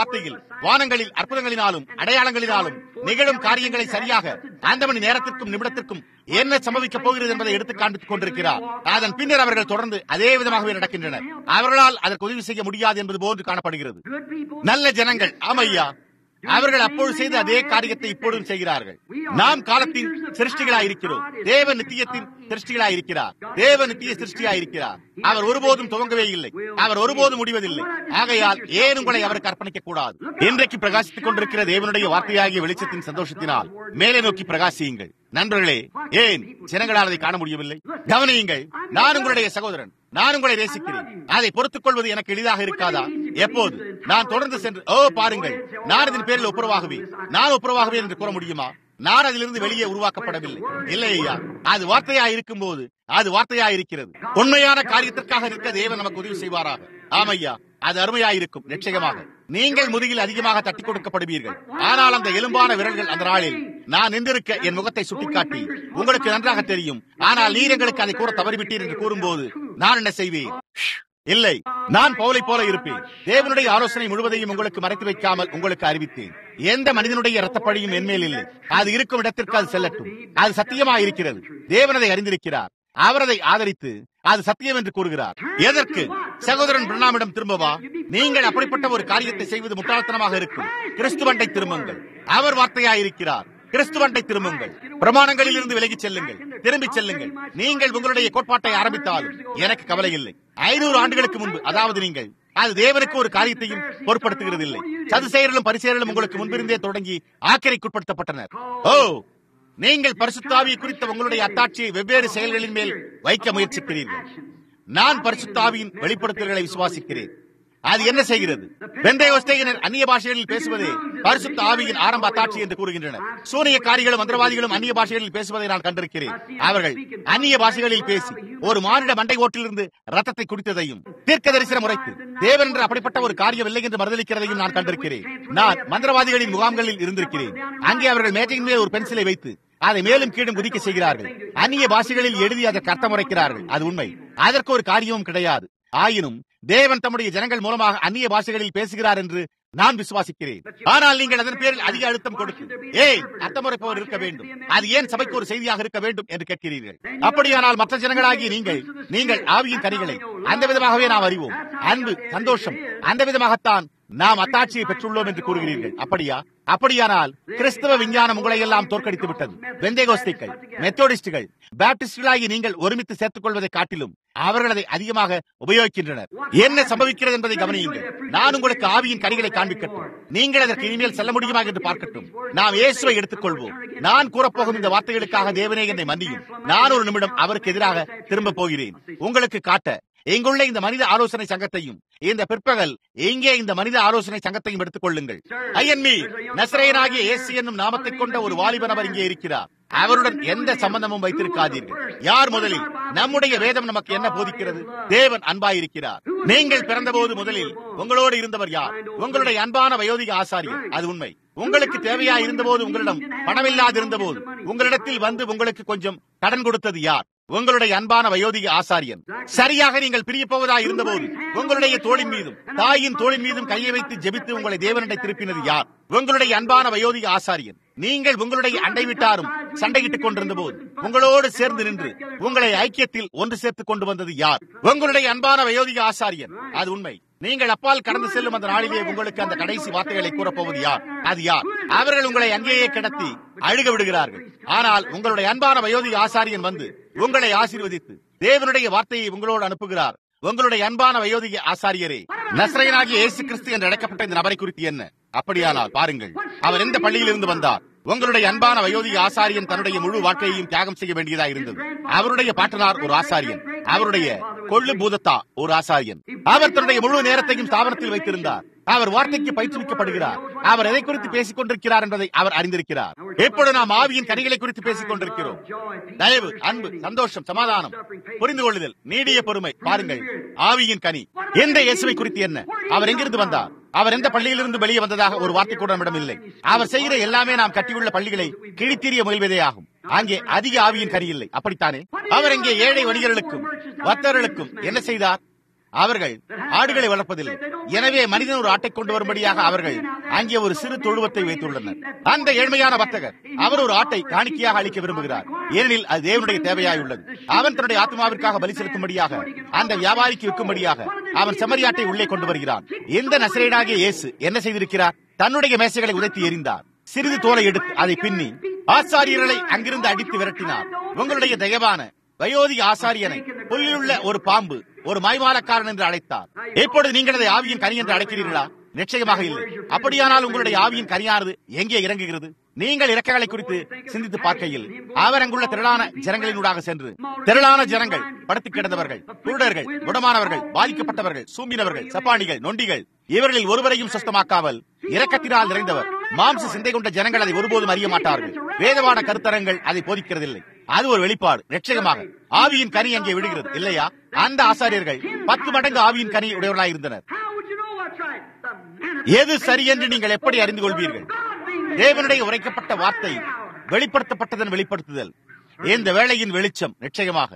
வானங்களில் அற்புதங்களினாலும் அடையாளங்களினாலும் நிகழும் காரியங்களை சரியாக அந்த மணி நேரத்திற்கும் நிமிடத்திற்கும் என்ன சம்பவிக்கப் போகிறது என்பதை எடுத்து காண்பித்துக் கொண்டிருக்கிறார் அதன் பின்னர் அவர்கள் தொடர்ந்து அதே விதமாகவே நடக்கின்றனர் அவர்களால் அதற்கு உதவி செய்ய முடியாது என்பது போன்று காணப்படுகிறது நல்ல ஜனங்கள் ஆமையா அவர்கள் அப்பொழுது செய்த அதே காரியத்தை இப்பொழுதும் செய்கிறார்கள் நாம் காலத்தின் சிருஷ்டிகளாயிருக்கிறோம் தேவ நித்தியத்தின் சிருஷ்டிகளாயிருக்கிறார் தேவ நித்திய சிருஷ்டியாயிருக்கிறார் அவர் ஒருபோதும் துவங்கவே இல்லை அவர் ஒருபோதும் முடிவதில்லை ஆகையால் ஏன் உங்களை அவருக்கு அர்ப்பணிக்க கூடாது இன்றைக்கு பிரகாசித்துக் கொண்டிருக்கிற தேவனுடைய வார்த்தையாகிய வெளிச்சத்தின் சந்தோஷத்தினால் மேலே நோக்கி பிரகாசியுங்கள் நண்பர்களே ஏன் ஜனங்களால் அதை காண முடியவில்லை கவனியுங்கள் நான் உங்களுடைய சகோதரன் நான் உங்களை நேசிக்கிறேன் அதை பொறுத்துக் கொள்வது எனக்கு எளிதாக இருக்காதா எப்போது நான் தொடர்ந்து சென்று ஓ பாருங்கள் நான் இதன் பேரில் ஒப்புரவாகுவேன் நான் ஒப்புரவாகுவேன் என்று கூற முடியுமா நான் அதிலிருந்து வெளியே உருவாக்கப்படவில்லை இல்லை ஐயா அது வார்த்தையா இருக்கும் போது அது வார்த்தையா இருக்கிறது உண்மையான காரியத்திற்காக நிற்க தேவன் நமக்கு உதவி செய்வாராக ஆமையா அது அருமையாயிருக்கும் நிச்சயமாக நீங்கள் முதுகில் அதிகமாக தட்டி கொடுக்கப்படுவீர்கள் ஆனால் அந்த எலும்பான விரல்கள் அந்த நாளில் நான் நின்றிருக்க என் முகத்தை சுட்டிக்காட்டி உங்களுக்கு நன்றாக தெரியும் ஆனால் நீர் எங்களுக்கு அதை கூற தவறிவிட்டீர் என்று கூறும்போது நான் என்ன செய்வேன் இல்லை நான் பவுலை போல இருப்பேன் தேவனுடைய ஆலோசனை முழுவதையும் உங்களுக்கு மறைத்து வைக்காமல் உங்களுக்கு அறிவித்தேன் எந்த மனிதனுடைய இரத்தப்பழியும் என்மேல் இல்லை அது இருக்கும் இடத்திற்கு அது செல்லட்டும் அது சத்தியமா இருக்கிறது தேவனதை அறிந்திருக்கிறார் அவர் அதை ஆதரித்து அது சத்தியம் என்று கூறுகிறார் எதற்கு சகோதரன் பிரணாமிடம் திரும்பவா நீங்கள் அப்படிப்பட்ட ஒரு காரியத்தை செய்வது முட்டாள்தனமாக இருக்கும் கிறிஸ்துவண்டை திரும்புங்கள் அவர் வார்த்தையாயிருக்கிறார் கிறிஸ்துவண்டை திரும்புங்கள் பிரமாணங்களில் இருந்து விலகிச் செல்லுங்கள் திரும்பிச் செல்லுங்கள் நீங்கள் உங்களுடைய கோட்பாட்டை ஆரம்பித்தாலும் எனக்கு கவலை இல்லை ஐநூறு ஆண்டுகளுக்கு முன்பு அதாவது நீங்கள் அது தேவனுக்கு ஒரு காரியத்தையும் பொருட்படுத்துகிறது இல்லை சதுசெயர்களும் பரிசெயர்களும் உங்களுக்கு முன்பிருந்தே தொடங்கி ஆக்கிரைக்குட்படுத்தப்பட்டனர் ஓ நீங்கள் பரிசுத்தாவியை குறித்த உங்களுடைய அத்தாட்சியை வெவ்வேறு செயல்களின் மேல் வைக்க முயற்சிக்கிறீர்கள் நான் பரிசுத்தாவியின் வெளிப்படுத்தல்களை விசுவாசிக்கிறேன் அது என்ன செய்கிறது பெந்தையோஸ்தேயினர் அந்நிய பாஷைகளில் பேசுவதே பரிசுத்த ஆவியின் ஆரம்ப அத்தாட்சி என்று கூறுகின்றனர் சூனியக்காரிகளும் மந்திரவாதிகளும் அந்நிய பாஷைகளில் பேசுவதை நான் கண்டிருக்கிறேன் அவர்கள் அந்நிய பாஷைகளில் பேசி ஒரு மானிட மண்டை ஓட்டிலிருந்து ரத்தத்தை குடித்ததையும் தீர்க்க தரிசனம் உரைத்து தேவன் என்று அப்படிப்பட்ட ஒரு காரியம் இல்லை என்று மறுதளிக்கிறதையும் நான் கண்டிருக்கிறேன் நான் மந்திரவாதிகளின் முகாம்களில் இருந்திருக்கிறேன் அங்கே அவர்கள் மேஜையின் மேல் ஒரு பென்சிலை வைத்து அதை மேலும் கீழும் குதிக்க செய்கிறார்கள் அந்நிய பாஷைகளில் எழுதி அதற்கு அர்த்தம் உரைக்கிறார்கள் அது உண்மை அதற்கு ஒரு காரியமும் கிடையாது ஆயினும் தேவன் தம்முடைய ஜனங்கள் மூலமாக அந்நிய பாஷைகளில் பேசுகிறார் என்று நான் விசுவாசிக்கிறேன் ஆனால் நீங்கள் அதன் பேரில் அதிக அழுத்தம் கொடுத்து ஏய் அர்த்தமுறைப்பவர் இருக்க வேண்டும் அது ஏன் சபைக்கு ஒரு செய்தியாக இருக்க வேண்டும் என்று கேட்கிறீர்கள் அப்படியானால் மற்ற ஜனங்களாகிய நீங்கள் நீங்கள் ஆவியின் கனிகளை அந்த விதமாகவே நாம் அறிவோம் அன்பு சந்தோஷம் அந்த விதமாகத்தான் நாம் அத்தாட்சியை பெற்றுள்ளோம் என்று கூறுகிறீர்கள் அப்படியா அப்படியானால் கிறிஸ்தவ விஞ்ஞானம் உங்களை எல்லாம் தோற்கடித்து விட்டது வெந்தேகோஸ்திகள் மெத்தோடிஸ்டுகள் பேப்டிஸ்டுகளாகி நீங்கள் ஒருமித்து சேர்த்துக் கொள்வதை காட்டிலும் அவர்கள் அதை அதிகமாக உபயோகிக்கின்றனர் என்ன சம்பவிக்கிறது என்பதை கவனியுங்கள் நான் உங்களுக்கு ஆவியின் கனிகளை காண்பிக்கட்டும் நீங்கள் அதற்கு இனிமேல் செல்ல முடியுமா என்று பார்க்கட்டும் நாம் இயேசுவை எடுத்துக்கொள்வோம் நான் கூறப்போகும் இந்த வார்த்தைகளுக்காக தேவனே என்னை மன்னியும் நான் ஒரு நிமிடம் அவருக்கு எதிராக திரும்ப போகிறேன் உங்களுக்கு காட்ட இங்குள்ள இந்த மனித ஆலோசனை சங்கத்தையும் இந்த பிற்பகல் எங்கே இந்த மனித ஆலோசனை சங்கத்தையும் எடுத்துக் கொள்ளுங்கள் ஐயன்மீ நசரேனாகிய ஏசி என்னும் நாமத்தை கொண்ட ஒரு வாலிப நபர் இங்கே இருக்கிறார் அவருடன் எந்த சம்பந்தமும் வைத்திருக்காதீர்கள் யார் முதலில் நம்முடைய வேதம் நமக்கு என்ன போதிக்கிறது தேவன் அன்பாயிருக்கிறார் நீங்கள் பிறந்தபோது முதலில் உங்களோடு இருந்தவர் யார் உங்களுடைய அன்பான வயோதிக ஆசாரியர் அது உண்மை உங்களுக்கு தேவையா இருந்தபோது உங்களிடம் பணமில்லாதிருந்த போது உங்களிடத்தில் வந்து உங்களுக்கு கொஞ்சம் கடன் கொடுத்தது யார் உங்களுடைய அன்பான வயோதிக ஆசாரியன் சரியாக நீங்கள் பிரிய போவதா இருந்தபோது உங்களுடைய தோளின் மீதும் தாயின் தோளின் மீதும் கையை வைத்து ஜெபித்து உங்களை தேவனிடை திருப்பினது யார் உங்களுடைய அன்பான வயோதிக ஆசாரியன் நீங்கள் உங்களுடைய அண்டை விட்டாரும் சண்டையிட்டுக் கொண்டிருந்த போது உங்களோடு சேர்ந்து நின்று உங்களை ஐக்கியத்தில் ஒன்று சேர்த்துக் கொண்டு வந்தது யார் உங்களுடைய அன்பான வயோதிக ஆசாரியன் அது உண்மை நீங்கள் அப்பால் கடந்து செல்லும் அந்த நாளிலே உங்களுக்கு அந்த கடைசி வார்த்தைகளை கூறப்போவது யார் அது யார் அவர்கள் உங்களை அங்கேயே கிடத்தி அழுக விடுகிறார்கள் ஆனால் உங்களுடைய அன்பான வயோதிக ஆசாரியன் வந்து உங்களை ஆசீர்வதித்து தேவனுடைய வார்த்தையை உங்களோடு அனுப்புகிறார் உங்களுடைய அன்பான வயோதிக ஆசாரியரே நஸ்ரையனாகிய இயேசு கிறிஸ்து என்று அழைக்கப்பட்ட இந்த நபரை குறித்து என்ன அப்படியானால் பாருங்கள் அவர் எந்த பள்ளியிலிருந்து வந்தார் உங்களுடைய அன்பான வயோதிக ஆசாரியன் தன்னுடைய முழு வாழ்க்கையையும் தியாகம் செய்ய வேண்டியதா இருந்தது அவருடைய பாட்டனார் ஒரு ஆசாரியன் அவருடைய கொள்ளு பூதத்தா ஒரு ஆசாரியன் அவர் தன்னுடைய முழு நேரத்தையும் ஸ்தாபனத்தில் வைத்திருந்தார் அவர் வார்த்தைக்கு பயிற்றுவிக்கப்படுகிறார் அவர் எதை குறித்து பேசிக் கொண்டிருக்கிறார் என்பதை அவர் அறிந்திருக்கிறார் எப்பொழுது நாம் ஆவியின் கனிகளை குறித்து பேசிக் கொண்டிருக்கிறோம் தயவு அன்பு சந்தோஷம் சமாதானம் புரிந்து கொள்ளுதல் நீடிய பொறுமை பாருங்கள் ஆவியின் கனி எந்த இயேசுவை குறித்து என்ன அவர் எங்கிருந்து வந்தார் அவர் எந்த பள்ளியிலிருந்து வெளியே வந்ததாக ஒரு வார்த்தை கூட நம்மிடம் இல்லை அவர் செய்கிற எல்லாமே நாம் கட்டியுள்ள பள்ளிகளை கிழித்தீரிய முயல்வதே ஆகும் அங்கே அதிக ஆவியின் கனி இல்லை அப்படித்தானே அவர் இங்கே ஏழை வணிகர்களுக்கும் வர்த்தகர்களுக்கும் என்ன செய்தார் அவர்கள் ஆடுகளை வளர்ப்பதில்லை எனவே மனிதன் ஒரு ஆட்டை கொண்டு வரும்படியாக அவர்கள் அங்கே ஒரு சிறு தொழுவத்தை வைத்துள்ளனர் அந்த ஏழ்மையான வர்த்தகர் அவர் ஒரு ஆட்டை காணிக்கையாக அளிக்க விரும்புகிறார் ஏனெனில் அது தேவனுடைய தேவையாய் உள்ளது அவன் தன்னுடைய ஆத்மாவிற்காக பலி செலுத்தும்படியாக அந்த வியாபாரிக்கு விற்கும்படியாக அவன் செம்மறியாட்டை உள்ளே கொண்டு வருகிறான் இந்த நசரேடாகிய இயேசு என்ன செய்திருக்கிறார் தன்னுடைய மேசைகளை உதைத்து எறிந்தார் சிறிது தோலை எடுத்து அதை பின்னி ஆசாரியர்களை அங்கிருந்து அடித்து விரட்டினார் உங்களுடைய தயவான வயோதிக ஆசாரியனை புல்லிலுள்ள ஒரு பாம்பு ஒரு மாய்மாலக்காரன் என்று அழைத்தார் இப்பொழுது நீங்கள் அதை ஆவியின் கனி என்று அழைக்கிறீர்களா நிச்சயமாக இல்லை அப்படியானால் உங்களுடைய ஆவியின் கனியானது எங்கே இறங்குகிறது நீங்கள் இறக்கைகளை குறித்து சிந்தித்து பார்க்கையில் அவர் அங்குள்ள திரளான ஜனங்களினூடாக சென்று திரளான ஜனங்கள் படுத்து கிடந்தவர்கள் குருடர்கள் குடமானவர்கள் பாதிக்கப்பட்டவர்கள் சூம்பினவர்கள் சப்பானிகள் நொண்டிகள் இவர்களில் ஒருவரையும் சுத்தமாக்காமல் இரக்கத்தினால் நிறைந்தவர் மாம்ச சிந்தை கொண்ட ஜனங்கள் அதை ஒருபோதும் அறிய மாட்டார்கள் வேதவான கருத்தரங்கள் அதை போதிக்கிறதில்லை அது ஒரு வெளிப்பாடு நிச்சயமாக ஆவியின் கனி அங்கே விடுகிறது இல்லையா அந்த ஆசாரியர்கள் பத்து மடங்கு ஆவியின் கனி உடையவர்களாக இருந்தனர் எது சரி என்று நீங்கள் எப்படி அறிந்து கொள்வீர்கள் தேவனுடைய உரைக்கப்பட்ட வார்த்தை வெளிப்படுத்தப்பட்டதன் வெளிப்படுத்துதல் இந்த வேளையின் வெளிச்சம் நிச்சயமாக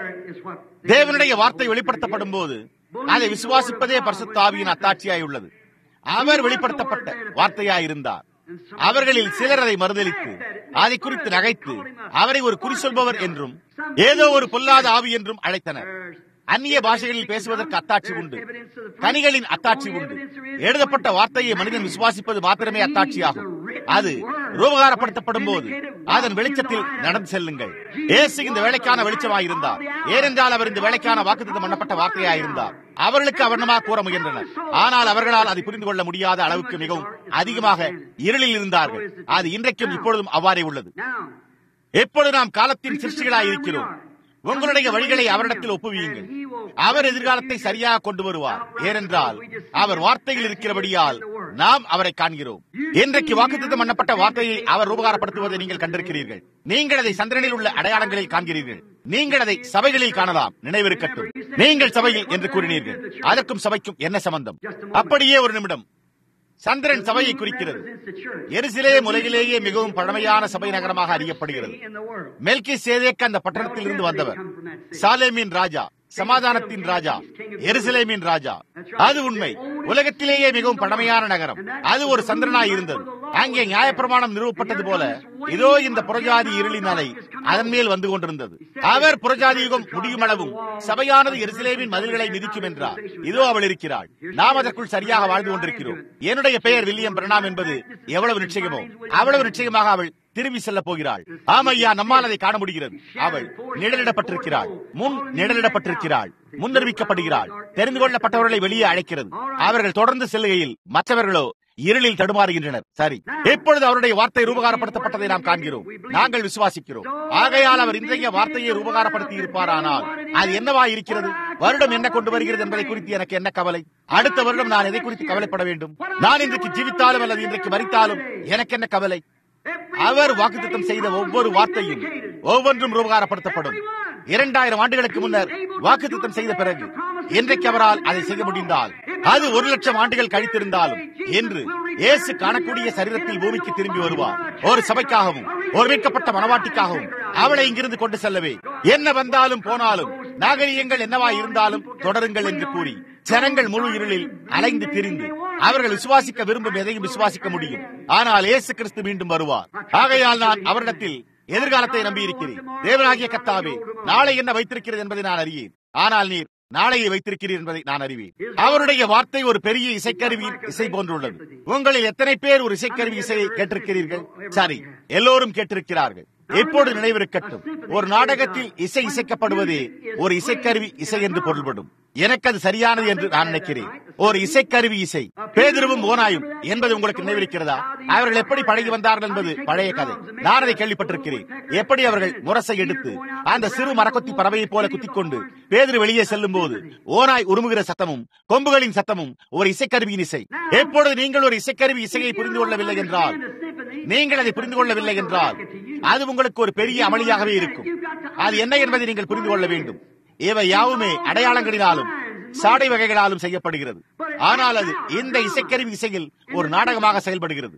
தேவனுடைய வார்த்தை வெளிப்படுத்தப்படும் போது அதை விசுவாசிப்பதே பரிசுத்த ஆவியின் அத்தாட்சியாய் உள்ளது அவர் வெளிப்படுத்தப்பட்ட வார்த்தையாய் இருந்தார் அவர்களில் சிலர் அதை மறுதளித்து அதை குறித்து நகைத்து அவரை ஒரு குறி சொல்பவர் என்றும் ஏதோ ஒரு பொல்லாத ஆவி என்றும் அழைத்தனர் அந்நிய பாஷைகளில் பேசுவதற்கு அத்தாட்சி உண்டு கனிகளின் அத்தாட்சி உண்டு எழுதப்பட்ட வார்த்தையை மனிதன் விசுவாசிப்பது மாத்திரமே அத்தாட்சியாகும் அது ரூபகாரப்படுத்தப்படும் போது அதன் வெளிச்சத்தில் நடந்து செல்லுங்கள் ஏசு இந்த வேலைக்கான வெளிச்சமாயிருந்தார் ஏனென்றால் அவர் இந்த வேலைக்கான வாக்குத்தம் பண்ணப்பட்ட வார்த்தையாயிருந்தார் அவர்களுக்கு அவர்ணமாக கூற முயன்றனர் ஆனால் அவர்களால் அதை புரிந்து கொள்ள முடியாத அளவுக்கு மிகவும் அதிகமாக இருளில் இருந்தார்கள் அது இன்றைக்கும் இப்பொழுதும் அவ்வாறே உள்ளது எப்பொழுது நாம் காலத்தின் சிருஷ்டிகளாய் இருக்கிறோம் உங்களுடைய வழிகளை அவரிடத்தில் ஒப்புவியுங்கள் அவர் எதிர்காலத்தை சரியாக கொண்டு வருவார் ஏனென்றால் அவர் வார்த்தையில் இருக்கிறபடியால் நாம் அவரை காண்கிறோம் இன்றைக்கு வாக்குத்தம் பண்ணப்பட்ட வார்த்தையை அவர் ரூபகாரப்படுத்துவதை நீங்கள் கண்டிருக்கிறீர்கள் நீங்கள் அதை சந்திரனில் உள்ள அடையாளங்களில் காண்கிறீர்கள் நீங்கள் அதை சபைகளில் காணலாம் நினைவிருக்கட்டும் நீங்கள் சபையில் என்று கூறினீர்கள் அதற்கும் சபைக்கும் என்ன சம்பந்தம் அப்படியே ஒரு நிமிடம் சந்திரன் சபையை குறிக்கிறது எருசிலே உலகிலேயே மிகவும் பழமையான சபை நகரமாக அறியப்படுகிறது மெல்கி சேதேக் அந்த பட்டணத்தில் இருந்து வந்தவர் சாலேமின் ராஜா சமாதானத்தின் ராஜா எருசலேமின் ராஜா அது உண்மை உலகத்திலேயே மிகவும் பழமையான நகரம் அது ஒரு சந்திரனாய் இருந்தது அங்கே நியாயப்பிரமாணம் நிறுவப்பட்டது போல இதோ இந்த புறஜாதி இருளின் அலை அதன் மேல் வந்து கொண்டிருந்தது அவர் புறஜாதி யுகம் முடியும் அளவும் சபையானது எருசலேமின் மதில்களை மிதிக்கும் என்றார் இதோ அவள் இருக்கிறாள் நாம் அதற்குள் சரியாக வாழ்ந்து கொண்டிருக்கிறோம் என்னுடைய பெயர் வில்லியம் பிரணாம் என்பது எவ்வளவு நிச்சயமோ அவ்வளவு நிச்சயமாக அவள் திரும்பி செல்ல போகிறாள் ஆமையா நம்மால் அதை காண முடிகிறது அவள் நிழலிடப்பட்டிருக்கிறாள் முன் நிழலிடப்பட்டிருக்கிறாள் முன்னறிவிக்கப்படுகிறாள் தெரிந்து கொள்ளப்பட்டவர்களை வெளியே அழைக்கிறது அவர்கள் தொடர்ந்து செல்லுகையில் மற்றவர்களோ இருளில் தடுமாறுகின்றனர் சரி எப்பொழுது அவருடைய வார்த்தை ரூபகாரப்படுத்தப்பட்டதை நாம் காண்கிறோம் நாங்கள் விசுவாசிக்கிறோம் ஆகையால் அவர் இன்றைய வார்த்தையை ரூபகாரப்படுத்தி இருப்பாரானால் அது என்னவா இருக்கிறது வருடம் என்ன கொண்டு வருகிறது என்பதை குறித்து எனக்கு என்ன கவலை அடுத்த வருடம் நான் எதை குறித்து கவலைப்பட வேண்டும் நான் இன்றைக்கு ஜீவித்தாலும் அல்லது இன்றைக்கு மறித்தாலும் எனக்கு என்ன கவலை அவர் வாக்குத்தத்தம் செய்த ஒவ்வொரு வார்த்தையும் ஒவ்வொன்றும் ரூபகாரப்படுத்தப்படும் இரண்டாயிரம் ஆண்டுகளுக்கு முன்னர் வாக்குத்தத்தம் செய்த பிறகு இன்றைக்கு அவரால் அதை செய்ய முடிந்தால் அது ஒரு லட்சம் ஆண்டுகள் கழித்திருந்தாலும் என்று இயேசு காணக்கூடிய சரீரத்தில் பூமிக்கு திரும்பி வருவார் ஒரு சபைக்காகவும் ஒரு மீட்கப்பட்ட மனவாட்டிக்காகவும் அவளை இங்கிருந்து கொண்டு செல்லவே என்ன வந்தாலும் போனாலும் நாகரிகங்கள் என்னவா இருந்தாலும் தொடருங்கள் என்று கூறி ஜனங்கள் முழு இருளில் அலைந்து திரிந்து அவர்கள் விசுவாசிக்க விரும்பும் எதையும் விசுவாசிக்க முடியும் ஆனால் இயேசு கிறிஸ்து மீண்டும் வருவார் ஆகையால் நான் அவரிடத்தில் எதிர்காலத்தை நம்பியிருக்கிறேன் தேவனாகிய கத்தாவே நாளை என்ன வைத்திருக்கிறது என்பதை நான் அறியேன் ஆனால் நீர் நாளையை வைத்திருக்கிறீர் என்பதை நான் அறிவேன் அவருடைய வார்த்தை ஒரு பெரிய இசைக்கருவியின் இசை போன்றுள்ளது உங்களில் எத்தனை பேர் ஒரு இசைக்கருவி இசையை கேட்டிருக்கிறீர்கள் சரி எல்லோரும் கேட்டிருக்கிறார்கள் எப்போது நினைவிருக்கட்டும் ஒரு நாடகத்தில் இசை இசைக்கப்படுவதே ஒரு இசைக்கருவி இசை என்று பொருள்படும் எனக்கு அது சரியானது என்று நான் நினைக்கிறேன் ஒரு இசைக்கருவி இசை பேதிருவும் ஓனாயும் என்பது உங்களுக்கு நினைவிருக்கிறதா அவர்கள் எப்படி பழகி வந்தார்கள் என்பது பழைய கதை நான் அதை கேள்விப்பட்டிருக்கிறேன் எப்படி அவர்கள் முரசை எடுத்து அந்த சிறு மரக்கொத்தி பறவையைப் போல குத்திக்கொண்டு பேதிரு வெளியே செல்லும் போது ஓனாய் உருமுகிற சத்தமும் கொம்புகளின் சத்தமும் ஒரு இசைக்கருவியின் இசை எப்பொழுது நீங்கள் ஒரு இசைக்கருவி இசையை புரிந்து கொள்ளவில்லை என்றால் நீங்கள் அதை புரிந்து கொள்ளவில்லை என்றால் அது உங்களுக்கு ஒரு பெரிய அமளியாகவே இருக்கும் அது என்ன என்பதை நீங்கள் புரிந்து கொள்ள வேண்டும் இவை யாவுமே அடையாளங்களினாலும் சாடை வகைகளாலும் செய்யப்படுகிறது ஆனால் அது இந்த இசைக்கருவி இசையில் ஒரு நாடகமாக செயல்படுகிறது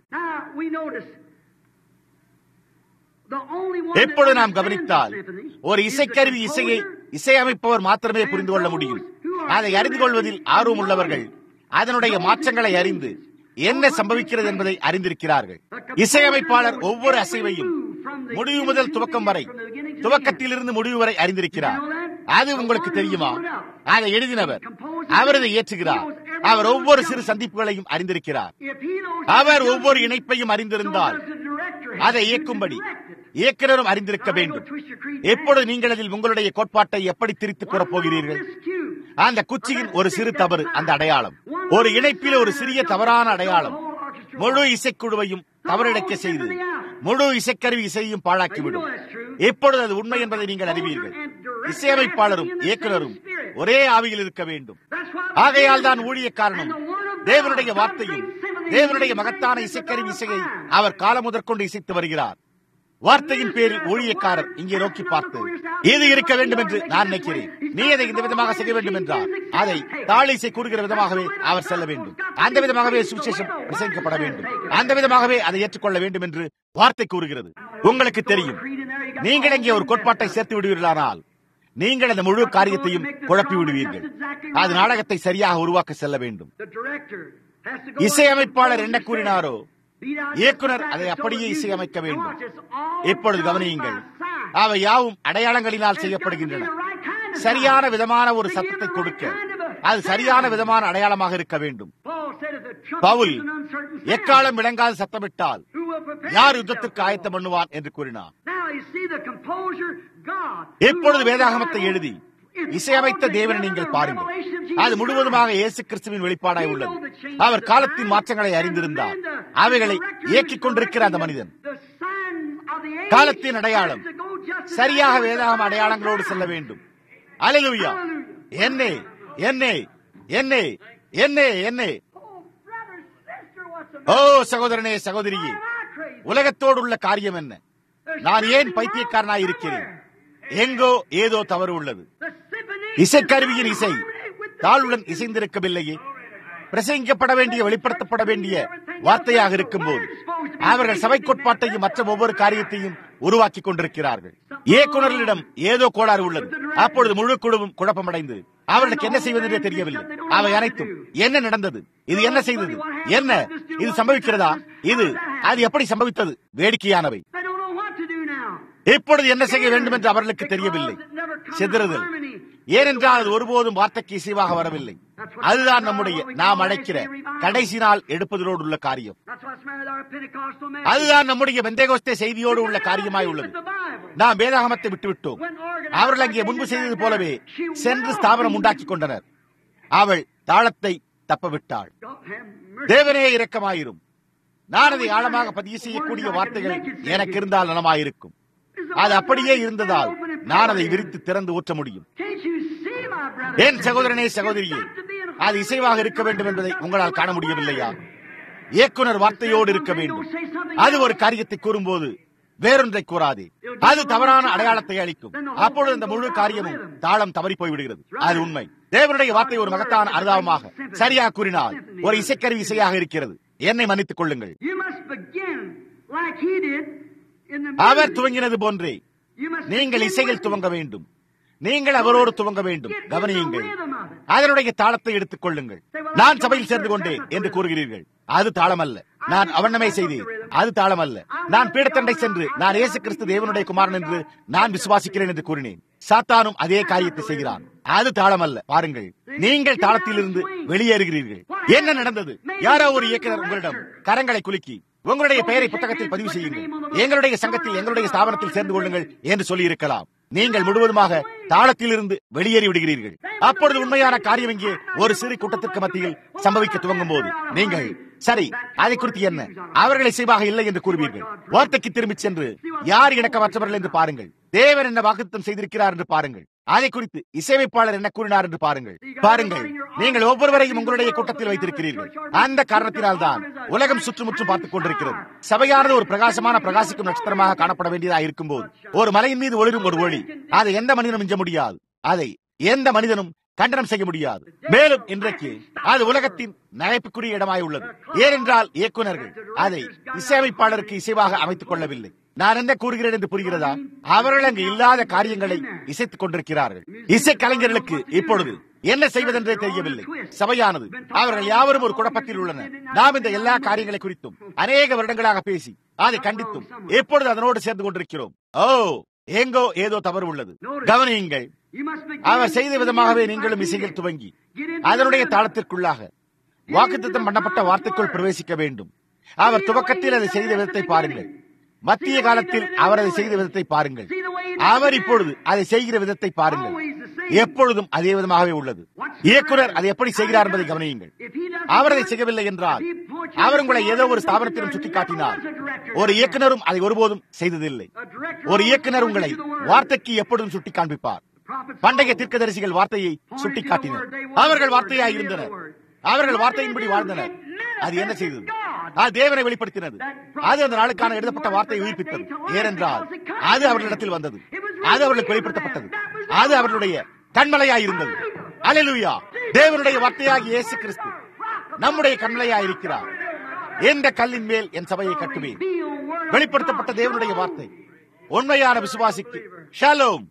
எப்பொழுது நாம் கவனித்தால் ஒரு இசைக்கருவி இசையை இசையமைப்பவர் மாத்திரமே புரிந்து கொள்ள முடியும் அதை அறிந்து கொள்வதில் ஆர்வம் உள்ளவர்கள் அதனுடைய மாற்றங்களை அறிந்து என்ன சம்பவிக்கிறது என்பதை அறிந்திருக்கிறார்கள் இசையமைப்பாளர் ஒவ்வொரு அசைவையும் முடிவு முதல் துவக்கம் வரை துவக்கத்திலிருந்து முடிவு வரை அறிந்திருக்கிறார் அது உங்களுக்கு தெரியுமா அதை எழுதினவர் அவர் அதை ஏற்றுகிறார் அவர் ஒவ்வொரு சிறு சந்திப்புகளையும் அறிந்திருக்கிறார் அவர் ஒவ்வொரு இணைப்பையும் அறிந்திருந்தால் அதை இயக்கும்படி இயக்குனரும் அறிந்திருக்க வேண்டும் எப்பொழுது நீங்கள் அதில் உங்களுடைய கோட்பாட்டை எப்படி திரித்துக் கூறப் போகிறீர்கள் அந்த குச்சியின் ஒரு சிறு தவறு அந்த அடையாளம் ஒரு இணைப்பில் ஒரு சிறிய தவறான அடையாளம் முழு இசைக்குழுவையும் தவறிழைக்க செய்து முழு இசைக்கருவி இசையையும் பாழாக்கிவிடும் எப்பொழுது அது உண்மை என்பதை நீங்கள் அறிவீர்கள் இசையமைப்பாளரும் இயக்குனரும் ஒரே ஆவியில் இருக்க வேண்டும் ஆகையால் தான் ஊழியக்காரனும் தேவனுடைய வார்த்தையும் தேவனுடைய மகத்தான இசைக்கருவி இசையை அவர் காலம் முதற்கொண்டு இசைத்து வருகிறார் வார்த்தையின் பேரில் ஊழியக்காரர் இங்கே நோக்கி பார்த்து இது இருக்க வேண்டும் என்று நான் நினைக்கிறேன் நீ அதை இந்த விதமாக செய்ய வேண்டும் என்றால் அதை தாளிசை கூறுகிற விதமாகவே அவர் செல்ல வேண்டும் அந்த விதமாகவே சுவிசேஷம் பிரசங்கிக்கப்பட வேண்டும் அந்த விதமாகவே அதை ஏற்றுக்கொள்ள வேண்டும் என்று வார்த்தை கூறுகிறது உங்களுக்கு தெரியும் நீங்கள் இங்கே ஒரு கோட்பாட்டை சேர்த்து விடுவீர்களானால் நீங்கள் அந்த முழு காரியத்தையும் குழப்பி விடுவீர்கள் அது நாடகத்தை சரியாக உருவாக்க செல்ல வேண்டும் இசையமைப்பாளர் என்ன கூறினாரோ இயக்குனர் அதை அப்படியே இசையமைக்க வேண்டும் இப்பொழுது கவனியுங்கள் அவை யாவும் அடையாளங்களினால் செய்யப்படுகின்றன சரியான விதமான ஒரு சத்தத்தை கொடுக்க அது சரியான விதமான அடையாளமாக இருக்க வேண்டும் பவுல் எக்காலம் விளங்காத சத்தமிட்டால் யார் யுத்தத்திற்கு ஆயத்தம் பண்ணுவான் என்று கூறினார் எப்பொழுது வேதாகமத்தை எழுதி இசையமைத்த தேவனை நீங்கள் பாருங்கள் அது முழுவதுமாக இயேசு கிறிஸ்துவின் வெளிப்பாடாய் உள்ளது அவர் காலத்தின் மாற்றங்களை அறிந்திருந்தார் அவைகளை இயக்கிக் கொண்டிருக்கிற அந்த மனிதன் காலத்தின் அடையாளம் சரியாக வேதாகம அடையாளங்களோடு செல்ல வேண்டும் அலைலுயா என்னே என்னே என்னே என்னே என்னே ஓ சகோதரனே சகோதரியே உலகத்தோடு உள்ள காரியம் என்ன நான் ஏன் பைத்தியக்காரனாய் இருக்கிறேன் எங்கோ ஏதோ தவறு உள்ளது இசைக்கருவியின் இசை தாளுடன் இசைந்திருக்கவில்லையே பிரசங்கிக்கப்பட வேண்டிய வெளிப்படுத்தப்பட வேண்டிய வார்த்தையாக இருக்கும் போது அவர்கள் சபை கோட்பாட்டையும் மற்ற ஒவ்வொரு காரியத்தையும் உருவாக்கி கொண்டிருக்கிறார்கள் இயக்குநர்களிடம் ஏதோ கோளாறு உள்ளது அப்பொழுது முழு குழுவும் குழப்பமடைந்து அவர்களுக்கு என்ன செய்வது என்றே தெரியவில்லை அவை அனைத்தும் என்ன நடந்தது இது என்ன செய்தது என்ன இது சம்பவிக்கிறதா இது அது எப்படி சம்பவித்தது வேடிக்கையானவை இப்பொழுது என்ன செய்ய வேண்டும் என்று அவர்களுக்கு தெரியவில்லை சிதறுதல் ஏனென்றால் அது ஒருபோதும் வார்த்தைக்கு இசைவாக வரவில்லை அதுதான் நம்முடைய நாம் அழைக்கிற கடைசி நாள் எடுப்பதோடு உள்ள காரியம் அதுதான் நம்முடைய வெந்தேகோஸ்தே செய்தியோடு உள்ள காரியமாய் உள்ளது நாம் வேதாகமத்தை விட்டுவிட்டோம் அவர்கள் அங்கே முன்பு செய்தது போலவே சென்று ஸ்தாபனம் உண்டாக்கி கொண்டனர் அவள் தாளத்தை தப்பவிட்டாள் தேவனே இரக்கமாயிரும் நான் அதை ஆழமாக பதிவு செய்யக்கூடிய வார்த்தைகள் எனக்கு இருந்தால் நலமாயிருக்கும் அது அப்படியே இருந்ததால் நான் அதை விரித்து திறந்து ஊற்ற முடியும் ஏன் சகோதரனே சகோதரியே அது இசைவாக இருக்க வேண்டும் என்பதை உங்களால் காண முடியவில்லையா இயக்குனர் வார்த்தையோடு இருக்க வேண்டும் அது ஒரு காரியத்தை கூறும்போது வேறொன்றை கூறாதே அது தவறான அடையாளத்தை அளிக்கும் அப்பொழுது இந்த முழு காரியமும் தாளம் தவறி போய்விடுகிறது அது உண்மை தேவனுடைய வார்த்தை ஒரு மகத்தான அனுதாபமாக சரியாக கூறினால் ஒரு இசைக்கருவி இசையாக இருக்கிறது என்னை மன்னித்துக் கொள்ளுங்கள் அவர் துவங்கினது போன்றே நீங்கள் இசையில் துவங்க வேண்டும் நீங்கள் அவரோடு துவங்க வேண்டும் கவனியுங்கள் அதனுடைய தாளத்தை எடுத்துக் கொள்ளுங்கள் நான் சபையில் சேர்ந்து கொண்டேன் என்று கூறுகிறீர்கள் அது தாளம் அல்ல நான் அவண்ணமே செய்தேன் அது தாளம் அல்ல நான் பீடத்தண்டை சென்று நான் இயேசு கிறிஸ்து தேவனுடைய குமாரன் என்று நான் விசுவாசிக்கிறேன் என்று கூறினேன் சாத்தானும் அதே காரியத்தை செய்கிறான் அது தாளம் அல்ல பாருங்கள் நீங்கள் தாளத்திலிருந்து வெளியேறுகிறீர்கள் என்ன நடந்தது யாரோ ஒரு இயக்குனர் உங்களிடம் கரங்களை குலுக்கி உங்களுடைய பெயரை புத்தகத்தில் பதிவு செய்யுங்கள் எங்களுடைய சங்கத்தில் எங்களுடைய ஸ்தாபனத்தில் சேர்ந்து கொள்ளுங்கள் என்று சொல்லி இருக்கலாம் நீங்கள் முழுவதுமாக தாளத்திலிருந்து வெளியேறி விடுகிறீர்கள் அப்பொழுது உண்மையான காரியம் இங்கே ஒரு சிறு கூட்டத்திற்கு மத்தியில் சம்பவிக்க துவங்கும் போது நீங்கள் சரி அதை குறித்து என்ன அவர்களை செய்வாக இல்லை என்று கூறுவீர்கள் வார்த்தைக்கு திரும்பிச் சென்று யார் இணக்கமற்றவர்கள் என்று பாருங்கள் தேவன் என்ன வாக்குத்தம் செய்திருக்கிறார் என்று பாருங்கள் அதை குறித்து இசையமைப்பாளர் என்ன கூறினார் என்று பாருங்கள் பாருங்கள் நீங்கள் ஒவ்வொருவரையும் உங்களுடைய கூட்டத்தில் வைத்திருக்கிறீர்கள் அந்த காரணத்தினால் தான் உலகம் சுற்றுமுற்றும் பார்த்துக் கொண்டிருக்கிறது சபையானது ஒரு பிரகாசமான பிரகாசிக்கும் நட்சத்திரமாக காணப்பட வேண்டியதாக இருக்கும் போது ஒரு மலையின் மீது ஒளிரும் ஒரு ஒளி அதை எந்த மனிதனும் மிஞ்ச முடியாது அதை எந்த மனிதனும் கண்டனம் செய்ய முடியாது மேலும் இன்றைக்கு அது உலகத்தின் நகைப்புக்குரிய இடமாய் உள்ளது ஏனென்றால் இயக்குநர்கள் அதை இசையமைப்பாளருக்கு இசைவாக அமைத்துக் கொள்ளவில்லை நான் என்ன கூறுகிறேன் என்று புரிகிறதா அவர்கள் அங்கு இல்லாத காரியங்களை இசைத்துக் கொண்டிருக்கிறார்கள் இசை கலைஞர்களுக்கு இப்பொழுது என்ன செய்வதென்றே தெரியவில்லை சபையானது அவர்கள் யாவரும் ஒரு குழப்பத்தில் உள்ளனர் நாம் இந்த எல்லா காரியங்களை குறித்தும் அநேக வருடங்களாக பேசி அதை கண்டித்தும் எப்பொழுது அதனோடு சேர்ந்து கொண்டிருக்கிறோம் ஓ எங்கோ ஏதோ தவறு உள்ளது கவனியுங்கள் அவர் செய்த விதமாகவே நீங்களும் இசையில் துவங்கி அதனுடைய தாளத்திற்குள்ளாக வாக்குத்தத்தம் பண்ணப்பட்ட வார்த்தைக்குள் பிரவேசிக்க வேண்டும் அவர் துவக்கத்தில் அதை செய்த விதத்தை பாருங்கள் மத்திய காலத்தில் அவர் அதை செய்த விதத்தை பாருங்கள் அவர் இப்பொழுது அதை செய்கிற விதத்தை பாருங்கள் எப்பொழுதும் அதே விதமாகவே உள்ளது இயக்குனர் அதை எப்படி செய்கிறார் என்பதை கவனியுங்கள் அவர் அதை செய்யவில்லை என்றால் அவர் உங்களை ஏதோ ஒரு ஸ்தாபனத்திலும் சுட்டிக்காட்டினார் ஒரு இயக்குனரும் அதை ஒருபோதும் செய்ததில்லை ஒரு இயக்குனர் உங்களை வார்த்தைக்கு எப்பொழுதும் சுட்டி காண்பிப்பார் பண்டைய தீர்க்கதரிசிகள் வார்த்தையை சுட்டிக்காட்டினர் அவர்கள் வார்த்தையாய் இருந்தனர் அவர்கள் வார்த்தையின்படி வாழ்ந்தனர் அது என்ன செய்தது அது தேவனை வெளிப்படுத்தினது அது அந்த நாளுக்கான எழுதப்பட்ட வார்த்தையை உயிர்ப்பித்தது ஏனென்றால் அது அவர்களிடத்தில் வந்தது அது அவர்களுக்கு வெளிப்படுத்தப்பட்டது அது அவர்களுடைய கண்மலையாய் இருந்தது அலலுயா தேவனுடைய வார்த்தையாகி இயேசு கிறிஸ்து நம்முடைய கண்மலையாய் இருக்கிறார் எந்த கல்லின் மேல் என் சபையை கட்டுவேன் வெளிப்படுத்தப்பட்ட தேவனுடைய வார்த்தை உண்மையான விசுவாசிக்கு ஷாலோம்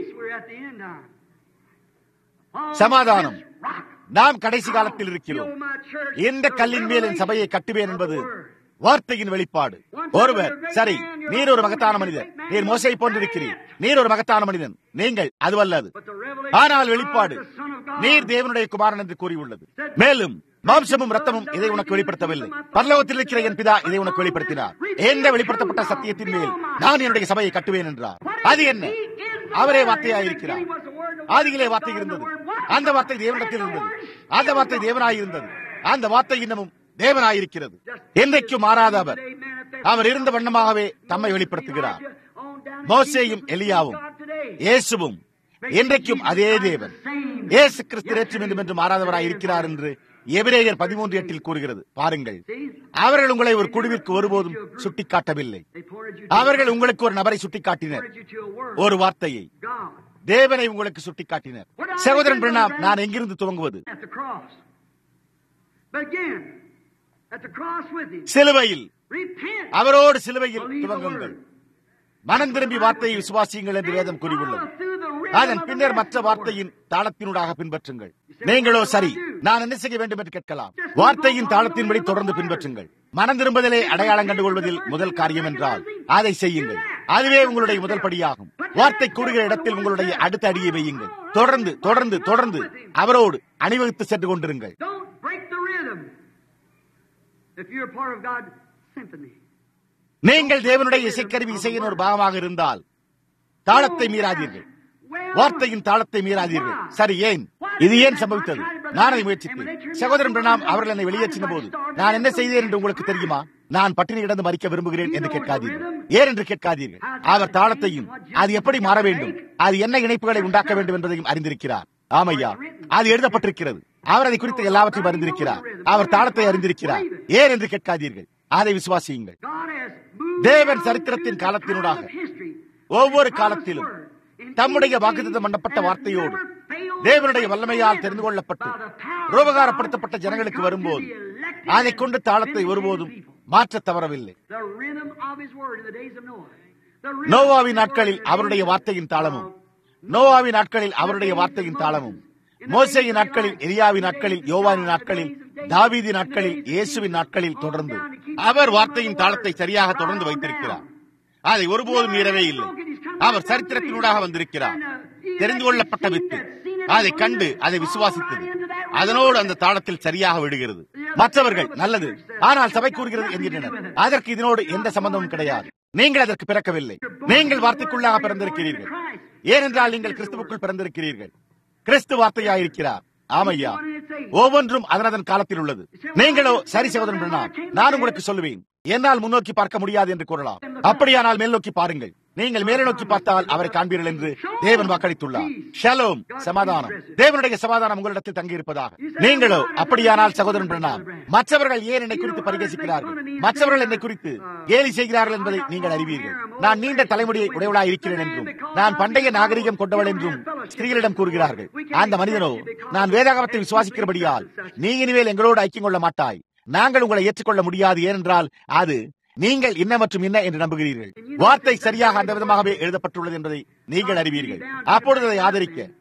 சமாதானம் நாம் கடைசி காலத்தில் இருக்கிறோம் எந்த கல்லின் மேல் என் சபையை கட்டுவேன் என்பது வார்த்தையின் வெளிப்பாடு ஒருவர் சரி நீர் ஒரு மகத்தான மனிதன் நீர் மோசை போன்றிருக்கிறீர் நீர் ஒரு மகத்தான மனிதன் நீங்கள் அதுவல்லது ஆனால் வெளிப்பாடு நீர் தேவனுடைய குமாரன் என்று கூறியுள்ளது மேலும் மாம்சமும் ரத்தமும் இதை உனக்கு வெளிப்படுத்தவில்லை பரலோகத்தில் இருக்கிற என் பிதா இதை உனக்கு வெளிப்படுத்தினார் எந்த வெளிப்படுத்தப்பட்ட சத்தியத்தின் மேல் நான் என்னுடைய சபையை கட்டுவேன் என்றார் அது என்ன அவரே வார்த்தையாயிருக்கிறார் ஆதியிலே வார்த்தை இருந்தது அந்த வார்த்தை தேவனிடத்தில் இருந்தது அந்த வார்த்தை தேவனாயிருந்தது அந்த வார்த்தை இன்னமும் தேவனாயிருக்கிறது என்றைக்கும் மாறாத அவர் அவர் இருந்த வண்ணமாகவே தம்மை வெளிப்படுத்துகிறார் மோசேயும் எலியாவும் இயேசுவும் என்றைக்கும் அதே தேவன் இயேசு கிறிஸ்து ஏற்று வேண்டும் என்று மாறாதவராய் இருக்கிறார் என்று எபிரேயர் பதிமூன்று எட்டில் கூறுகிறது பாருங்கள் அவர்கள் உங்களை ஒரு குழுவிற்கு ஒருபோதும் சுட்டிக்காட்டவில்லை அவர்கள் உங்களுக்கு ஒரு நபரை சுட்டிக்காட்டினர் ஒரு வார்த்தையை தேவனை உங்களுக்கு சுட்டிக்காட்டினர் சகோதரன் பிரணாம் நான் எங்கிருந்து துவங்குவது சிலுவையில் அவரோடு சிலுவையில் துவங்குங்கள் மனம் திரும்பி வார்த்தையை விசுவாசியுங்கள் என்று வேதம் கூறியுள்ளது அதன் பின்னர் மற்ற வார்த்தையின் தாளத்தினூடாக பின்பற்றுங்கள் நீங்களோ சரி நான் என்ன செய்ய வேண்டும் என்று கேட்கலாம் வார்த்தையின் தாளத்தின்படி தொடர்ந்து பின்பற்றுங்கள் மனம் திரும்புதலே அடையாளம் கண்டுகொள்வதில் முதல் காரியம் என்றால் அதை செய்யுங்கள் அதுவே உங்களுடைய முதல் படியாகும் வார்த்தை கூறுகிற இடத்தில் உங்களுடைய அடுத்த அடியை வையுங்கள் தொடர்ந்து தொடர்ந்து தொடர்ந்து அவரோடு அணிவகுத்து சென்று கொண்டிருங்கள் நீங்கள் தேவனுடைய இசைக்கருவி இசையின் ஒரு பாகமாக இருந்தால் தாளத்தை மீறாதீர்கள் வார்த்தையின் தாளத்தை மீறாதீர்கள் சரி ஏன் இது ஏன் சம்பவித்தது நான் அதை முயற்சித்தேன் சகோதரன் பிரணாம் அவர்கள் என்னை வெளியேற்றின போது நான் என்ன செய்தேன் என்று உங்களுக்கு தெரியுமா நான் பட்டினி கிடந்து மறிக்க விரும்புகிறேன் என்று கேட்காதீர்கள் ஏன் என்று கேட்காதீர்கள் அவர் தாளத்தையும் அது எப்படி மாற வேண்டும் அது என்ன இணைப்புகளை உண்டாக்க வேண்டும் என்பதையும் அறிந்திருக்கிறார் ஆமையா அது எழுதப்பட்டிருக்கிறது அவர் அதை குறித்த எல்லாவற்றையும் அறிந்திருக்கிறார் அவர் தாளத்தை அறிந்திருக்கிறார் ஏன் என்று கேட்காதீர்கள் அதை விசுவாசியுங்கள் தேவன் சரித்திரத்தின் காலத்தினூடாக ஒவ்வொரு காலத்திலும் தம்முடைய வாக்குத்தம் பண்ணப்பட்ட வார்த்தையோடு தேவனுடைய வல்லமையால் தெரிந்து கொள்ளப்பட்டு ரூபகாரப்படுத்தப்பட்ட ஜனங்களுக்கு வரும்போது அதை கொண்டு தாளத்தை ஒருபோதும் மாற்ற தவறவில்லை நோவாவின் நாட்களில் அவருடைய வார்த்தையின் தாளமும் நோவாவின் நாட்களில் அவருடைய வார்த்தையின் தாளமும் மோசையின் நாட்களில் எரியாவின் நாட்களில் யோவானின் நாட்களில் தாவீதி நாட்களில் இயேசுவின் நாட்களில் தொடர்ந்து அவர் வார்த்தையின் தாளத்தை சரியாக தொடர்ந்து வைத்திருக்கிறார் அதை ஒருபோதும் மீறவே இல்லை அவர் சரித்திரத்தினூடாக வந்திருக்கிறார் தெரிந்து கொள்ளப்பட்ட வித்து அதை கண்டு அதை விசுவாசித்தது அதனோடு அந்த தாளத்தில் சரியாக விடுகிறது மற்றவர்கள் நல்லது ஆனால் சபை கூறுகிறது என்கின்றனர் அதற்கு இதனோடு எந்த சம்பந்தமும் கிடையாது நீங்கள் அதற்கு பிறக்கவில்லை நீங்கள் வார்த்தைக்குள்ளாக பிறந்திருக்கிறீர்கள் ஏனென்றால் நீங்கள் கிறிஸ்துவுக்குள் பிறந்திருக்கிறீர்கள் கிறிஸ்து வார்த்தையாயிருக்கிறார் ஆமையா ஒவ்வொன்றும் அதனதன் காலத்தில் உள்ளது நீங்களோ சரி சகோதரன் நான் உங்களுக்கு சொல்லுவேன் என்னால் முன்னோக்கி பார்க்க முடியாது என்று கூறலாம் அப்படியானால் மேல் நோக்கி பாருங்கள் நீங்கள் மேலே நோக்கி பார்த்தால் அவரை காண்பீர்கள் என்று தேவன் வாக்களித்துள்ளார் ஷலோம் சமாதானம் தேவனுடைய சமாதானம் உங்களிடத்தில் தங்கியிருப்பதாக நீங்களோ அப்படியானால் சகோதரன் பிரணாம் மற்றவர்கள் ஏன் என்னை குறித்து பரிகசிக்கிறார்கள் மற்றவர்கள் என்னை குறித்து கேலி செய்கிறார்கள் என்பதை நீங்கள் அறிவீர்கள் நான் நீண்ட தலைமுடியை உடையவளாய் இருக்கிறேன் என்றும் நான் பண்டைய நாகரிகம் கொண்டவள் என்றும் ஸ்திரீகளிடம் கூறுகிறார்கள் அந்த மனிதனோ நான் வேதாகமத்தை விசுவாசிக்கிறபடியால் நீ இனிமேல் எங்களோடு ஐக்கியம் கொள்ள மாட்டாய் நாங்கள் உங்களை ஏற்றுக்கொள்ள முடியாது ஏனென்றால் அது நீங்கள் இன்ன மற்றும் இன்ன என்று நம்புகிறீர்கள் வார்த்தை சரியாக அந்த விதமாகவே எழுதப்பட்டுள்ளது என்பதை நீங்கள் அறிவீர்கள் அப்பொழுது அதை ஆதரிக்க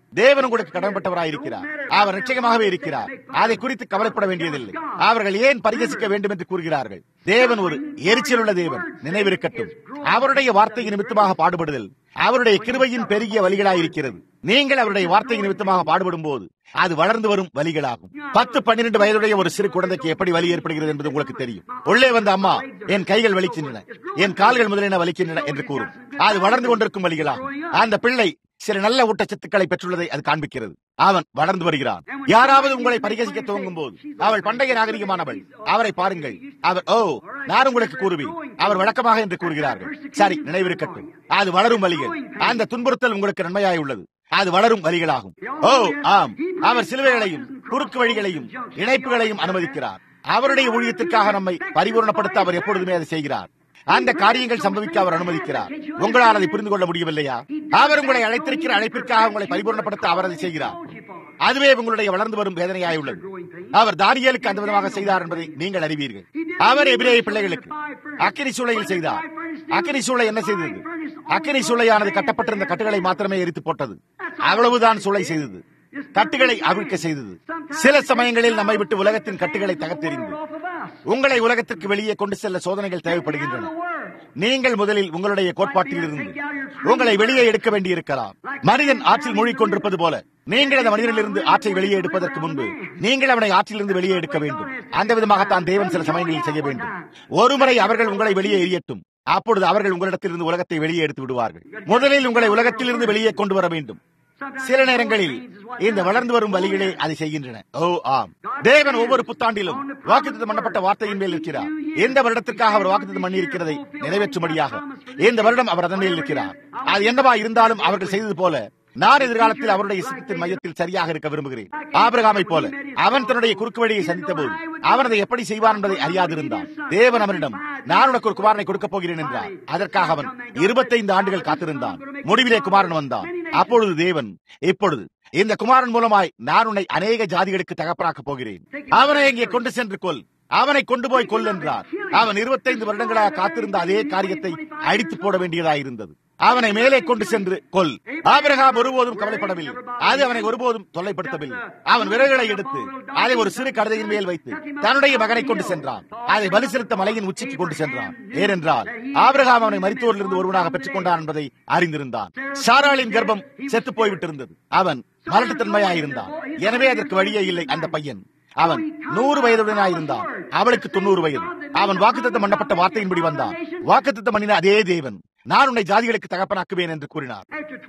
தேவன் உங்களுக்கு கடன்பட்டவராயிருக்கிறார் அவர் நிச்சயமாகவே இருக்கிறார் அதை குறித்து கவலைப்பட வேண்டியதில்லை அவர்கள் ஏன் பரிகசிக்க வேண்டும் என்று கூறுகிறார்கள் தேவன் ஒரு எரிச்சல் உள்ள தேவன் நினைவிருக்கட்டும் அவருடைய வார்த்தையின் நிமித்தமாக பாடுபடுதல் அவருடைய கிருபையின் பெருகிய வழிகளாயிருக்கிறது நீங்கள் அவருடைய வார்த்தையின் நிமித்தமாக பாடுபடும் போது அது வளர்ந்து வரும் வழிகளாகும் பத்து பன்னிரண்டு வயதுடைய ஒரு சிறு குழந்தைக்கு எப்படி வலி ஏற்படுகிறது என்பது உங்களுக்கு தெரியும் உள்ளே வந்த அம்மா என் கைகள் வலிக்கின்றன என் கால்கள் முதலின வலிக்கின்றன என்று கூறும் அது வளர்ந்து கொண்டிருக்கும் வழிகளாகும் அந்த பிள்ளை சில நல்ல ஊட்டச்சத்துக்களை பெற்றுள்ளதை அது காண்பிக்கிறது அவன் வளர்ந்து வருகிறான் யாராவது உங்களை பரிகசிக்க துவங்கும் போது அவள் பண்டைய நாகரிகமானவள் அவரை பாருங்கள் அவர் ஓ நான் உங்களுக்கு கூறுவேன் அவர் வழக்கமாக என்று கூறுகிறார்கள் சரி நினைவிருக்கட்டும் அது வளரும் வழிகள் அந்த துன்புறுத்தல் உங்களுக்கு நன்மையாய் உள்ளது அது வளரும் வழிகளாகும் ஓ ஆம் அவர் சிலுவைகளையும் குறுக்கு வழிகளையும் இணைப்புகளையும் அனுமதிக்கிறார் அவருடைய ஊழியத்திற்காக நம்மை பரிபூர்ணப்படுத்த அவர் எப்பொழுதுமே அதை செய்கிறார் அந்த காரியங்கள் சம்பவிக்க அவர் அனுமதிக்கிறார் உங்களால் அதை புரிந்து கொள்ள முடியவில்லையா அவர் உங்களை அழைத்திருக்கிற அழைப்பிற்காக உங்களை பரிபூர்ணப்படுத்த அவர் அதை செய்கிறார் அதுவே உங்களுடைய வளர்ந்து வரும் வேதனையாய் உள்ளது அவர் தானியலுக்கு அந்த விதமாக செய்தார் என்பதை நீங்கள் அறிவீர்கள் அவர் எபிரேய பிள்ளைகளுக்கு அக்கினி சூளையில் செய்தார் அக்கினி சூளை என்ன செய்தது அக்கினி சூளையானது கட்டப்பட்டிருந்த கட்டுகளை மாத்திரமே எரித்து போட்டது அவ்வளவுதான் சூளை செய்தது கட்டுகளை அவிழ்க்க செய்தது சில சமயங்களில் நம்மை விட்டு உலகத்தின் கட்டுகளை தகர்த்தெறிந்து உங்களை உலகத்திற்கு வெளியே கொண்டு செல்ல சோதனைகள் தேவைப்படுகின்றன நீங்கள் முதலில் உங்களுடைய கோட்பாட்டில் இருந்து உங்களை வெளியே எடுக்க வேண்டியிருக்கலாம் மனிதன் ஆற்றில் மூழ்கிக் கொண்டிருப்பது போல நீங்கள் அந்த மனிதனிலிருந்து ஆற்றை வெளியே எடுப்பதற்கு முன்பு நீங்கள் அவனை ஆற்றிலிருந்து வெளியே எடுக்க வேண்டும் அந்த விதமாகத்தான் தேவன் சில சமயங்களில் செய்ய வேண்டும் ஒருமுறை அவர்கள் உங்களை வெளியே எரியட்டும் அப்பொழுது அவர்கள் உங்களிடத்திலிருந்து உலகத்தை வெளியே எடுத்து விடுவார்கள் முதலில் உங்களை உலகத்திலிருந்து வெளியே கொண்டு வர வேண்டும் சில நேரங்களில் இந்த வளர்ந்து வரும் வழிகளே அதை செய்கின்றன ஓ ஆம் தேவன் ஒவ்வொரு புத்தாண்டிலும் வாக்குத்தம் பண்ணப்பட்ட வார்த்தையின் மேல் இருக்கிறார் எந்த வருடத்திற்காக அவர் வாக்குத்தம் பண்ணி இருக்கிறதை நிறைவேற்றும்படியாக இந்த வருடம் அவர் அதன் மேல் இருக்கிறார் அது என்னவா இருந்தாலும் அவர்கள் செய்தது போல நான் எதிர்காலத்தில் அவருடைய சித்தத்தின் மையத்தில் சரியாக இருக்க விரும்புகிறேன் ஆபிரகாமை போல அவன் தன்னுடைய குறுக்கு வழியை சந்தித்த போது அவன் அதை எப்படி செய்வான் என்பதை அறியாதிருந்தான் தேவன் அவனிடம் நான் உனக்கு ஒரு குமாரனை கொடுக்கப் போகிறேன் என்றார் அதற்காக அவன் இருபத்தைந்து ஆண்டுகள் காத்திருந்தான் முடிவிலே குமாரன் வந்தான் அப்பொழுது தேவன் இப்பொழுது இந்த குமாரன் மூலமாய் நான் உன்னை அநேக ஜாதிகளுக்கு தகப்பனாக்கப் போகிறேன் அவனை இங்கே கொண்டு சென்று கொல் அவனை கொண்டு போய் கொல் என்றார் அவன் இருபத்தைந்து வருடங்களாக காத்திருந்த அதே காரியத்தை அடித்து போட வேண்டியதாயிருந்தது அவனை மேலே கொண்டு சென்று கொல் ஆபிரகாம் ஒருபோதும் கவலைப்படவில்லை அது அவனை ஒருபோதும் தொல்லைப்படுத்தவில்லை அவன் விறகுகளை எடுத்து அதை ஒரு சிறு கழுதையின் மேல் வைத்து தன்னுடைய மகனை கொண்டு சென்றான் அதை பலி செலுத்த மலையின் உச்சிக்கு கொண்டு சென்றான் ஏனென்றால் ஆபிரகாம் அவனை மருத்துவரிலிருந்து ஒருவனாக பெற்றுக் கொண்டான் என்பதை அறிந்திருந்தான் சாராளின் கர்ப்பம் செத்து போய்விட்டிருந்தது அவன் மலட்டுத்தன்மையாயிருந்தான் எனவே அதற்கு வழியே இல்லை அந்த பையன் அவன் நூறு வயதுடனாயிருந்தான் அவளுக்கு தொண்ணூறு வயது அவன் வாக்குத்தத்தம் பண்ணப்பட்ட வார்த்தையின்படி வந்தான் வாக்குத்தத்தம் பண்ணின அதே தேவன் நான் உன்னை ஜாதிகளுக்கு தகப்பனாக்குவேன் என்று கூறினார்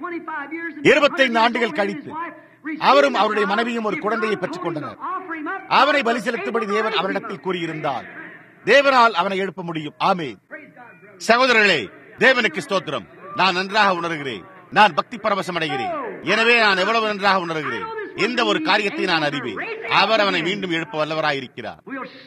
இருபத்தைந்து ஆண்டுகள் கழித்து அவரும் அவருடைய மனைவியும் ஒரு குழந்தையை பெற்றுக் கொண்டனர் அவனை பலி செலுத்தும்படி தேவன் அவரிடத்தில் கூறியிருந்தார் தேவனால் அவனை எழுப்ப முடியும் ஆமே சகோதரர்களே தேவனுக்கு ஸ்தோத்திரம் நான் நன்றாக உணர்கிறேன் நான் பக்தி பரவசம் அடைகிறேன் எனவே நான் எவ்வளவு நன்றாக உணர்கிறேன் எந்த ஒரு காரியத்தை நான் அறிவேன் அவர் அவனை மீண்டும் எழுப்ப வல்லவராயிருக்கிறார்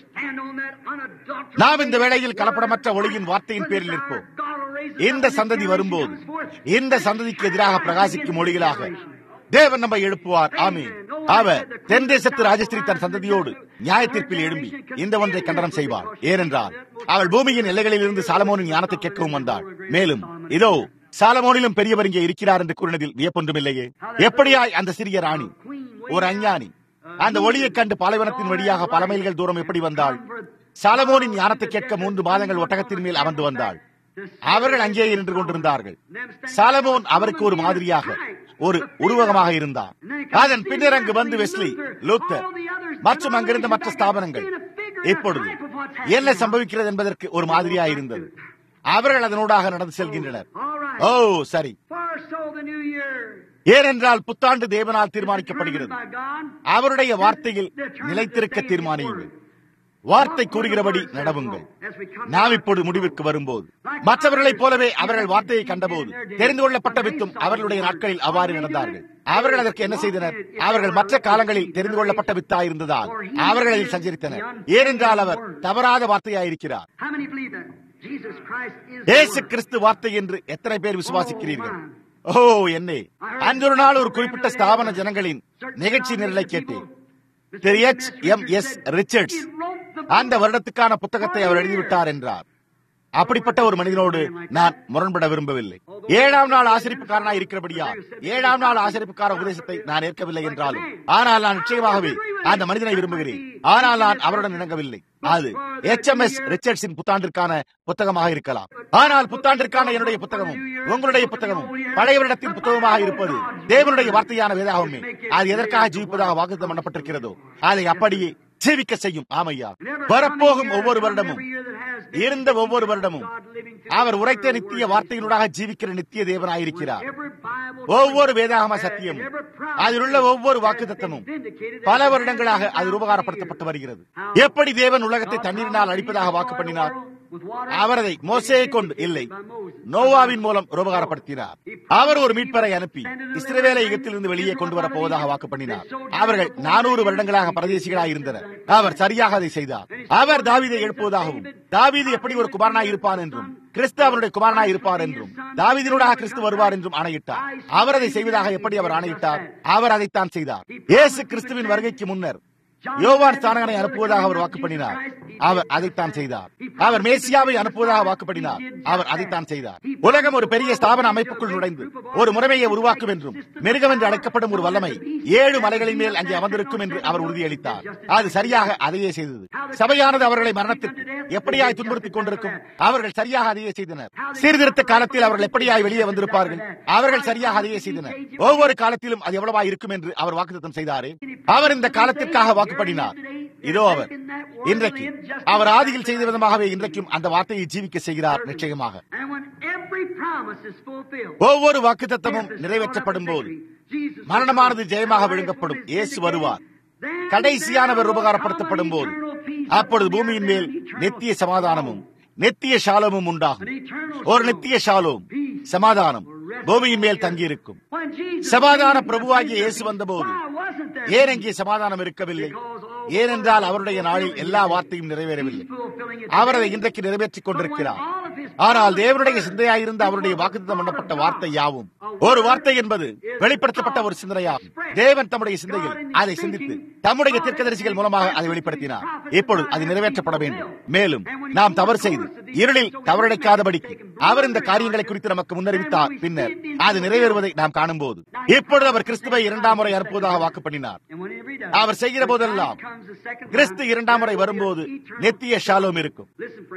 நாம் இந்த வேளையில் கலப்படமற்ற ஒளியின் வார்த்தையின் பேரில் நிற்போம் இந்த சந்ததி வரும்போது இந்த சந்ததிக்கு எதிராக பிரகாசிக்கும் மொழிகளாக தேவன் நம்மை எழுப்புவார் ஆமே அவர் தென் தேசத்து ராஜஸ்திரி தன் சந்ததியோடு நியாயத்தீர்ப்பில் எழும்பி இந்த ஒன்றை கண்டனம் செய்வார் ஏனென்றால் அவள் பூமியின் எல்லைகளில் இருந்து சாலமோனின் ஞானத்தை கேட்கவும் வந்தாள் மேலும் இதோ சாலமோனிலும் பெரியவர் இங்கே இருக்கிறார் என்று கூறினதில் வியப்பொன்றுமில்லையே எப்படியாய் அந்த சிறிய ராணி ஒரு அஞ்ஞானி அந்த ஒளியைக் கண்டு பாலைவனத்தின் வழியாக பல மைல்கள் தூரம் எப்படி வந்தாள் சாலமோனின் ஞானத்தை கேட்க மூன்று மாதங்கள் ஒட்டகத்தின் மேல் அமர்ந்து வந்தாள் அவர்கள் அங்கே நின்று கொண்டிருந்தார்கள் சாலமோன் அவருக்கு ஒரு மாதிரியாக ஒரு உருவகமாக இருந்தார் அதன் பின்னர் அங்கு வந்து வெஸ்லி லூத்தர் மற்றும் அங்கிருந்த மற்ற ஸ்தாபனங்கள் இப்பொழுது என்ன சம்பவிக்கிறது என்பதற்கு ஒரு மாதிரியாக இருந்தது அவர்கள் அதனூடாக நடந்து செல்கின்றனர் ஓ சரி ஏனென்றால் புத்தாண்டு தேவனால் தீர்மானிக்கப்படுகிறது அவருடைய வார்த்தையில் நிலைத்திருக்க தீர்மானியுங்கள் வார்த்தை கூறுகிறபடி நடவுங்கள் நாம் இப்பொழுது முடிவிற்கு வரும்போது மற்றவர்களைப் போலவே அவர்கள் வார்த்தையை கண்டபோது தெரிந்து கொள்ளப்பட்ட வித்தும் அவர்களுடைய நாட்களில் அவ்வாறு நடந்தார்கள் அவர்கள் அதற்கு என்ன செய்தனர் அவர்கள் மற்ற காலங்களில் தெரிந்து கொள்ளப்பட்ட வித்தாயிருந்ததால் அவர்கள் அதில் சஞ்சரித்தனர் ஏனென்றால் அவர் தவறாத வார்த்தையாயிருக்கிறார் ஏசு கிறிஸ்து வார்த்தை என்று எத்தனை பேர் விசுவாசிக்கிறீர்கள் ஓ என்னே அன்றொரு நாள் ஒரு குறிப்பிட்ட ஸ்தாபன ஜனங்களின் நிகழ்ச்சி நிரலை கேட்டேன் திரு எச் எம் எஸ் ரிச்சர்ட்ஸ் அந்த வருடத்துக்கான புத்தகத்தை அவர் எழுதிவிட்டார் என்றார் அப்படிப்பட்ட ஒரு மனிதனோடு நான் முரண்பட விரும்பவில்லை ஏழாம் நாள் ஆசிரிப்புக்காரனாய் இருக்கிறபடியா ஏழாம் நாள் ஆசிரிப்புக்கார உபதேசத்தை நான் ஏற்கவில்லை என்றாலும் ஆனால் நான் நிச்சயமாகவே அந்த மனிதனை விரும்புகிறேன் ஆனால் நான் அவருடன் இணங்கவில்லை அது எச் எம் எஸ் ரிச்சர்ட்ஸின் புத்தாண்டிற்கான புத்தகமாக இருக்கலாம் ஆனால் புத்தாண்டிற்கான என்னுடைய புத்தகமும் உங்களுடைய புத்தகமும் பழைய வருடத்தின் புத்தகமாக இருப்பது தேவனுடைய வார்த்தையான வேதாகமே அது எதற்காக ஜீவிப்பதாக வாக்குத்தம் பண்ணப்பட்டிருக்கிறதோ அதை அப்படியே ஜீவிக்க செய்யும் ஆமையா வரப்போகும் ஒவ்வொரு வருடமும் இருந்த ஒவ்வொரு வருடமும் அவர் உரைத்த நித்திய வார்த்தையினூடாக ஜீவிக்கிற நித்திய தேவனாயிருக்கிறார் ஒவ்வொரு வேதாகம சத்தியமும் அதில் உள்ள ஒவ்வொரு வாக்கு தத்தமும் பல வருடங்களாக அது உபகாரப்படுத்தப்பட்டு வருகிறது எப்படி தேவன் உலகத்தை தண்ணீரினால் அழிப்பதாக வாக்கு பண்ணினார் அவர் அதை மோசையை கொண்டு இல்லை நோவாவின் மூலம் உபகாரப்படுத்தினார் அவர் ஒரு மீட்பரை அனுப்பி இஸ்ரவேலை யுகத்திலிருந்து வெளியே கொண்டு வரப் போவதாக வாக்கு பண்ணினார் அவர்கள் நானூறு வருடங்களாக பரதேசிகளாக இருந்தனர் அவர் சரியாக அதை செய்தார் அவர் தாவீதை எழுப்புவதாகவும் தாவீது எப்படி ஒரு குமாரனாய் இருப்பான் என்றும் கிறிஸ்து அவருடைய குமாரனாய் இருப்பார் என்றும் தாவீதினூடாக கிறிஸ்து வருவார் என்றும் ஆணையிட்டார் அவர் அதை செய்வதாக எப்படி அவர் ஆணையிட்டார் அவர் அதைத்தான் செய்தார் இயேசு கிறிஸ்துவின் வருகைக்கு முன்னர் யோவான் ஸ்தானகனை அனுப்புவதாக அவர் வாக்கு பண்ணினார் அவர் அதைத்தான் செய்தார் அவர் மேசியாவை அனுப்புவதாக வாக்கு பண்ணினார் அவர் அதைத்தான் செய்தார் உலகம் ஒரு பெரிய ஸ்தாபன அமைப்புக்குள் நுழைந்து ஒரு முறைமையை உருவாக்கும் என்றும் மிருகம் என்று அழைக்கப்படும் ஒரு வல்லமை ஏழு மலைகளின் மேல் அங்கே அமர்ந்திருக்கும் என்று அவர் உறுதியளித்தார் அது சரியாக அதையே செய்தது சபையானது அவர்களை மரணத்திற்கு எப்படியாய் துன்புறுத்திக் கொண்டிருக்கும் அவர்கள் சரியாக அதையே செய்தனர் சீர்திருத்த காலத்தில் அவர்கள் எப்படியாய் வெளியே வந்திருப்பார்கள் அவர்கள் சரியாக அதையே செய்தனர் ஒவ்வொரு காலத்திலும் அது எவ்வளவாய் இருக்கும் என்று அவர் வாக்குத்தம் செய்தாரே அவர் இந்த காலத்திற்காக வாக்குப்படினார் இதோ அவர் இன்றைக்கு அவர் ஆதியில் செய்த விதமாகவே இன்றைக்கும் அந்த வார்த்தையை ஜீவிக்க செய்கிறார் நிச்சயமாக ஒவ்வொரு வாக்குத்தத்தமும் நிறைவேற்றப்படும் போது மரணமானது ஜெயமாக விழுங்கப்படும் இயேசு வருவார் கடைசியானவர் உபகாரப்படுத்தப்படும் போது அப்பொழுது பூமியின் மேல் நெத்திய சமாதானமும் நெத்திய சாலமும் உண்டாகும் ஒரு நித்திய சாலோம் சமாதானம் பூமியின் மேல் தங்கியிருக்கும் சமாதான பிரபுவாகிய இயேசு வந்தபோது ஏன் அங்கே சமாதானம் இருக்கவில்லை ஏனென்றால் அவருடைய நாளில் எல்லா வார்த்தையும் நிறைவேறவில்லை அவர் அதை இன்றைக்கு நிறைவேற்றிக் கொண்டிருக்கிறார் ஆனால் தேவனுடைய சிந்தையாயிருந்த அவருடைய வாக்குத்தம் பண்ணப்பட்ட வார்த்தை யாவும் ஒரு வார்த்தை என்பது வெளிப்படுத்தப்பட்ட ஒரு சிந்தனையாகும் தேவன் தம்முடைய சிந்தையில் அதை சிந்தித்து தம்முடைய தீர்க்கதரிசிகள் மூலமாக அதை வெளிப்படுத்தினார் இப்பொழுது அது நிறைவேற்றப்பட வேண்டும் மேலும் நாம் தவறு செய்து இருளில் தவறடைக்காதபடிக்கு அவர் இந்த காரியங்களை குறித்து நமக்கு முன்னறிவித்தார் பின்னர் அது நிறைவேறுவதை நாம் காணும் போது இப்பொழுது அவர் கிறிஸ்துவை இரண்டாம் முறை அனுப்புவதாக வாக்கு பண்ணினார் அவர் செய்கிற போதெல்லாம் கிறிஸ்து இரண்டாம் முறை வரும்போது நெத்திய ஷாலோம் இருக்கும்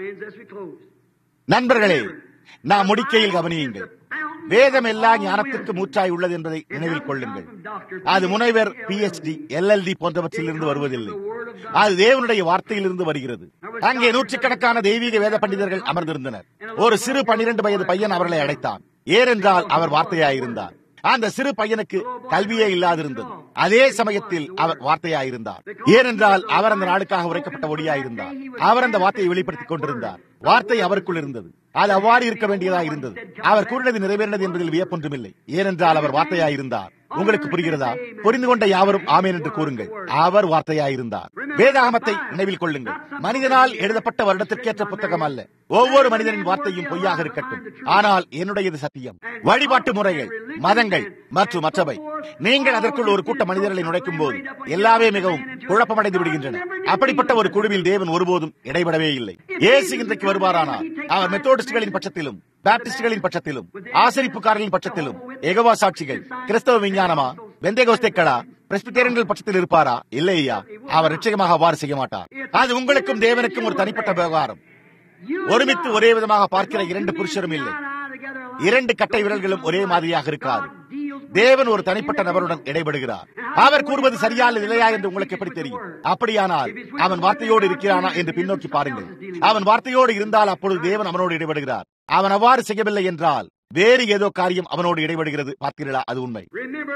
நண்பர்களே நாம் முடிக்கையில் கவனியுங்கள் வேதம் எல்லா ஞானத்திற்கு மூச்சாய் உள்ளது என்பதை நினைவில் கொள்ளுங்கள் அது முனைவர் பி எச் டி எல்எல்டி போன்றவற்றில் இருந்து வருவதில்லை அது தேவனுடைய வார்த்தையிலிருந்து வருகிறது அங்கே நூற்றுக்கணக்கான தெய்வீக வேத பண்டிதர்கள் அமர்ந்திருந்தனர் ஒரு சிறு பன்னிரண்டு வயது பையன் அவர்களை அடைத்தான் ஏனென்றால் அவர் வார்த்தையாயிருந்தார் அந்த சிறு பையனுக்கு கல்வியே இல்லாதிருந்தது அதே சமயத்தில் அவர் வார்த்தையாயிருந்தார் ஏனென்றால் அவர் அந்த நாடுக்காக உரைக்கப்பட்ட ஒடியாயிருந்தார் அவர் அந்த வார்த்தையை வெளிப்படுத்திக் கொண்டிருந்தார் வார்த்தை அவருக்குள் இருந்தது அது அவ்வாறு இருக்க வேண்டியதாக இருந்தது அவர் கூறினது நிறைவேறினது என்பதில் வியப்பொன்றுமில்லை ஏனென்றால் அவர் வார்த்தையாயிருந்தார் உங்களுக்கு புரிகிறதா புரிந்து கொண்ட யாவரும் ஆமேன் என்று கூறுங்கள் அவர் வார்த்தையாயிருந்தார் வேதாகமத்தை நினைவில் கொள்ளுங்கள் மனிதனால் எழுதப்பட்ட வருடத்திற்கேற்ற புத்தகம் அல்ல ஒவ்வொரு மனிதனின் வார்த்தையும் பொய்யாக இருக்கட்டும் ஆனால் என்னுடையது சத்தியம் வழிபாட்டு முறைகள் மதங்கள் மற்றும் மற்றவை நீங்கள் அதற்குள் ஒரு கூட்ட மனிதர்களை நுழைக்கும் போது எல்லாமே மிகவும் குழப்பமடைந்து விடுகின்றன அப்படிப்பட்ட ஒரு குழுவில் தேவன் ஒருபோதும் இடைபடவே இல்லை ஏசு இன்றைக்கு வருவாரானால் அவர் மெத்தோடிஸ்டுகளின் பட்சத்திலும் பேப்டிஸ்டுகளின் பட்சத்திலும் ஆசரிப்புக்காரர்களின் பட்சத்திலும் எகவா சாட்சிகள் கிறிஸ்தவ விஞ்ஞானமா வெந்தேகோஸ்தேக்களா பிரஸ்பிட்டேரியன்கள் பட்சத்தில் இருப்பாரா இல்லையா அவர் நிச்சயமாக அவ்வாறு செய்ய மாட்டார் அது உங்களுக்கும் தேவனுக்கும் ஒரு தனிப்பட்ட விவகாரம் ஒருமித்து ஒரே விதமாக பார்க்கிற இரண்டு புருஷரும் இல்லை இரண்டு கட்டை விரல்களும் ஒரே மாதிரியாக இருக்காது தேவன் ஒரு தனிப்பட்ட நபருடன் இடைபடுகிறார் அவர் கூறுவது சரியா இல்லையா என்று உங்களுக்கு எப்படி தெரியும் அப்படியானால் அவன் வார்த்தையோடு இருக்கிறானா என்று பின்னோக்கி பாருங்கள் அவன் வார்த்தையோடு இருந்தால் அப்பொழுது தேவன் அவனோடு இடைபடுகிறார் அவன் அவ்வாறு செய்யவில்லை என்றால் வேறு ஏதோ காரியம் அவனோடு இடைபடுகிறது பார்த்தீர்களா அது உண்மை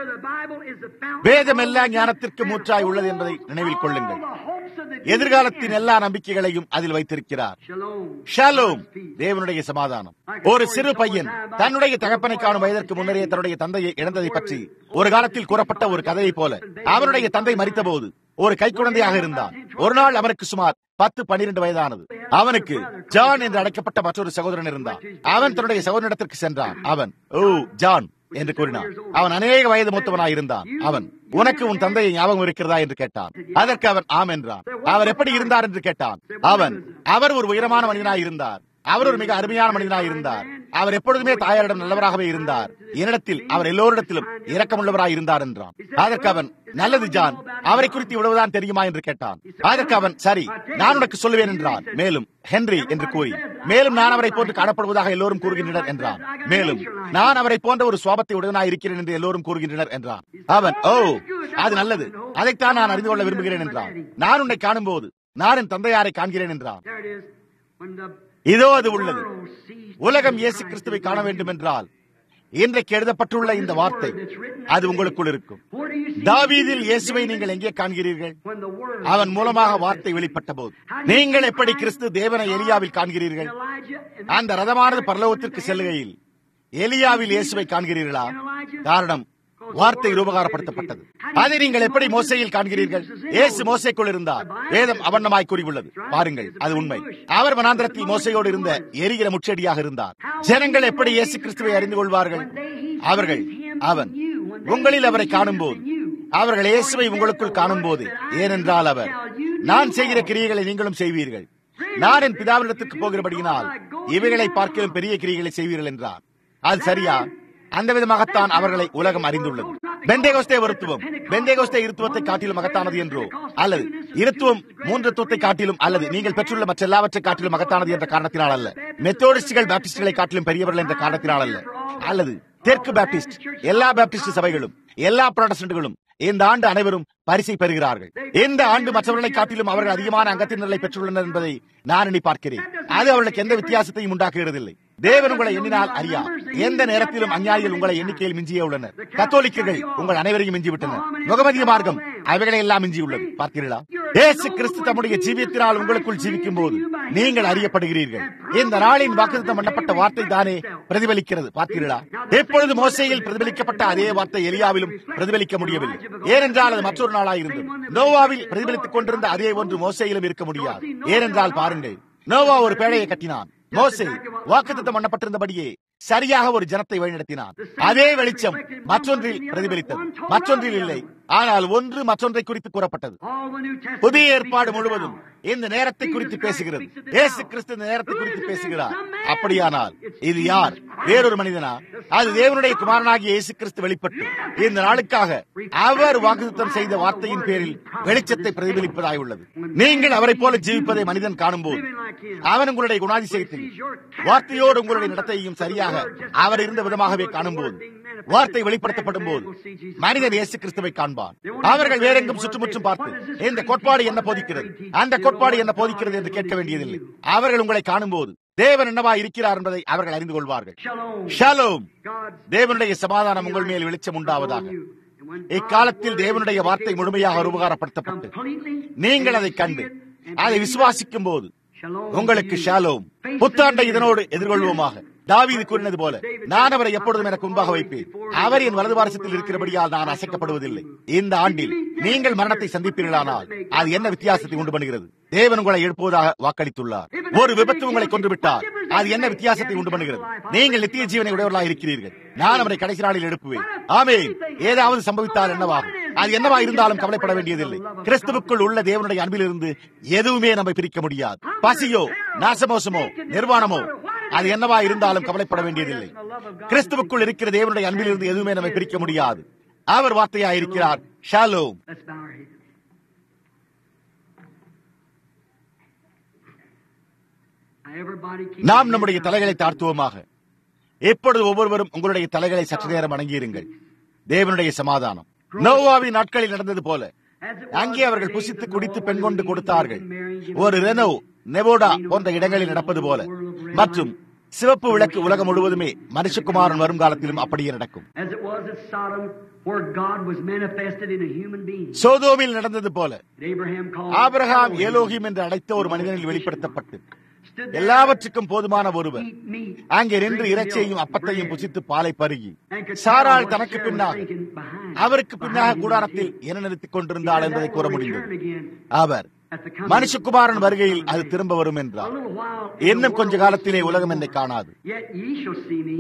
வேதம் எல்லா ஞானத்திற்கு மூச்சாய் உள்ளது என்பதை நினைவில் கொள்ளுங்கள் எதிர்காலத்தின் எல்லா நம்பிக்கைகளையும் அதில் வைத்திருக்கிறார் ஷாலோம் தேவனுடைய சமாதானம் ஒரு சிறு பையன் தன்னுடைய தகப்பனை காணும் வயதற்கு முன்னரே தன்னுடைய தந்தையை இழந்ததை பற்றி ஒரு காலத்தில் கூறப்பட்ட ஒரு கதையை போல அவனுடைய தந்தை மறித்தபோது ஒரு கைக்குழந்தையாக இருந்தான் ஒரு நாள் அவனுக்கு சுமார் பத்து பன்னிரண்டு வயதானது அவனுக்கு ஜான் என்று அழைக்கப்பட்ட மற்றொரு சகோதரன் இருந்தான் அவன் தன்னுடைய சகோதரனிடத்திற்கு சென்றான் அவன் ஓ ஜான் என்று கூறினான் அவன் அநேக வயது மூத்தவனாய் இருந்தான் அவன் உனக்கு உன் தந்தையை ஞாபகம் இருக்கிறதா என்று கேட்டான் அதற்கு அவன் ஆம் என்றான் அவர் எப்படி இருந்தார் என்று கேட்டான் அவன் அவர் ஒரு உயரமான மனிதனாய் இருந்தார் அவர் ஒரு மிக அருமையான மனிதனாக இருந்தார் அவர் எப்பொழுதுமே தாயாரிடம் நல்லவராகவே இருந்தார் என்னிடத்தில் அவர் எல்லோரிடத்திலும் இரக்கமுள்ளவராய் இருந்தார் என்றான் அதற்கு அவன் நல்லது ஜான் அவரை குறித்து இவ்வளவுதான் தெரியுமா என்று கேட்டான் அதற்கு அவன் சரி நான் உனக்கு சொல்லுவேன் என்றான் மேலும் ஹென்றி என்று கூறி மேலும் நான் அவரை போன்று காணப்படுவதாக எல்லோரும் கூறுகின்றனர் என்றான் மேலும் நான் அவரை போன்ற ஒரு சுவாபத்தை உடனாய் இருக்கிறேன் என்று எல்லோரும் கூறுகின்றனர் என்றான் அவன் ஓ அது நல்லது அதைத்தான் நான் அறிந்து கொள்ள விரும்புகிறேன் என்றான் நான் உன்னை காணும்போது நான் என் தந்தையாரை காண்கிறேன் என்றான் There it is. When the இதோ அது உள்ளது world sees உலகம் இயேசு கிறிஸ்துவை காண வேண்டும் என்றால் இன்றைக்கு எழுதப்பட்டுள்ள இந்த வார்த்தை அது உங்களுக்குள் இருக்கும் Where do you see தாவீதில் இயேசுவை நீங்கள் எங்கே காண்கிறீர்கள் when the word அவன் மூலமாக வார்த்தை வெளிப்பட்ட போது நீங்கள் எப்படி கிறிஸ்து தேவனை எலியாவில் காண்கிறீர்கள் Elijah and அந்த ரதமானது பரலோகத்திற்கு செல்லுகையில் எலியாவில் இயேசுவை காண்கிறீர்களா காரணம் வார்த்தை ரூபகாரப்படுத்தப்பட்டது அதை நீங்கள் எப்படி மோசையில் காண்கிறீர்கள் இயேசு மோசைக்குள் இருந்தார் வேதம் அவண்ணமாய் கூறியுள்ளது பாருங்கள் அது உண்மை அவர் வனாந்திரத்தில் மோசையோடு இருந்த எரிகிற முச்செடியாக இருந்தார் ஜனங்கள் எப்படி இயேசு கிறிஸ்துவை அறிந்து கொள்வார்கள் அவர்கள் அவன் உங்களில் அவரை காணும்போது அவர்கள் இயேசுவை உங்களுக்குள் காணும்போது ஏனென்றால் அவர் நான் செய்கிற கிரியைகளை நீங்களும் செய்வீர்கள் நான் என் பிதாவினிடத்துக்கு போகிறபடியினால் இவைகளை பார்க்கலும் பெரிய கிரியைகளை செய்வீர்கள் என்றார் அது சரியா அந்த விதமாகத்தான் அவர்களை உலகம் அறிந்துள்ளது பெந்தேகோஸ்தே வருத்துவம் பெந்தேகோஸ்தே இருத்துவத்தை காட்டிலும் மகத்தானது என்றோ அல்லது இருத்துவம் மூன்றத்துவத்தை காட்டிலும் அல்லது நீங்கள் பெற்றுள்ள மற்ற எல்லாவற்றை காட்டிலும் மகத்தானது என்ற காரணத்தினால் அல்ல மெத்தோடிஸ்டுகள் பேப்டிஸ்டுகளை காட்டிலும் பெரியவர்கள் என்ற காரணத்தினால் அல்ல அல்லது தெற்கு பேப்டிஸ்ட் எல்லா பேப்டிஸ்ட் சபைகளும் எல்லா புரோட்டஸ்டன்ட்களும் இந்த ஆண்டு அனைவரும் பரிசை பெறுகிறார்கள் இந்த ஆண்டு மற்றவர்களை காட்டிலும் அவர்கள் அதிகமான அங்கத்தினர்களை பெற்றுள்ளனர் என்பதை நான் எண்ணி பார்க்கிறேன் அது அவர்களுக்கு எந்த வித்தியாசத்தையும் உண்டாக்குகிறதில்லை தேவன் உங்களை எண்ணினால் அறியா எந்த நேரத்திலும் அஞ்ஞாயிகள் உங்களை எண்ணிக்கையில் மிஞ்சியே உள்ளனர் கத்தோலிக்கர்கள் உங்கள் அனைவரையும் மிஞ்சிவிட்டனர் முகமதிய மார்க்கம் அவைகளை எல்லாம் மிஞ்சியுள்ளது பார்த்தீர்களா ஏசு கிறிஸ்து தம்முடைய ஜீவியத்தினால் உங்களுக்குள் ஜீவிக்கும் போது நீங்கள் அறியப்படுகிறீர்கள் இந்த நாளின் வாக்குத்தம் பண்ணப்பட்ட வார்த்தை தானே பிரதிபலிக்கிறது பார்த்தீர்களா எப்பொழுது மோசையில் பிரதிபலிக்கப்பட்ட அதே வார்த்தை எலியாவிலும் பிரதிபலிக்க முடியவில்லை ஏனென்றால் அது மற்றொரு நாளாயிருந்தது நோவாவில் பிரதிபலித்துக் கொண்டிருந்த அதே ஒன்று மோசையிலும் இருக்க முடியாது ஏனென்றால் பாருங்கள் நோவா ஒரு பேழையை கட்டினான் மோசே வாக்குத்தம் பண்ணப்பட்டிருந்தபடியே சரியாக ஒரு ஜனத்தை வழிநடத்தினான் அதே வெளிச்சம் மற்றொன்றில் பிரதிபலித்தது மற்றொன்றில் இல்லை ஆனால் ஒன்று மற்றொன்றை குறித்து கூறப்பட்டது all the New Testament புதிய ஏற்பாடு முழுவதும் இந்த நேரத்தை குறித்து பேசுகிறது இயேசு கிறிஸ்து இந்த நேரத்தை குறித்து பேசுகிறார் அப்படியானால் இது யார் வேறொரு மனிதனா அது தேவனுடைய குமாரனாகிய இயேசு கிறிஸ்து வெளிப்பட்டு இந்த நாளுக்காக அவர் வாக்குத்தம் செய்த வார்த்தையின் பேரில் வெளிச்சத்தை பிரதிபலிப்பதாய் உள்ளது நீங்கள் அவரை போல ஜீவிப்பதை மனிதன் காணும்போது அவன் உங்களுடைய குணாதிசயத்தில் வார்த்தையோடு உங்களுடைய நடத்தையையும் சரியாக அவர் இருந்த விதமாகவே காணும்போது வார்த்தை வெளிப்படுத்தப்படும் போது மனிதன் இயேசு கிறிஸ்துவை காண்பான் அவர்கள் வேறெங்கும் சுற்றுமுற்றும் பார்த்து இந்த கோட்பாடு என்ன போதிக்கிறது அந்த கோட்பாடு என்ன போதிக்கிறது என்று கேட்க வேண்டியதில்லை அவர்கள் உங்களை காணும்போது தேவன் என்னவா இருக்கிறார் என்பதை அவர்கள் அறிந்து கொள்வார்கள் Shalom. ஷாலோம் God's தேவனுடைய சமாதானம் உங்கள் மேல் வெளிச்சம் உண்டாவதாக இக்காலத்தில் தேவனுடைய வார்த்தை முழுமையாக உபகாரப்படுத்தப்பட்டு நீங்கள் அதை கண்டு அதை விசுவாசிக்கும் போது உங்களுக்கு ஷாலோம் புத்தாண்டை இதனோடு எதிர்கொள்வோமாக தாவீது கூறினது போல நான் அவரை எப்பொழுதும் எனக்கு முன்பாக வைப்பேன் அவர் என் வலது வாரசத்தில் இருக்கிறபடியால் நான் அசைக்கப்படுவதில்லை இந்த ஆண்டில் நீங்கள் மரணத்தை சந்திப்பீர்களானால் அது என்ன வித்தியாசத்தை உண்டு பண்ணுகிறது தேவன் உங்களை எழுப்புவதாக வாக்களித்துள்ளார் ஒரு விபத்து உங்களை கொன்றுவிட்டால் அது என்ன வித்தியாசத்தை உண்டு பண்ணுகிறது நீங்கள் நித்திய ஜீவனை உடையவர்களாக இருக்கிறீர்கள் நான் அவரை கடைசி நாளில் எழுப்புவேன் ஆமே ஏதாவது சம்பவித்தால் என்னவாகும் அது என்னவா இருந்தாலும் கவலைப்பட வேண்டியதில்லை கிறிஸ்துவுக்குள் உள்ள தேவனுடைய அன்பிலிருந்து எதுவுமே நம்மை பிரிக்க முடியாது பசியோ நாசமோசமோ நிர்வாணமோ அது என்னவா இருந்தாலும் கவலைப்பட வேண்டியதில்லை கிறிஸ்துவுக்குள் இருக்கிற தேவனுடைய அன்பிலிருந்து எதுவுமே நம்மை பிரிக்க முடியாது அவர் வார்த்தையா இருக்கிறார் shalom Let's bow our heads. Now everybody keep நாம் your நம்முடைய heads down. தலைகளை தாழ்த்துவோமாக எப்பொழுது ஒவ்வொருவரும் உங்களுடைய தலைகளை சற்று நேரம் அணங்கியிருங்கள் தேவனுடைய சமாதானம் நோவாவின் நாட்களில் நடந்தது போல As it was அங்கே அவர்கள் in the days புசித்து of குடித்து Noah, பெண் கொண்டு when கொடுத்தார்கள் he married, ஒரு ரெனோ நெவோடா போன்ற இடங்களில் நடப்பது போல மற்றும் சிவப்பு விளக்கு உலகம் முழுவதுமே மனுஷகுமாரன் வரும் காலத்திலும் அப்படியே நடக்கும் As it was at Sodom, where God was manifested in a human being. சோதோமில் நடந்தது போல And Abraham called ஆபிரகாம் Elohim. ஏலோகிம் என்று அழைத்த ஒரு மனிதனில் வெளிப்படுத்தப்பட்டு Stood there, எல்லாவற்றுக்கும் போதுமான ஒருவர் eat meat, அங்கே நின்று drink இறைச்சியையும் milk, அப்பத்தையும் bread, புசித்து பாலை பருகி and could tell சாராள் what தனக்கு Sarah was பின்னாக thinking behind. அவருக்கு பின்னாக Behind கூடாரத்தில் him. என்ன நிறுத்திக் He கொண்டிருந்தாள் said, என்பதை "That கூற will முடிந்தது return again our at the coming மனுஷகுமாரன் of வருகையில் the அது Son திரும்ப வரும் of Man." என்றார் A little while, and the இன்னும் கொஞ்ச world காலத்திலே will see உலகம் no என்னை more. காணாது Yet ye shall see me,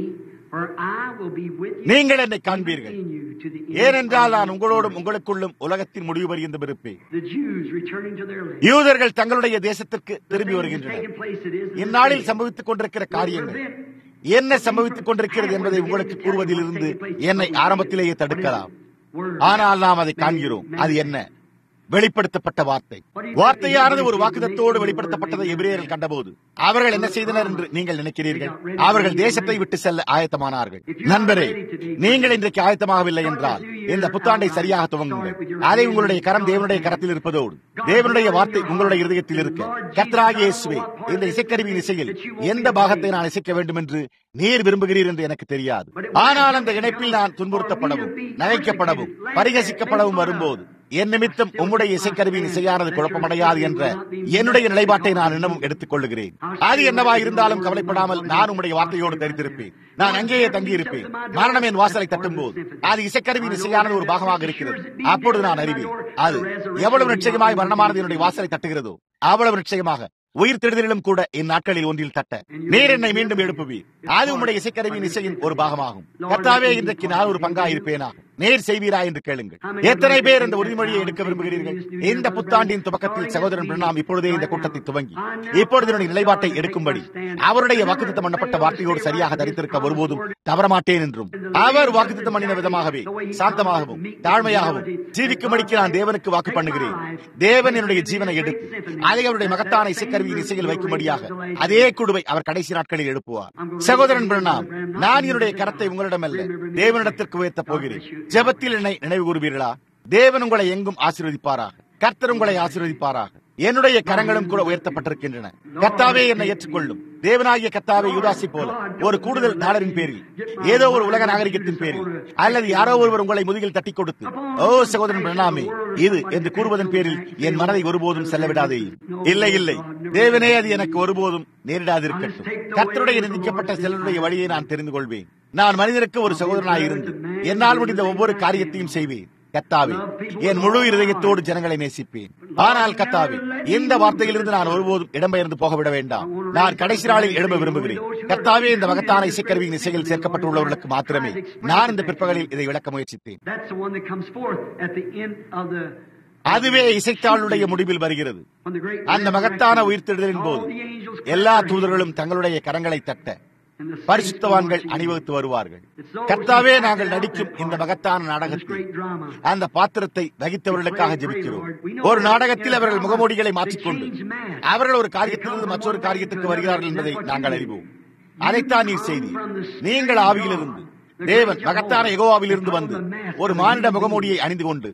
For I will be with you நீங்கள் என்னை காண்பீர்கள் in you to the end ஏனென்றால் of நான் the உங்களோடும் world. உங்களுக்குள்ளும் உலகத்தின் முடிவு பரியந்தம் இருப்பேன் The Jews returning to their land. யூதர்கள் தங்களுடைய தேசத்திற்கு The திரும்பி things வருகின்றனர் taking place it is in இந்நாளில் this day. சம்பவித்துக் கொண்டிருக்கிற காரியங்கள் என்ன சம்பவித்துக் கொண்டிருக்கிறது என்பதை உங்களுக்கு கூறுவதிலிருந்து என்னை ஆரம்பத்திலேயே தடுக்கலாம் ஆனால் நாம் அதை காண்கிறோம் அது என்ன வெளிப்படுத்தப்பட்ட வார்த்தை வார்த்தையானது ஒரு வாக்குதத்தோடு வெளிப்படுத்தப்பட்டதை எபிரேயர்கள் கண்டபோது அவர்கள் என்ன செய்தனர் என்று நீங்கள் நினைக்கிறீர்கள் அவர்கள் தேசத்தை விட்டு செல்ல ஆயத்தமானார்கள் நண்பரே நீங்கள் இன்றைக்கு ஆயத்தமாகவில்லை என்றால் இந்த புத்தாண்டை சரியாக துவங்குங்கள் அதை உங்களுடைய கரம் தேவனுடைய கரத்தில் இருப்பதோடு தேவனுடைய வார்த்தை உங்களுடைய இருதயத்தில் இருக்க கர்த்தராகிய இயேசுவே இந்த இசைக்கருவியின் இசையில் எந்த பாகத்தை நான் இசைக்க வேண்டும் என்று நீர் விரும்புகிறீர் என்று எனக்கு தெரியாது ஆனால் அந்த இணைப்பில் நான் துன்புறுத்தப்படவும் நகைக்கப்படவும் பரிகசிக்கப்படவும் வரும்போது என் நிமித்தம் உம்முடைய இசைக்கருவியின் இசையானது குழப்பமடையாது என்ற என்னுடைய நிலைப்பாட்டை நான் இன்னமும் எடுத்துக் கொள்ளுகிறேன் அது என்னவா இருந்தாலும் கவலைப்படாமல் நான் உம்முடைய வார்த்தையோடு தரித்திருப்பேன் நான் அங்கேயே தங்கியிருப்பேன் மரணம் என் வாசலை தட்டும் போது அது இசைக்கருவியின் இசையானது ஒரு பாகமாக இருக்கிறது அப்பொழுது நான் அறிவேன் அது எவ்வளவு நிச்சயமாய் மரணமானது என்னுடைய வாசலை தட்டுகிறதோ அவ்வளவு நிச்சயமாக உயிர் திடுதலிலும் கூட இந்நாட்களில் ஒன்றில் தட்ட நீர் என்னை மீண்டும் எழுப்புவீர் அது உம்முடைய இசைக்கருவியின் இசையின் ஒரு பாகமாகும் கர்த்தாவே இன்றைக்கு நான் ஒரு பங்கா இருப்பேனா நேர் செய்வீரா என்று கேளுங்கள் எத்தனை பேர் இந்த உறுதிமொழியை எடுக்க விரும்புகிறீர்கள் இந்த புத்தாண்டின் துவக்கத்தில் சகோதரன் பிரணாம் இப்பொழுதே இந்த கூட்டத்தை துவங்கி இப்பொழுது என்னுடைய நிலைப்பாட்டை எடுக்கும்படி அவருடைய வாக்குத்தம் பண்ணப்பட்ட வார்த்தையோடு சரியாக தரித்திருக்க ஒருபோதும் தவறமாட்டேன் என்றும் அவர் வாக்குத்தம் பண்ணின விதமாகவே சாந்தமாகவும் தாழ்மையாகவும் ஜீவிக்கும்படிக்கு நான் தேவனுக்கு வாக்கு பண்ணுகிறேன் தேவன் என்னுடைய ஜீவனை எடுத்து அதை அவருடைய மகத்தான இசைக்கருவியின் இசையில் வைக்கும்படியாக அதே குழுவை அவர் கடைசி நாட்களில் எழுப்புவார் சகோதரன் பிரணாம் நான் என்னுடைய கரத்தை உங்களிடமல்ல தேவனிடத்திற்கு உயர்த்தப் போகிறேன் ஜெபத்தில் என்னை நினைவு கூறுவீர்களா தேவன் உங்களை எங்கும் ஆசீர்வதிப்பாராக கர்த்தர் உங்களை ஆசீர்வதிப்பாராக என்னுடைய கரங்களும் கூட உயர்த்தப்பட்டிருக்கின்றன கர்த்தாவே என்னை ஏற்றுக்கொள்ளும் தேவனாகிய கர்த்தாவே யுதாசி போல ஒரு கூடுதல் டாலரின் பேரில் ஏதோ ஒரு உலக நாகரிகத்தின் பேரில் அல்லது யாரோ ஒருவர் உங்களை முதுகில் தட்டி கொடுத்து ஓ சகோதரன் பிரணாமே இது என்று கூறுவதன் பேரில் என் மனதை ஒருபோதும் செல்ல விடாதே இல்லை இல்லை தேவனே அது எனக்கு ஒருபோதும் நேரிடாதிருக்கட்டும் கர்த்தருடைய நிந்திக்கப்பட்ட சிலருடைய வழியை நான் தெரிந்து கொள்வேன் நான் மனிதனுக்கு ஒரு சகோதரனாய் இருந்து என்னால் முடிந்த ஒவ்வொரு காரியத்தையும் செய்வேன் கத்தாவே என் முழு இருதயத்தோடு ஜனங்களை நேசிப்பேன் ஆனால் கத்தாவே இந்த வார்த்தையிலிருந்து நான் ஒருபோதும் இடம்பெயர்ந்து போகவிட வேண்டாம் நான் கடைசி நாளில் எழும்ப விரும்புகிறேன் கத்தாவே இந்த மகத்தான இசைக்கருவியின் இசையில் சேர்க்கப்பட்டுள்ளவர்களுக்கு மாத்திரமே நான் இந்த பிற்பகலில் இதை விளக்க முயற்சித்தேன் That's the one that comes forth at the end of the அதுவே இசைத்தாளுடைய முடிவில் வருகிறது on the great அந்த மகத்தான உயிர்த்தெழுதலின் போது எல்லா தூதர்களும் தங்களுடைய கரங்களை தட்ட பரிசுத்தவான்கள் அணிவகுத்து வருவார்கள் கர்த்தாவே நாங்கள் நடிக்கும் இந்த மகத்தான நாடகத்தில் அந்த பாத்திரத்தை வகித்தவர்களுக்காக ஜெபிக்கிறோம் ஒரு நாடகத்தில் அவர்கள் முகமூடிகளை மாற்றிக்கொண்டு அவர்கள் ஒரு காரியத்திலிருந்து மற்றொரு காரியத்துக்கு வருகிறார்கள் என்பதை நாங்கள் அறிவோம் அதைத்தான் நீர் செய்தி நீங்கள் ஆவியிலிருந்து தேவன் மகத்தான எகோவாவிலிருந்து வந்து ஒரு மானிட முகமூடியை அணிந்து கொண்டு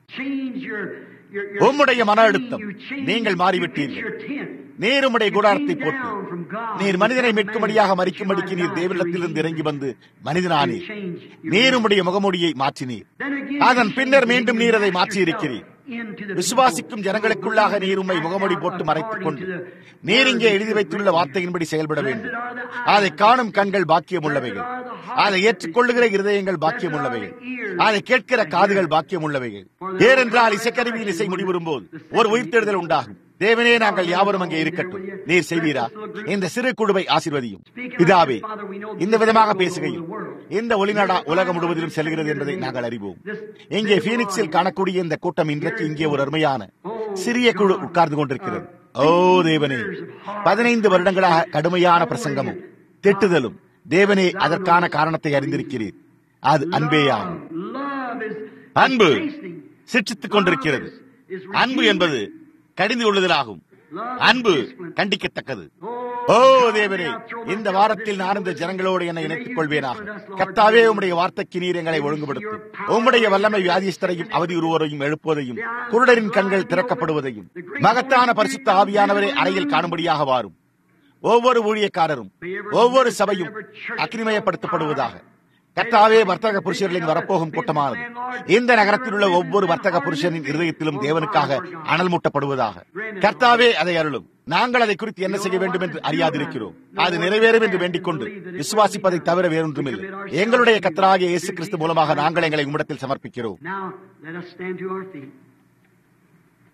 உம்முடைய மன அழுத்தம் நீங்கள் மாறிவிட்டீர்கள் நீர் உம்முடைய கூடாரத்தை போட்டு நீர் மனிதனை மீட்கும்படியாக மறிக்கும்படிக்கு நீர் தேவனிடத்திலிருந்து இறங்கி வந்து மனிதனானீர் நீர் உம்முடைய முகமூடியை மாற்றினீர் அதன் பின்னர் மீண்டும் நீர் அதை மாற்றி இருக்கிறீர் விசுவாசிக்கும் ஜனங்களுக்குள்ளாக நீர் உம்மை முகமூடி போட்டு மறைத்துக் கொண்டு நீர் இங்கே எழுதி வைத்துள்ள வார்த்தையின்படி செயல்பட வேண்டும் அதை காணும் கண்கள் பாக்கியம் உள்ளவைகள் அதை ஏற்றுக்கொள்ளுகிற இருதயங்கள் பாக்கியம் உள்ளவைகள் அதை கேட்கிற காதுகள் பாக்கியம் உள்ளவைகள் ஏனென்றால் இசைக்கருவியின் இசை முடிவரும் போது ஒரு உயிர்த்தெழுதல் உண்டாகும் தேவனே நாங்கள் யாவரும் அங்கே இருக்கட்டும் நீர் செய்வீரா இந்த சிறு குழுவை ஆசிர்வதியும் பிதாவே இந்த விதமாக பேசுகையில் இந்த ஒளிநாடா உலகம் முழுவதிலும் செல்கிறது என்பதை நாங்கள் அறிவோம் இங்கே பீனிக்ஸில் காணக்கூடிய இந்த கூட்டம் இன்றைக்கு இங்கே ஒரு அருமையான சிறிய குழு உட்கார்ந்து கொண்டிருக்கிறது ஓ தேவனே பதினைந்து வருடங்களாக கடுமையான பிரசங்கமும் திட்டுதலும் தேவனே அதற்கான காரணத்தை அறிந்திருக்கிறீர் அது அன்பேயாகும் அன்பு சிற்றித்துக் கொண்டிருக்கிறது அன்பு என்பது கடிந்து கொள்ளுதலாகும் அன்பு கண்டிக்கத்தக்கது ஓ தேவரே இந்த வாரத்தில் நான் இந்த ஜனங்களோடு என்னை இணைத்துக் கொள்வேனாக கர்த்தாவே உம்முடைய வார்த்தைக்கு நீர் எங்களை ஒழுங்குபடுத்தும் உம்முடைய வல்லமை வியாதிஸ்தரையும் அவதியுறுவோரையும் எழுப்புவதையும் குருடரின் கண்கள் திறக்கப்படுவதையும் மகத்தான பரிசுத்த ஆவியானவரை அறையில் காணும்படியாக வாரும் ஒவ்வொரு ஊழியக்காரரும் ஒவ்வொரு சபையும் அக்னிமயப்படுத்தப்படுவதாக கர்த்தாவே வர்த்தக புருஷர்களின் வரப்போகும் கூட்டமானது இந்த நகரத்தில் உள்ள ஒவ்வொரு வர்த்தக புருஷனின் இருதயத்திலும் தேவனுக்காக அனல் மூட்டப்படுவதாக கர்த்தாவே அதை அருளும் நாங்கள் அதை குறித்து என்ன செய்ய வேண்டும் என்று அறியாதிருக்கிறோம் அது நிறைவேறும் என்று வேண்டிக் கொண்டு விசுவாசிப்பதை தவிர வேறொன்றுமில்லை எங்களுடைய கத்தராகிய இயேசு கிறிஸ்து மூலமாக நாங்கள் எங்களை உம்மிடத்தில் சமர்ப்பிக்கிறோம் Now, let us stand to our feet.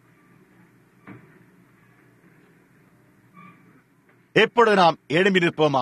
எப்பொழுது நாம் எழும்பி நிற்போமாக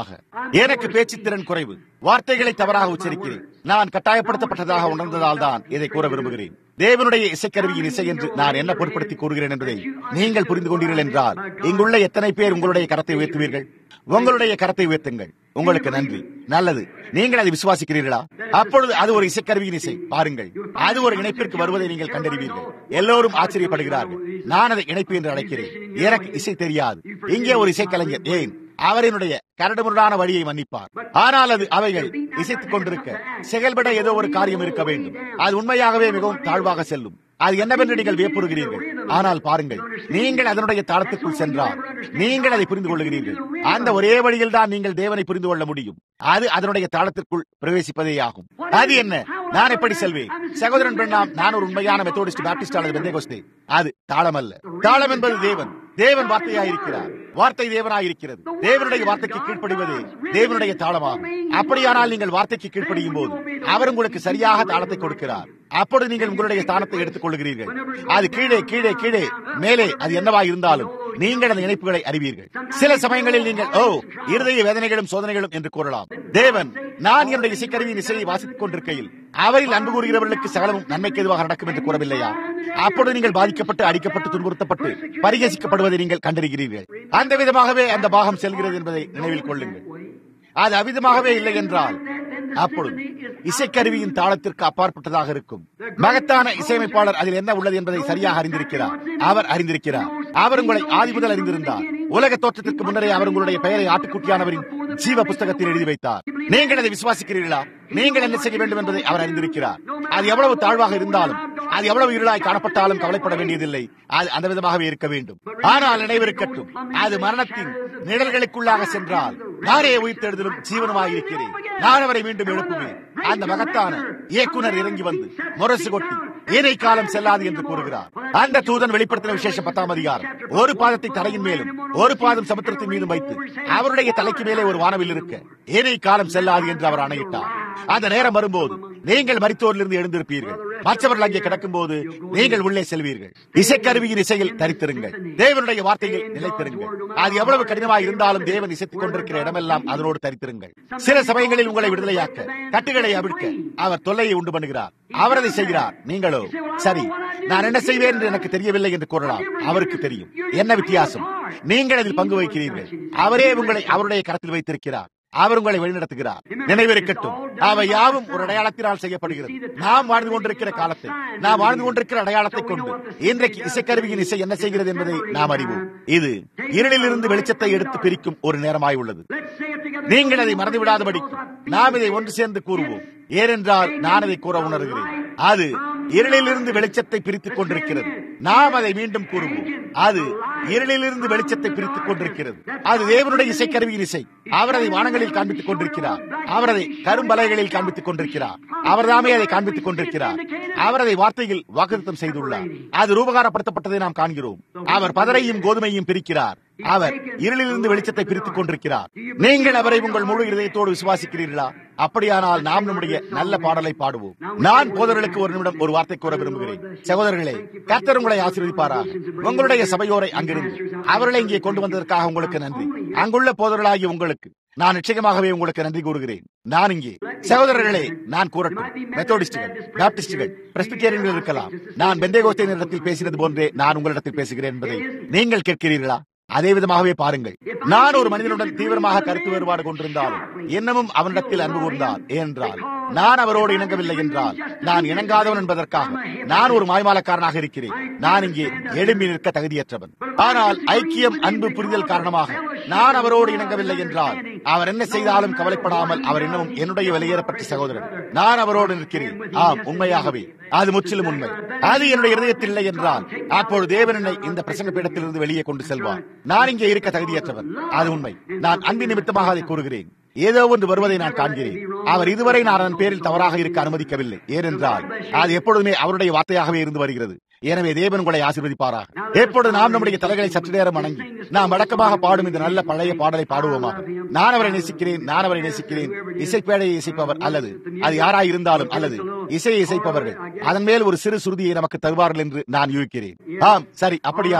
எனக்கு பேச்சுத்திறன் குறைவு வார்த்தைகளை தவறாக உச்சரிக்கிறேன் நான் கட்டாயப்படுத்தப்பட்டதாக உணர்ந்ததால் தான் இதை கூற விரும்புகிறேன் தேவனுடைய இசைக்கருவியின் இசை என்று நான் என்ன பொருட்படுத்தி கூறுகிறேன் என்பதை நீங்கள் புரிந்து கொண்டீர்கள் என்றால் இங்குள்ள எத்தனை பேர் உங்களுடைய கரத்தை உயர்த்துவீர்கள் உங்களுடைய கரத்தை உயர்த்துங்கள் உங்களுக்கு நன்றி நல்லது நீங்கள் அதை விசுவாசிக்கிறீர்களா அப்பொழுது அது ஒரு இசைக்கருவியின் இசை பாருங்கள் அது ஒரு இணைப்பிற்கு வருவதை நீங்கள் கண்டறிவீர்கள் எல்லோரும் ஆச்சரியப்படுகிறார்கள் நான் அதை இணைப்பு என்று அழைக்கிறேன் எனக்கு இசை தெரியாது இங்கே ஒரு இசைக்கலைஞர் ஏன் அவரினுடைய கரடுமுரடான வழியை மன்னிப்பார் ஆனால் அது அவைகள் இசைத்துக் கொண்டிருக்க செயல்பட ஏதோ ஒரு காரியம் இருக்க வேண்டும் அது உண்மையாகவே மிகவும் தாழ்வாக செல்லும் அது என்னவென்று நீங்கள் வியப்புறுகிறீர்கள் ஆனால் பாருங்கள் நீங்கள் அதனுடைய தாளத்துக்குள் சென்றால் நீங்கள் அதை புரிந்து கொள்ளுகிறீர்கள் அந்த ஒரே வழியில் தான் நீங்கள் தேவனை புரிந்து கொள்ள முடியும் அது அதனுடைய தாளத்திற்குள் பிரவேசிப்பதே ஆகும் அது என்ன நான் எப்படி செல்வேன் சகோதரன் பெண்ணாம் நான் ஒரு உண்மையான மெத்தோடிஸ்ட் பாப்டிஸ்ட் அல்லது பெந்தேகோஸ்தே அது தாளம் அல்ல தாளம் என்பது தேவன் தேவன் வார்த்தையாயிருக்கிறார் வார்த்தை தேவனாயிருக்கிறது தேவனுடைய வார்த்தைக்கு கீழ்ப்படிவது தேவனுடைய தாளமாகும் அப்படியானால் நீங்கள் வார்த்தைக்கு கீழ்ப்படியும் போது அவர் உங்களுக்கு சரியாக தாளத்தை கொடுக்கிறார் அப்பொழுது நீங்கள் உங்களுடைய ஸ்தானத்தை எடுத்துக் கொள்கிறீர்கள் அது கீழே கீழே கீழே மேலே அது என்னவா இருந்தாலும் நீங்கள் அந்த இணைப்புகளை அறிவீர்கள் சில சமயங்களில் நீங்கள் ஓ இருதய வேதனைகளும் சோதனைகளும் என்று கூறலாம் தேவன் நான் என்னுடைய இசைக்கருவியின் இசையை வாசித்துக் கொண்டிருக்கையில் அவரில் அன்பு கூறுகிறவர்களுக்கு சகலமும் நன்மைக்கு எதுவாக நடக்கும் என்று கூறவில்லையா அப்பொழுது நீங்கள் பாதிக்கப்பட்டு அடிக்கப்பட்டு துன்புறுத்தப்பட்டு பரிகசிக்கப்படுவதை நீங்கள் கண்டறிகிறீர்கள் அந்த விதமாகவே அந்த பாகம் செல்கிறது என்பதை நினைவில் கொள்ளுங்கள் அது அவிதமாகவே இல்லை என்றால் அப்பொழுது இசைக்கருவியின் தாளத்திற்கு அப்பாற்பட்டதாக இருக்கும் மகத்தான இசையமைப்பாளர் அதில் என்ன உள்ளது என்பதை சரியாக அறிந்திருக்கிறார் அவர் அறிந்திருக்கிறார் அவர் உங்களை ஆதி முதல் அறிந்திருந்தார் உலக தோற்றத்திற்கு முன்னரே அவர் உங்களுடைய பெயரை ஆட்டுக்குட்டியானவரின் ஜீவ புஸ்தகத்தில் எழுதி வைத்தார் நீங்கள் அதை விசுவாசிக்கிறீர்களா நீங்கள் என்ன செய்ய வேண்டும் என்பதை அவர் அறிந்திருக்கிறார் அது எவ்வளவு தாழ்வாக இருந்தாலும் அது எவ்வளவு இருளாய் காணப்பட்டாலும் கவலைப்பட வேண்டியதில்லை அது அந்த விதமாகவே இருக்க வேண்டும் ஆனால் நினைவிருக்கட்டும் அது மரணத்தின் நிழல்களுக்குள்ளாக சென்றால் நானே உயிர்த்தெழுதலும் ஜீவனமாக இருக்கிறேன் நான் அவரை மீண்டும் எழுப்புவேன் அந்த மகத்தான இயக்குனர் இறங்கி வந்து முரசு கொட்டி ஏனை காலம் செல்லாது என்று கூறுகிறார் அந்த தூதன் வெளிப்படுத்தின விசேஷம் பத்தாம் அதிகாரம் ஒரு பாதத்தை தரையின் மேலும் ஒரு பாதம் சமுத்திரத்தின் மீதும் வைத்து அவருடைய தலைக்கு மேலே ஒரு வானவில் இருக்க ஏனை காலம் செல்லாது என்று அவர் ஆணையிட்டார் அந்த நேரம் வரும்போது நீங்கள் மரித்தோரிலிருந்து எழுந்திருப்பீர்கள் மற்றவர்கள் அங்கே கிடக்கும் போது நீங்கள் உள்ளே செல்வீர்கள் இசைக்கருவியின் இசையில் தரித்திருங்கள் தேவனுடைய வார்த்தையில் நிலைத்திருங்கள் அது எவ்வளவு கடினமாக இருந்தாலும் தேவன் இசைத்துக் கொண்டிருக்கிற இடமெல்லாம் அதனோடு தரித்திருங்கள் சில சமயங்களில் உங்களை விடுதலையாக்க கட்டுகளை அவிழ்க்க அவர் தொல்லையை உண்டு பண்ணுகிறார் அவர் அதை செய்கிறார் நீங்களோ சரி நான் என்ன செய்வேன் என்று எனக்கு தெரியவில்லை என்று கூறலாம் அவருக்கு தெரியும் என்ன வித்தியாசம் நீங்கள் அதில் பங்கு வகிக்கிறீர்கள் அவரே உங்களை அவருடைய கரத்தில் வைத்திருக்கிறார் அவர் உங்களை வழிநடத்துகிறார் நினைவிருக்கட்டும் அவை யாவும் ஒரு அடையாளத்தினால் செய்யப்படுகிறது நாம் வாழ்ந்து கொண்டிருக்கிற காலத்தை நாம் வாழ்ந்து கொண்டிருக்கிற அடையாளத்தை கொண்டு இன்றைக்கு இசைக்கருவியின் இசை என்ன செய்கிறது என்பதை நாம் அறிவோம் இது இருளிலிருந்து வெளிச்சத்தை எடுத்து பிரிக்கும் ஒரு நேரமாய் உள்ளது நீங்கள் அதை மறந்துவிடாதபடி நாம் இதை ஒன்று சேர்ந்து கூறுவோம் ஏனென்றால் நான் அதை கூற உணர்கிறேன் அது இருளிலிருந்து வெளிச்சத்தை பிரித்துக் கொண்டிருக்கிறது நாம் அதை மீண்டும் கூறுவோம் அது இருளிலிருந்து வெளிச்சத்தை பிரித்துக் கொண்டிருக்கிறது அது தேவனுடைய இசைக்கருவியின் இசை அவர் அதை வானங்களில் காண்பித்துக் கொண்டிருக்கிறார் அவர் அதை கரும்பலைகளில் காண்பித்துக் கொண்டிருக்கிறார் அவர் தாமே அதை காண்பித்துக் கொண்டிருக்கிறார் அவர் அதை வார்த்தையில் வாக்குத்தம் செய்துள்ளார் அது ரூபகாரப்படுத்தப்பட்டதை நாம் காண்கிறோம் அவர் பதரையும் கோதுமையும் பிரிக்கிறார் அவர் இருளிலிருந்து வெளிச்சத்தை பிரித்துக் கொண்டிருக்கிறார் நீங்கள் அவரை உங்கள் முழு இதயத்தோடு விசுவாசிக்கிறீர்களா அப்படியானால் நாம் நம்முடைய நல்ல பாடலை பாடுவோம் நான் போதர்களுக்கு ஒரு நிமிடம் ஒரு வார்த்தை கூற விரும்புகிறேன் சகோதரர்களே கர்த்தர் உங்களை ஆசீர்வதிப்பாராக உங்களுடைய சபையோரை அங்கிருந்து அவர்களை இங்கே கொண்டு வந்ததற்காக உங்களுக்கு நன்றி அங்குள்ள போதர்களாகிய உங்களுக்கு நான் நிச்சயமாகவே உங்களுக்கு நன்றி கூறுகிறேன் நான் இங்கே சகோதரர்களே நான் கூறட்டும் மெத்தோடிஸ்டுகள் பாப்டிஸ்டுகள் பிரஸ்பிட்டேரியன்கள் இருக்கலாம் நான் பெந்தேகோஸ்தே இடத்தில் பேசினது போன்றே நான் உங்களிடத்தில் பேசுகிறேன் என்பதை நீங்கள் கேட்கிறீர்களா அதே விதமாகவே பாருங்கள் நான் ஒரு மனிதனுடன் தீவிரமாக கருத்து வேறுபாடு கொண்டிருந்தாலும் இன்னமும் அவனிடத்தில் அன்பு கூர்ந்தால் ஏனென்றால் நான் அவரோடு இணங்கவில்லை என்றால் நான் இணங்காதவன் என்பதற்காக நான் ஒரு மாய்மாலக்காரனாக இருக்கிறேன் நான் இங்கே எழும்பி நிற்க தகுதியற்றவன் ஆனால் ஐக்கியம் அன்பு புரிதல் காரணமாக நான் அவரோடு இணங்கவில்லை என்றால் அவர் என்ன செய்தாலும் கவலைப்படாமல் அவர் இன்னமும் என்னுடைய வெளியேறப்பட்ட சகோதரன் நான் அவரோடு நிற்கிறேன் ஆம் உண்மையாகவே அது முற்றிலும் உண்மை அது என்னுடைய இருதயத்தில் இல்லை என்றால் அப்பொழுது தேவன் என்னை இந்த பிரசங்க பீடத்திலிருந்து வெளியே கொண்டு செல்வார் நான் இங்கே இருக்க தகுதியற்றவன் அது உண்மை நான் அன்பின் நிமித்தமாக அதை கூறுகிறேன் ஏதோ ஒன்று வருவதை நான் காண்கிறேன் அவர் இதுவரை நான் அதன் பேரில் தவறாக இருக்க அனுமதிக்கவில்லை ஏனென்றால் அது எப்பொழுதுமே அவருடைய வார்த்தையாகவே இருந்து வருகிறது எனவே தேவன் உங்களை ஆசீர்வதிப்பாராக எப்பொழுது நாம் நம்முடைய தலைகளை சற்று நேரம் வணங்கி நாம் வழக்கமாக பாடும் இந்த நல்ல பழைய பாடலை பாடுவோமாக நான் அவரை நேசிக்கிறேன் நான் அவரை நேசிக்கிறேன் இசைப்பேடையை இசைப்பவர் அல்லது அது யாராய் இருந்தாலும் அல்லது இசையை இசைப்பவர்கள் அதன் மேல் ஒரு சிறு சுருதியை நமக்கு தருவார்கள் என்று நான் யூகிக்கிறேன் ஆம் சரி அப்படியானால்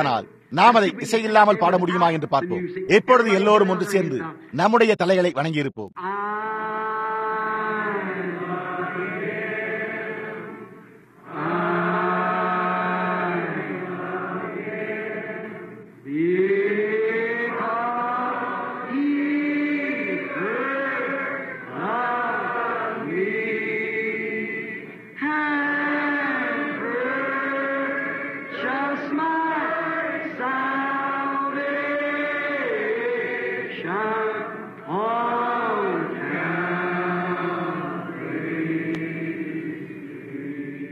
நாம் அதை இசையில்லாமல் பாட முடியுமா என்று பார்ப்போம் எப்பொழுது எல்லோரும் ஒன்று சேர்ந்து நம்முடைய தலைகளை வணங்கியிருப்போம் Just my salvation on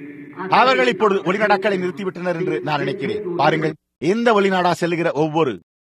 அவர்கள் இப்பொழுது ஒளிநடாக்களை நிறுத்திவிட்டனர் என்று நான் நினைக்கிறேன் பாருங்கள் இந்த ஒளிநாடா செல்லுகிற ஒவ்வொரு